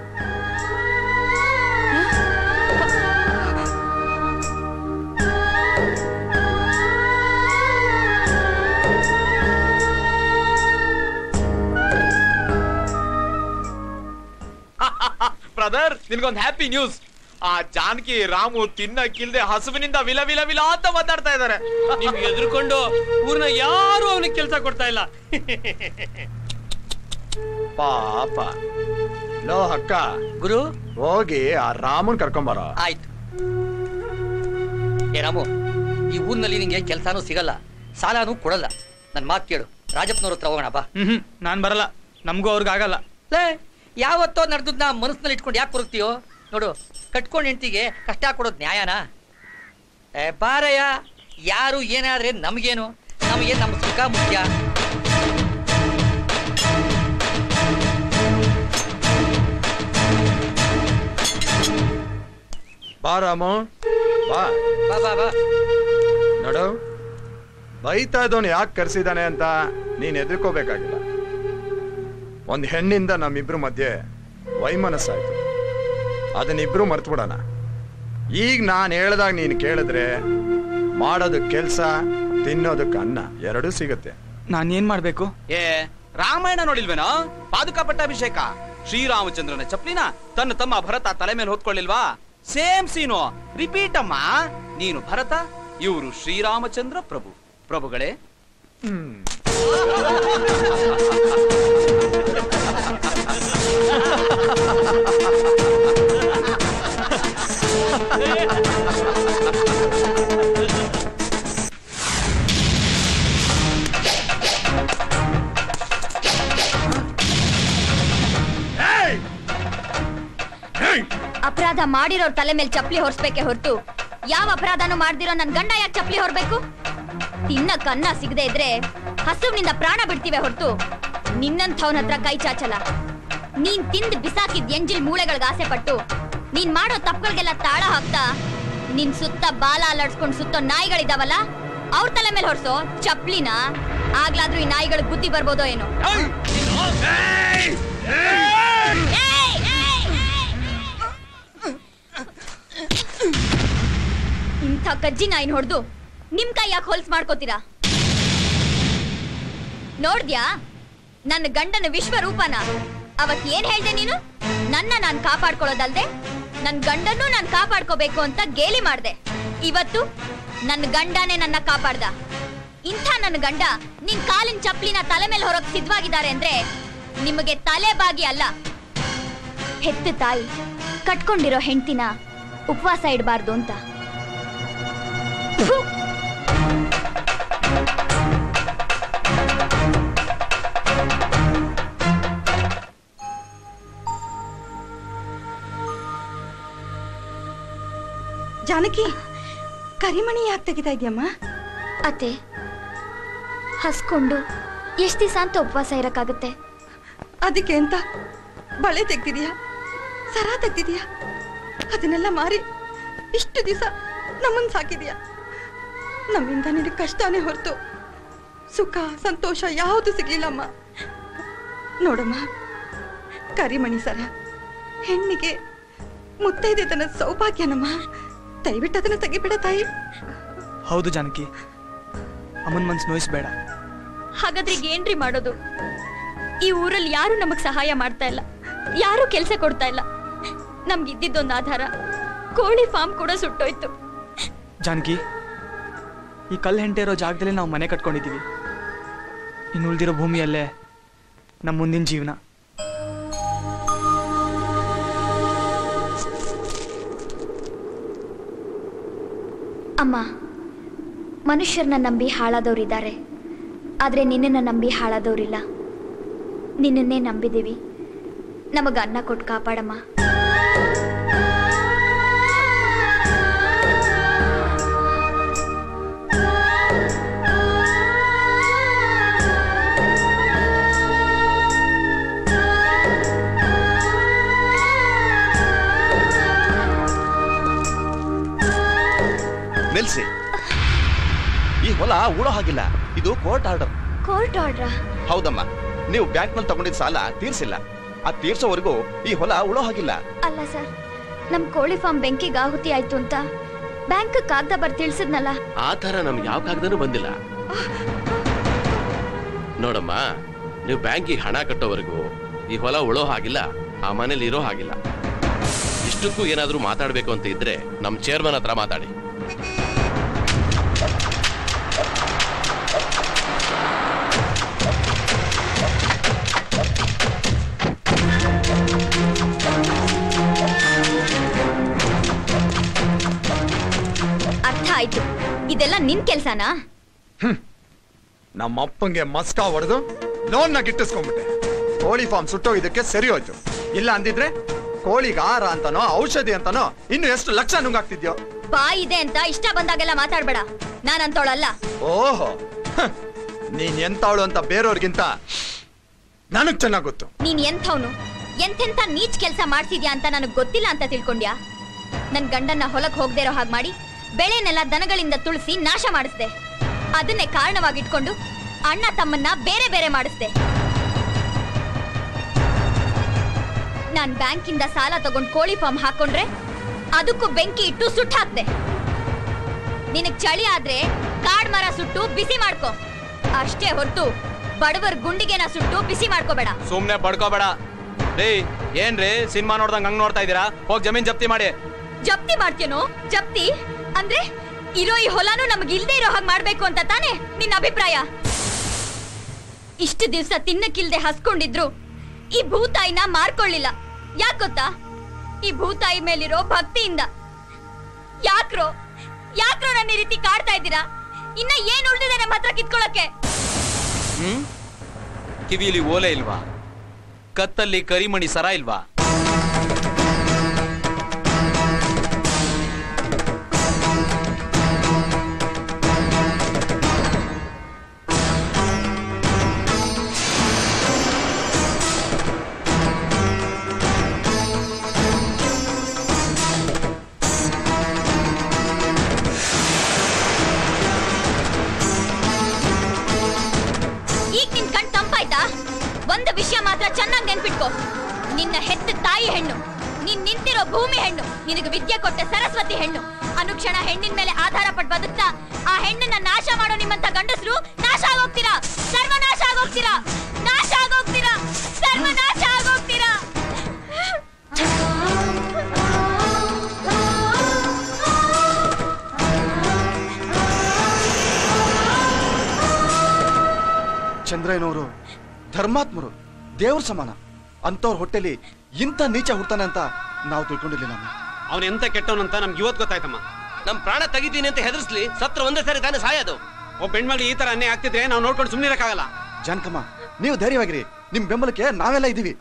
ಬ್ರದರ್ ನಿನ್ಗೊಂದು ಹ್ಯಾಪಿ ನ್ಯೂಸ್ ಆ ಜಾನಕಿ ರಾಮು ತಿನ್ನಕ್ಕಿಲ್ದೆ ಹಸುವಿನಿಂದ ವಿಲ ವಿಲ ವಿಲ ಅಂತ ಮಾತಾಡ್ತಾ ಇದ್ದಾರೆ ನೀವು ಎದುರ್ಕೊಂಡು ಊರ್ನ ಯಾರು ಅವನಿಗೆ ಕೆಲಸ ಕೊಡ್ತಾ ಇಲ್ಲ ಪಾಪ ಲೋ ಅಕ್ಕ ಗುರು ಹೋಗಿ ಆ ರಾಮನ್ ಕರ್ಕೊಂಬರ ಆಯ್ತು ಏ ರಾಮು ಈ ಊರಿನಲ್ಲಿ ನಿಂಗೆ ಕೆಲಸನೂ ಸಿಗಲ್ಲ ಸಾಲನೂ ಕೊಡಲ್ಲ ನನ್ನ ಮಾತು ಕೇಳು ರಾಜಪ್ಪನವ್ರ ಹತ್ರ ಹೋಗೋಣ ಬಾ ಹ್ಮ್ ನಾನ್ ಬರಲ್ಲ ನಮಗೂ ಅವ್ರಿಗಾಗಲ್ಲ ಲೇ ಯಾವತ್ತೋ ನಡೆದದ್ನ ಮನಸ್ಸಿನಲ್ಲಿ ಇಟ್ಕೊಂಡು ಯಾಕೆ ಕೊರಗ್ತೀಯೋ ನೋಡು ಕಟ್ಕೊಂಡು ಹೆಂಡ್ತಿಗೆ ಕಷ್ಟ ಕೊಡೋದು ನ್ಯಾಯನಾ ಏ ಬಾರಯ್ಯ ಯಾರು ಏನಾದ್ರೆ ನಮಗೇನು ನಮಗೆ ನಮ್ಮ ಸುಖ ಮುಖ್ಯ ಬಾ ರಾಮು ಬಾ ಬಾ ಬಾ ಬಾ ನೋಡು ಬೈತಾ ಇದ್ದವನು ಯಾಕೆ ಕರ್ಸಿದಾನೆ ಅಂತ ನೀನ್ ಎದುರ್ಕೋಬೇಕಾಗಿಲ್ಲ ಒಂದ್ ಹೆಣ್ಣಿಂದ ನಮ್ಮಿಬ್ರು ಮಧ್ಯೆ ವೈಮನಸ್ಸಾಯ್ತು ಅದನ್ನಿಬ್ರು ಮರ್ತು ಬಿಡೋಣ ಈಗ ನಾನು ಹೇಳ್ದಾಗ ನೀನು ಕೇಳಿದ್ರೆ ಮಾಡೋದಕ್ಕೆ ಕೆಲ್ಸ ತಿನ್ನೋದಕ್ಕೆ ಅನ್ನ ಎರಡೂ ಸಿಗುತ್ತೆ ನಾನು ಏನ್ ಮಾಡ್ಬೇಕು ಏ ರಾಮಾಯಣ ನೋಡಿಲ್ವೇನೋ ಪಾದುಕಾ ಪಟ್ಟಾಭಿಷೇಕ ಶ್ರೀರಾಮಚಂದ್ರನ ಚಪ್ಲಿನ ತನ್ನ ತಮ್ಮ ಭರತ ತಲೆ ಮೇಲೆ ಹೊತ್ಕೊಳ್ಳಿಲ್ವಾ ಸೇಮ್ ಸೀನು ರಿಪೀಟ್ ಅಮ್ಮ ನೀನು ಭರತ ಇವರು ಶ್ರೀರಾಮಚಂದ್ರ ಪ್ರಭು ಪ್ರಭುಗಳೇ ಅಪರಾಧ ಮಾಡಿರೋರ್ ತಲೆ ಮೇಲೆ ಚಪ್ಲಿ ಹೊರ್ಸ್ಬೇಕೆ ಹೊರತು ಯಾವ ಅಪರಾಧನೂ ಮಾಡ್ದಿರೋ ನನ್ ಗಂಡ ಯಾಕೆ ಚಪ್ಲಿ ಹೊರ್ಬೇಕು ತಿನ್ನಕ್ ಅನ್ನ ಸಿಗದೆ ಇದ್ರೆ ಹಸುವಿನಿಂದ ಪ್ರಾಣ ಬಿಡ್ತೀವಿ ಹೊರತು ನಿನ್ನಂಥವನ ಹತ್ರ ಕೈ ಚಾಚಲ್ಲ ನೀನ್ ತಿಂದು ಬಿಸಾಕಿದ್ ಎಂಜಿಲ್ ಮೂಳೆಗಳಿಗೆ ಆಸೆ ಪಟ್ಟು ನೀನ್ ಮಾಡೋ ತಪ್ಪುಗಳಿಗೆಲ್ಲ ತಾಳ ಹಾಕ್ತಾ ನಿನ್ ಸುತ್ತ ಬಾಲ ಅಲ್ಲಾಡ್ಸ್ಕೊಂಡ್ ಸುತ್ತೋ ನಾಯಿಗಳಿದಾವಲ್ಲ ಅವ್ರ ತಲೆ ಮೇಲೆ ಹೊರ್ಸೋ ಚಪ್ಲಿನ ಆಗ್ಲಾದ್ರೂ ಈ ನಾಯಿಗಳಿಗೆ ಬುದ್ಧಿ ಬರ್ಬೋದೋ ಏನೋ ಇಂಥ ಕಜ್ಜಿ ನಾಯಿನ ಹೊಡೆದು ನಿಮ್ ಕೈ ಯಾಕೆ ಹೊಲ್ಸ್ ಮಾಡ್ಕೋತೀರಾ ನೋಡ್ದ್ಯಾ ನನ್ನ ಗಂಡನ ವಿಶ್ವರೂಪನ ಅವತ್ ಏನ್ ಹೇಳ್ದೆ ನೀನು ನನ್ನ ನಾನ್ ಕಾಪಾಡ್ಕೊಳ್ಳೋದಲ್ದೆ ನನ್ ಗಂಡನ್ನೂ ನಾನ್ ಕಾಪಾಡ್ಕೋಬೇಕು ಅಂತ ಗೇಲಿ ಮಾಡ್ದೆ ಇವತ್ತು ನನ್ನ ಗಂಡನೇ ನನ್ನ ಕಾಪಾಡ್ದ ಇಂಥ ನನ್ನ ಗಂಡ ನಿನ್ ಕಾಲಿನ ಚಪ್ಲಿನ ತಲೆ ಮೇಲೆ ಹೊರಗ್ ಸಿದ್ಧವಾಗಿದ್ದಾರೆ ಅಂದ್ರೆ ನಿಮಗೆ ತಲೆ ಬಾಗಿ ಅಲ್ಲ ಹೆತ್ತ ತಾಯಿ ಕಟ್ಕೊಂಡಿರೋ ಹೆಂಡ್ತಿನ ಉಪವಾಸ ಇಡಬಾರ್ದು ಅಂತ ಜಾನಕಿ ಕರಿಮಣಿ ಯಾಕೆ ತೆಗಿತಾ ಇದೆಯಮ್ಮ ಅತ್ತೆ ಹಸ್ಕೊಂಡು ಎಷ್ಟ್ ದಿವಸ ಅಂತ ಉಪವಾಸ ಇರಕ್ಕಾಗುತ್ತೆ ಅದಕ್ಕೆ ಅಂತ ಬಳೆ ತೆಗ್ದಿದ್ಯಾ ಸರ ತೆಗ್ದಿದ್ಯಾ ಅದನ್ನೆಲ್ಲ ಮಾರಿ ಇಷ್ಟು ದಿವಸ ನಮ್ಮನ್ ಸಾಕಿದ್ಯಾ ನಮ್ಮಿಂದ ನಿನಗೆ ಕಷ್ಟನೇ ಹೊರತು ಸುಖ ಸಂತೋಷ ಯಾವುದು ಸಿಗ್ಲಿಲ್ಲಮ್ಮ ನೋಡಮ್ಮ ಕರಿಮಣಿ ಸರ ಹೆಣ್ಣಿಗೆ ಮುತ್ತೈದೆತನ ಸೌಭಾಗ್ಯನಮ್ಮ ದಯವಿಟ್ಟು ಅದನ್ನ ತೆಗಿಬೇಡ ತಾಯಿ ಹೌದು ಜಾನಕಿ ಅಮ್ಮನ್ ಮನ್ಸು ನೋಯಿಸ್ಬೇಡ ಹಾಗಾದ್ರೆ ಈಗ ಏನ್ರಿ ಮಾಡೋದು ಈ ಊರಲ್ಲಿ ಯಾರು ನಮಗ್ ಸಹಾಯ ಮಾಡ್ತಾ ಇಲ್ಲ ಯಾರು ಕೆಲ್ಸ ಕೊಡ್ತಾ ಇಲ್ಲ ನಮ್ಗಿದ್ದಿದ್ದೊಂದು ಆಧಾರ ಕೋಳಿ ಫಾರ್ಮ್ ಕೂಡ ಸುಟ್ಟೋಯ್ತು ಜಾನಕಿ ಈ ಕಲ್ಲು ಹೆಂಟೆ ಇರೋ ಜಾಗದಲ್ಲಿ ನಾವು ಮನೆ ಕಟ್ಕೊಂಡಿದ್ದೀವಿ ಇನ್ನು ಉಳಿದಿರೋ ಭೂಮಿಯಲ್ಲೇ ನಮ್ಮ ಮುಂದಿನ ಜೀವನ ಅಮ್ಮ ಮನುಷ್ಯರನ್ನ ನಂಬಿ ಹಾಳಾದವ್ರಿದ್ದಾರೆ ಆದ್ರೆ ನಿನ್ನನ್ನ ನಂಬಿ ಹಾಳಾದವ್ರಿಲ್ಲ ನಿನ್ನನ್ನೇ ನಂಬಿದೀವಿ ನಮಗ ಅನ್ನ ಕೊಟ್ಟು ಕಾಪಾಡಮ್ಮ ನಿಲ್ಸಿ ಈ ಹೊಲ ಉಳೋ ಹಾಗಿಲ್ಲ ಇದು ಕೋರ್ಟ್ ಆರ್ಡರ್ ಕೋರ್ಟ್ ಆರ್ಡ್ರಾ ಹೌದಮ್ಮ ನೀವು ಬ್ಯಾಂಕ್ ನಲ್ಲಿ ತಗೊಂಡಿದ್ದ ಸಾಲ ತೀರ್ಸಿಲ್ಲ ಆ ತೀರ್ಸೋವರೆಗೂ ಈ ಹೊಲ ಉಳೋ ಹಾಗಿಲ್ಲ ಅಲ್ಲ ಸರ್ ನಮ್ ಕೋಳಿ ಫಾರ್ಮ್ ಬೆಂಕಿಗೆ ಆಹುತಿ ಆಯ್ತು ಅಂತ ಬ್ಯಾಂಕ್ ಕಾಗ್ದ ಬರ್ ತಿಳಿಸಿದ್ನಲ್ಲ ಆ ಥರ ನಮ್ಗೆ ಯಾವ ಕಾಗದನೂ ಬಂದಿಲ್ಲ ನೋಡಮ್ಮ ನೀವು ಬ್ಯಾಂಕಿಗೆ ಹಣ ಕಟ್ಟೋವರೆಗೂ ಈ ಹೊಲ ಉಳೋ ಹಾಗಿಲ್ಲ ಆ ಮನೇಲಿ ಇರೋ ಹಾಗಿಲ್ಲ ಇಷ್ಟಕ್ಕೂ ಏನಾದ್ರೂ ಮಾತಾಡ್ಬೇಕು ಅಂತ ಇದ್ರೆ ನಮ್ ಚೇರ್ಮನ್ ಹತ್ರ ಮಾತಾಡಿ ಅರ್ಥ ಆಯ್ತು ಇದೆಲ್ಲ ನಿನ್ ಕೆಲ್ಸನಾ ನಮ್ಮ ಅಪ್ಪಂಗೆ ಮಸ್ಕ ಹೊಡೆದು ಲೋನ್ನ ಗಿಟ್ಟಿಸ್ಕೊಂಡ್ಬಿಟ್ಟೆ ಕೋಳಿ ಫಾರ್ಮ್ ಸುಟ್ಟೋಗಿದ್ದಕ್ಕೆ ಸರಿ ಹೋಯ್ತು ಇಲ್ಲ ಅಂದಿದ್ರೆ ಕೋಳಿಗೆ ಆಹಾರ ಅಂತನೋ ಔಷಧಿ ಅಂತನೋ ಇನ್ನು ಎಷ್ಟು ಲಕ್ಷ ನುಂಗಾಗ್ತಿದ್ಯೋ ಬಾಯಿ ಇದೆ ಅಂತ ಇಷ್ಟ ಬಂದಾಗೆಲ್ಲ ಮಾತಾಡ್ಬೇಡ ನಾನ್ ಅಂತವಳಲ್ಲ ಓಹೋ ಹ, ನೀನ್ ಎಂತಾವಳು ಅಂತ ಬೇರೆಯವ್ರಿಗಿಂತ ನನಗ್ ಚೆನ್ನಾಗ್ ಗೊತ್ತು ನೀನ್ ಎಂಥವ್ನು ಎಂತೆಂಥ ನೀಚ್ ಕೆಲ್ಸ ಮಾಡ್ಸಿದ್ಯಾ ಅಂತ ನನಗ್ ಗೊತ್ತಿಲ್ಲ ಅಂತ ತಿಳ್ಕೊಂಡ್ಯಾ ನನ್ ಗಂಡನ್ನ ಹೊಲಕ್ ಹೋಗ್ದೇ ಇರೋ ಹಾಗೆ ಮಾಡಿ ಬೆಳೆನೆಲ್ಲ ದನಗಳಿಂದ ತುಳಿಸಿ ನಾಶ ಮಾಡಿಸ್ದೆ ಅದನ್ನೇ ಕಾರಣವಾಗಿಟ್ಕೊಂಡು ಅಣ್ಣ ತಮ್ಮನ್ನ ಬೇರೆ ಬೇರೆ ಮಾಡಿಸ್ದೆ ನಾನ್ ಬ್ಯಾಂಕಿಂದ ಸಾಲ ತಗೊಂಡ್ ಕೋಳಿ ಫಾರ್ಮ್ ಹಾಕೊಂಡ್ರೆ ಅದಕ್ಕೂ ಬೆಂಕಿ ಇಟ್ಟು ಸುಟ್ಟು ಹಾಕ್ದೆ ನಿನಗ್ ಚಳಿ ಆದ್ರೆ ಕಾಡ್ ಮರ ಸುಟ್ಟು ಬಿಸಿ ಮಾಡ್ಕೊ ಅಷ್ಟೇ ಹೊರತು ಬಡವರ್ ಗುಂಡಿಗೆನ ಸುಟ್ಟು ಬಿಸಿ ಮಾಡ್ಕೋಬೇಡ ಸುಮ್ನೆ ಬಡ್ಕೋಬೇಡ ರೀ ಏನ್ರಿ ಸಿನಿಮಾ ನೋಡ್ದಂಗ್ ಹಂಗ್ ನೋಡ್ತಾ ಇದೀರಾ ಹೋಗ್ ಜಮೀನ್ ಜಪ್ತಿ ಮಾಡಿ ಜಪ್ತಿ ಮಾಡ್ತೇನೋ ಜಪ್ತಿ ಅಂದ್ರೆ ಇರೋ ಈ ಹೊಲನೂ ನಮ್ಗೆ ಇಲ್ದೇ ಇರೋ ಹಾಗೆ ಮಾಡ್ಬೇಕು ಅಂತ ತಾನೇ ನಿನ್ನ ಅಭಿಪ್ರಾಯ ಇಷ್ಟು ದಿವ್ಸ ತಿನ್ನಕ್ಕಿಲ್ದೆ ಹಸ್ಕೊಂಡಿದ್ರು ಈ ಭೂತಾಯಿನ ಮಾರ್ಕೊಳ್ಳಿಲ್ಲ ಯಾಕ್ ಗೊತ್ತಾ ಈ ಭೂತಾಯಿ ಮೇಲಿರೋ ಭಕ್ತಿಯಿಂದ ಯಾಕ್ರೋ ಯಾಕ್ರೋ ನನ್ನ ಈ ರೀತಿ ಕಾಡ್ತಾ ಇದ್ದೀರಾ ಇನ್ನ ಏನ್ ಉಳ್ದಿದೆ ನಮ್ಮ ಹತ್ರ ಕಿತ್ಕೊಳಕ್ಕೆ ಹ್ಮ್ ಕಿವಿಲಿ ಓಲೆ ಇಲ್ವಾ ಕತ್ತಲ್ಲಿ ಕರಿಮಣಿ ಸರ ಇಲ್ವಾ ಈಗ ನಿನ್ ಕಣ್ ತಂಪಾಯ್ತಾ ಒಂದು ವಿಷಯ ಮಾತ್ರ ಚೆನ್ನಾಗಿ ನೆನ್ಪಿಟ್ಕೋ ನಿನ್ನ ಹೆತ್ತ ತಾಯಿ ಹೆಣ್ಣು ನೀನ್ ನಿಂತಿರೋ ಭೂಮಿ ಹೆಣ್ಣು ನಿನಗೆ ವಿದ್ಯೆ ಕೊಟ್ಟ ಸರಸ್ವತಿ ಹೆಣ್ಣು ಅನುಕ್ಷಣ ಹೆಣ್ಣಿನ ಮೇಲೆ ಆಧಾರ ಪಟ್ಟು ಬದುಕ್ತಾ ಆ ಹೆಣ್ಣನ್ನ ನಾಶ ಮಾಡೋ ನಿಮ್ಮಂತ ಗಂಡಸರು ನಾಶ ಆಗೋಗ್ತೀರಾ ಸರ್ವನಾಶ ಆಗೋಗ್ತೀರಾ ನಾಶ ಆಗೋಗ್ತೀರಾ ಸರ್ವನಾಶ ಆಗೋಗ್ತೀರಾ ಚಂದ್ರಯ್ಯನವರು ಧರ್ಮಾತ್ಮರು ದೇವ್ರ ಸಮಾನ ಅಂತವ್ರ ಹೊಟ್ಟೆಲಿ ಇಂಥ ನೀಚ ಹುಡ್ತಾನೆ ಅಂತ ನಾವು ತಿಳ್ಕೊಂಡಿರ್ಲಿಲ್ಲ ಅಮ್ಮ. ಅವನ್ ಎಂತ ಕೆಟ್ಟವನಂತ ನಮ್ಗೆ ಇವತ್ತು ಗೊತ್ತಾಯ್ತಮ್ಮ ನಮ್ ಪ್ರಾಣ ತೆಗಿತೀನಿ ಅಂತ ಹೆದರ್ಸ್ಲಿ ಸತ್ರ ಒಂದೇ ಸರಿ ತಾನೇ ಸಾಯೋದು ಒಬ್ಬ ಹೆಣ್ಮಗಳು ಈ ತರ ಅನ್ಯಾಯ ಆಗ್ತಿದ್ರೆ ನಾವು ನೋಡ್ಕೊಂಡು ಸುಮ್ಮನೆ ಇರಕ್ಕಾಗಲ್ಲ ಜಾನಕಮ್ಮ ನೀವು ಧೈರ್ಯವಾಗಿರಿ ನಿಮ್ ಬೆಂಬಲಕ್ಕೆ ನಾವೆಲ್ಲ ಇದ್ದೀವಿ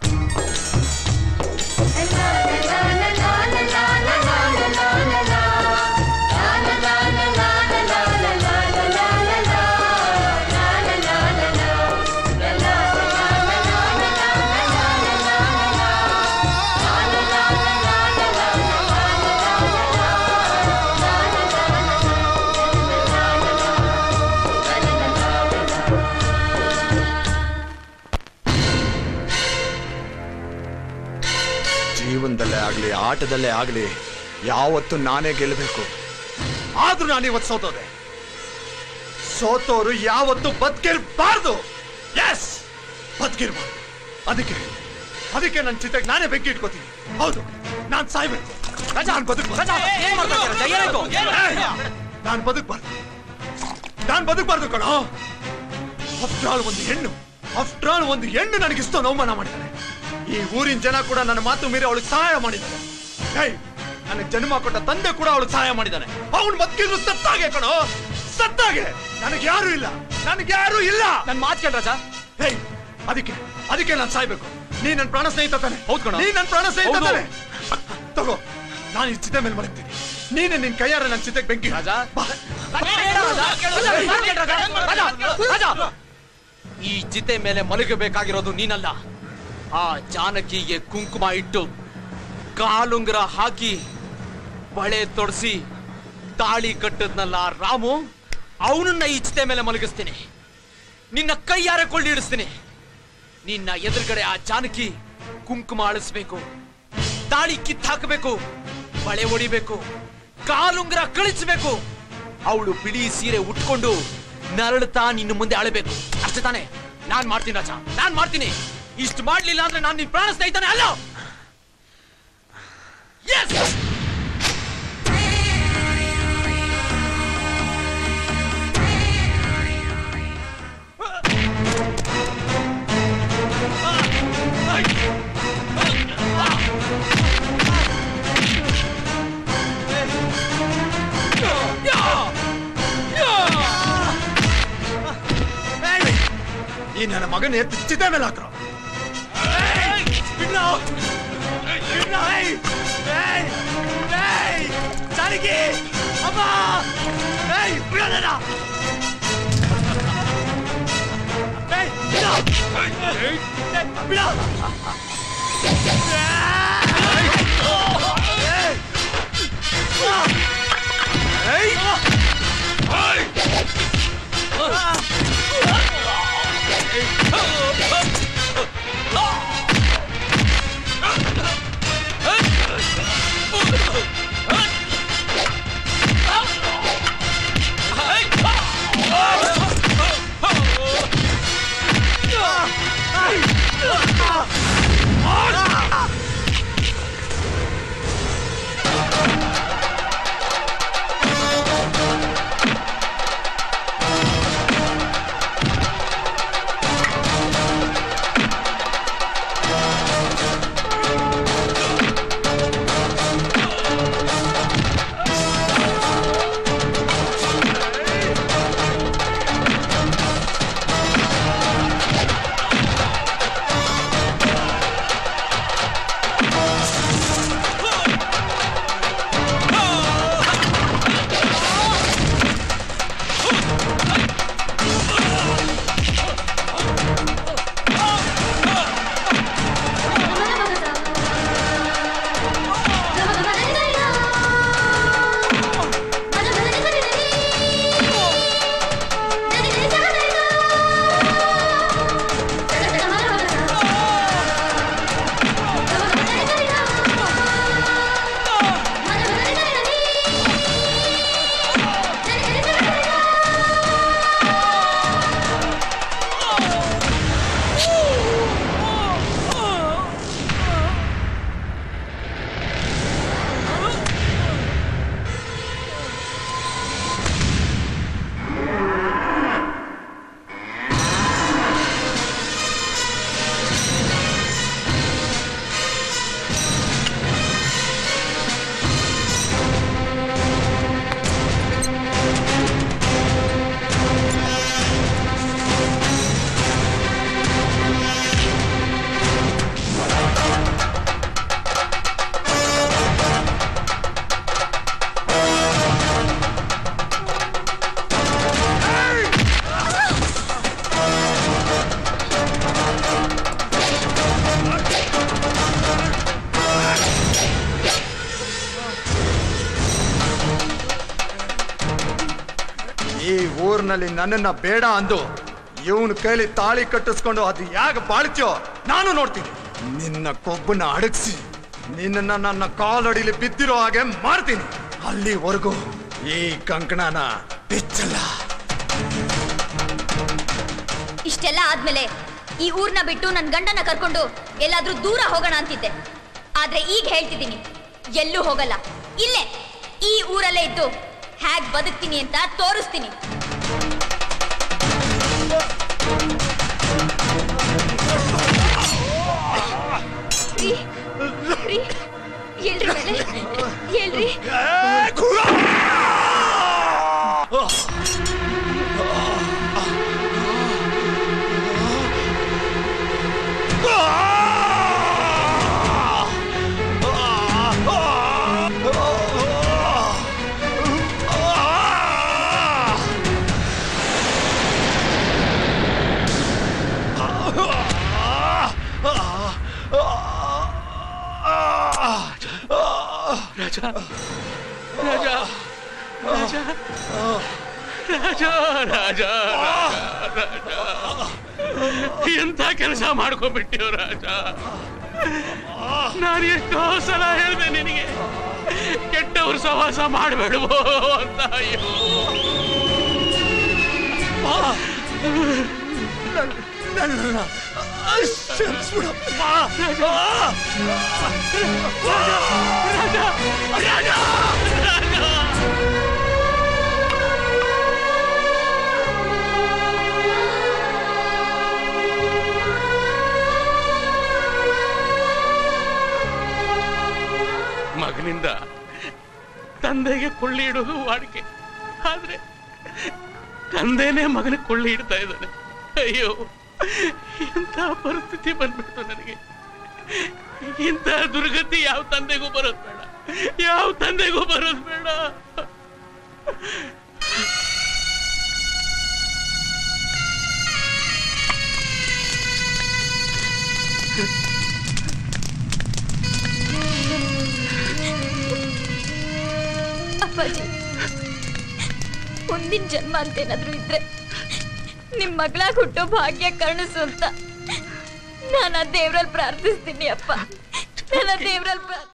ಜೀವನದಲ್ಲೇ ಆಗ್ಲಿ ಆಟದಲ್ಲೇ ಆಗ್ಲಿ ಯಾವತ್ತು ನಾನೇ ಗೆಲ್ಲಬೇಕು ಆದ್ರೂ ನಾನು ಇವತ್ತು ಸೋತೋದೆ ಸೋತೋರು ಯಾವತ್ತು ಬದುಕಿರ್ಬಾರ್ದು ಎಸ್ ಬದುಕಿರ್ಬಾರ್ದು ಅದಕ್ಕೆ ಅದಕ್ಕೆ ನನ್ನ ಚಿತೆಗೆ ನಾನೇ ಬೆಂಕಿ ಇಟ್ಕೋತೀನಿ ಹೌದು ನಾನ್ ಸಾಯ್ಬೇಕು ನಾನ್ ಬದುಕ್ಬಾರ್ದು. ರಾಜ, ಏನ್ ಮಾಡ್ತಾ ಇದ್ದೀರಾ? ರಾಜ, ಏನಾಯ್ತು? ಏಯ್! ನಾನ್ ಬದುಕ್ಬಾರ್ದು ನಾನ್ ಬದುಕ್ಬಾರ್ದು ಕಣೋ ಆಫ್ಟರ್ ಆಲ್ ಒಂದು ಹೆಣ್ಣು ಆಫ್ಟರ್ ಆಲ್ ಒಂದು ಹೆಣ್ಣು ನನಗೆ ಇಷ್ಟೊಂದು ಅವಮಾನ ಮಾಡಿದ್ದಾನೆ ಈ ಊರಿನ ಜನ ಕೂಡ ನನ್ನ ಮಾತು ಮೀರಿ ಅವಳಿಗೆ ಸಹಾಯ ಮಾಡಿದ್ದಾರೆ ಏಯ್ ನನಗೆ ಜನ್ಮ ಕೊಟ್ಟ ತಂದೆ ಕೂಡ ಅವಳಿಗೆ ಸಹಾಯ ಮಾಡಿದ್ದಾನೆ ಅವನು ಬದುಕಿದ್ರು ಸತ್ತಾಗೆ ಕಣೋ ಸತ್ತಾಗೆ ನನಗೆ ಯಾರು ಇಲ್ಲ ನನಗೆ ಯಾರು ಇಲ್ಲ ನನ್ ಮಾತ್ ಕೇಳ ರಾಜ ಹೇಯ್ ಅದಕ್ಕೆ ಅದಕ್ಕೆ ನಾನು ಸಾಯ್ಬೇಕು ನೀ ನನ್ನ ಪ್ರಾಣ ಸ್ನೇಹಿತ ತಾನೆ ಹೌದ್ ಕಣೋ. ನೀ ನನ್ನ ಪ್ರಾಣ ಸ್ನೇಹಿತ ಹೌದು. ತಾನೆ ತಗೋ ನಾನು ಈ ಚಿತೆ ಮೇಲೆ ಮಲಗ್ತೀನಿ ನೀನೆ ನಿನ್ ಕೈಯಾರ ನನ್ನ ಚಿತೆಗೆ ಬೆಂಕಿ ರಾಜ ಈ ಚಿತೆ ಮೇಲೆ ಮಲಗಬೇಕಾಗಿರೋದು ನೀನಲ್ಲ ಆ ಜಾನಕಿಗೆ ಕುಂಕುಮ ಇಟ್ಟು ಕಾಲುಂಗುರ ಹಾಕಿ ಬಳೆ ತೊಡಸಿ ತಾಳಿ ಕಟ್ಟದ್ನಲ್ಲ ಆ ರಾಮು ಅವನನ್ನ ಈ ಚಿತೆ ಮೇಲೆ ಮಲಗಿಸ್ತೀನಿ ನಿನ್ನ ಕೈಯಾರೆ ಕೊಳ್ಳಿ ಇಡಿಸ್ತೀನಿ ನಿನ್ನ ಎದುರುಗಡೆ ಆ ಜಾನಕಿ ಕುಂಕುಮ ಅಳಿಸ್ಬೇಕು ತಾಳಿ ಕಿತ್ತಾಕಬೇಕು ಬಳೆ ಹೊಡಿಬೇಕು ಕಾಲುಂಗುರ ಕಳಿಸ್ಬೇಕು ಅವಳು ಬಿಳಿ ಸೀರೆ ಉಟ್ಕೊಂಡು ನರಳುತ್ತಾ ನಿನ್ನ ಮುಂದೆ ಅಳಬೇಕು ಅಷ್ಟೇ ತಾನೆ ನಾನ್ ಮಾಡ್ತೀನಿ ರಾಜ ನಾನ್ ಮಾಡ್ತೀನಿ ಇಷ್ಟು ಮಾಡ್ಲಿಲ್ಲ ಅಂದ್ರೆ ನಾನು ನಿನ್ ಪ್ರಾಣ ಸ್ನೇಹಿತನೇ ಅಲ್ಲ Yes! ಈ ನನ್ನ ಮಗನ ಎತ್ತು ಚಿತೆ ಮೇಲೆ ಹಾಕ್ರು ಜಾನಕಿ ಅಮ್ಮ ಏಯ್ ಬಿಡೋದನ್ನ ಏಯ್ ಬಿಡ ಏಯ್ ಬಿಡ ಈ ಊರಿನಲ್ಲಿ ನನ್ನನ್ನ ಬೇಡ ಅಂದು ಇವನ್ ಕೈಲಿ ತಾಳಿ ಕಟ್ಟಿಸ್ಕೊಂಡು ಅದು ಯಾಕೆ ಬಾಳ್ತ್ಯೋ ನಾನು ನೋಡ್ತೀನಿ ನಿನ್ನ ಕೊಬ್ಬನ್ನ ಅಡಗಿಸಿ ನಿನ್ನ ನನ್ನ ಕಾಲಡಿಲಿ ಬಿದ್ದಿರೋ ಹಾಗೆ ಮಾಡ್ತೀನಿ ಅಲ್ಲಿವರೆಗೂ ಈ ಕಂಕಣನ ಬಿಚ್ಚಲ್ಲ ಇಷ್ಟೆಲ್ಲ ಆದ್ಮೇಲೆ ಈ ಊರ್ನ ಬಿಟ್ಟು ನನ್ನ ಗಂಡನ ಕರ್ಕೊಂಡು ಎಲ್ಲಾದ್ರೂ ದೂರ ಹೋಗೋಣ ಅಂತಿದ್ದೆ ಆದ್ರೆ ಈಗ ಹೇಳ್ತಿದ್ದೀನಿ ಎಲ್ಲೂ ಹೋಗಲ್ಲ ಇಲ್ಲೇ ಈ ಊರಲ್ಲೇ ಇದ್ದು ಹ್ಯಾಗ್ ಬದುಕ್ತೀನಿ ಅಂತ ತೋರಿಸ್ತೀನಿ ರೀ, ರೀ, ಎಲ್ರಿ ಮೇಲೆ ಎಲ್ರಿ ರಾಜ ರಾಜ ರಾಜ ರಾಜ ರಾಜ ರಾಜ ಎಂತ ಕೆಲಸ ಮಾಡ್ಕೊಂಡ್ಬಿಟ್ಟಿವ್ ರಾಜ ನಾನು ಎಷ್ಟೋ ಸಲ ಹೇಳ್ದೆ ನಿನಗೆ ಕೆಟ್ಟವ್ರ ಸವಾಸ ಮಾಡಬೇಡವೋ ಅಂತ ಅಯ್ಯೋ ನನ್ನ ಕ್ಷಮಿಸ್ಬಿಡಪ್ಪ ಮಗನಿಂದ ತಂದೆಗೆ ಕೊಳ್ಳಿ ಇಡೋದು ವಾಡಿಕೆ ಆದ್ರೆ ತಂದೆನೇ ಮಗನ ಕೊಳ್ಳಿ ಇಡ್ತಾ ಇದ್ದಾನೆ ಅಯ್ಯೋ ಇಂಥ ಪರಿಸ್ಥಿತಿ ಬಂದ್ಬಿಟ್ಟು ನನಗೆ ಇಂಥ ದುರ್ಗತಿ ಯಾವ ತಂದೆಗೂ ಬರೋದು ಬೇಡ ಯಾವ ತಂದೆಗೂ ಬರೋದು ಬೇಡ ಅಪ್ಪಾಜಿ ಮುಂದಿನ ಜನ್ಮ ಅಂತೇನಾದ್ರೂ ಇದ್ರೆ ನಿಮ್ ಮಗಳಾಗ ಹುಟ್ಟೋ ಭಾಗ್ಯ ಕರುಣಿಸು ಅಂತ ನಾನು ಆ ದೇವ್ರಲ್ಲಿ ಪ್ರಾರ್ಥಿಸ್ತೀನಿ ಅಪ್ಪ ನಾನು ಆ ದೇವ್ರಲ್ಲಿ ಪ್ರಾರ್ಥಿ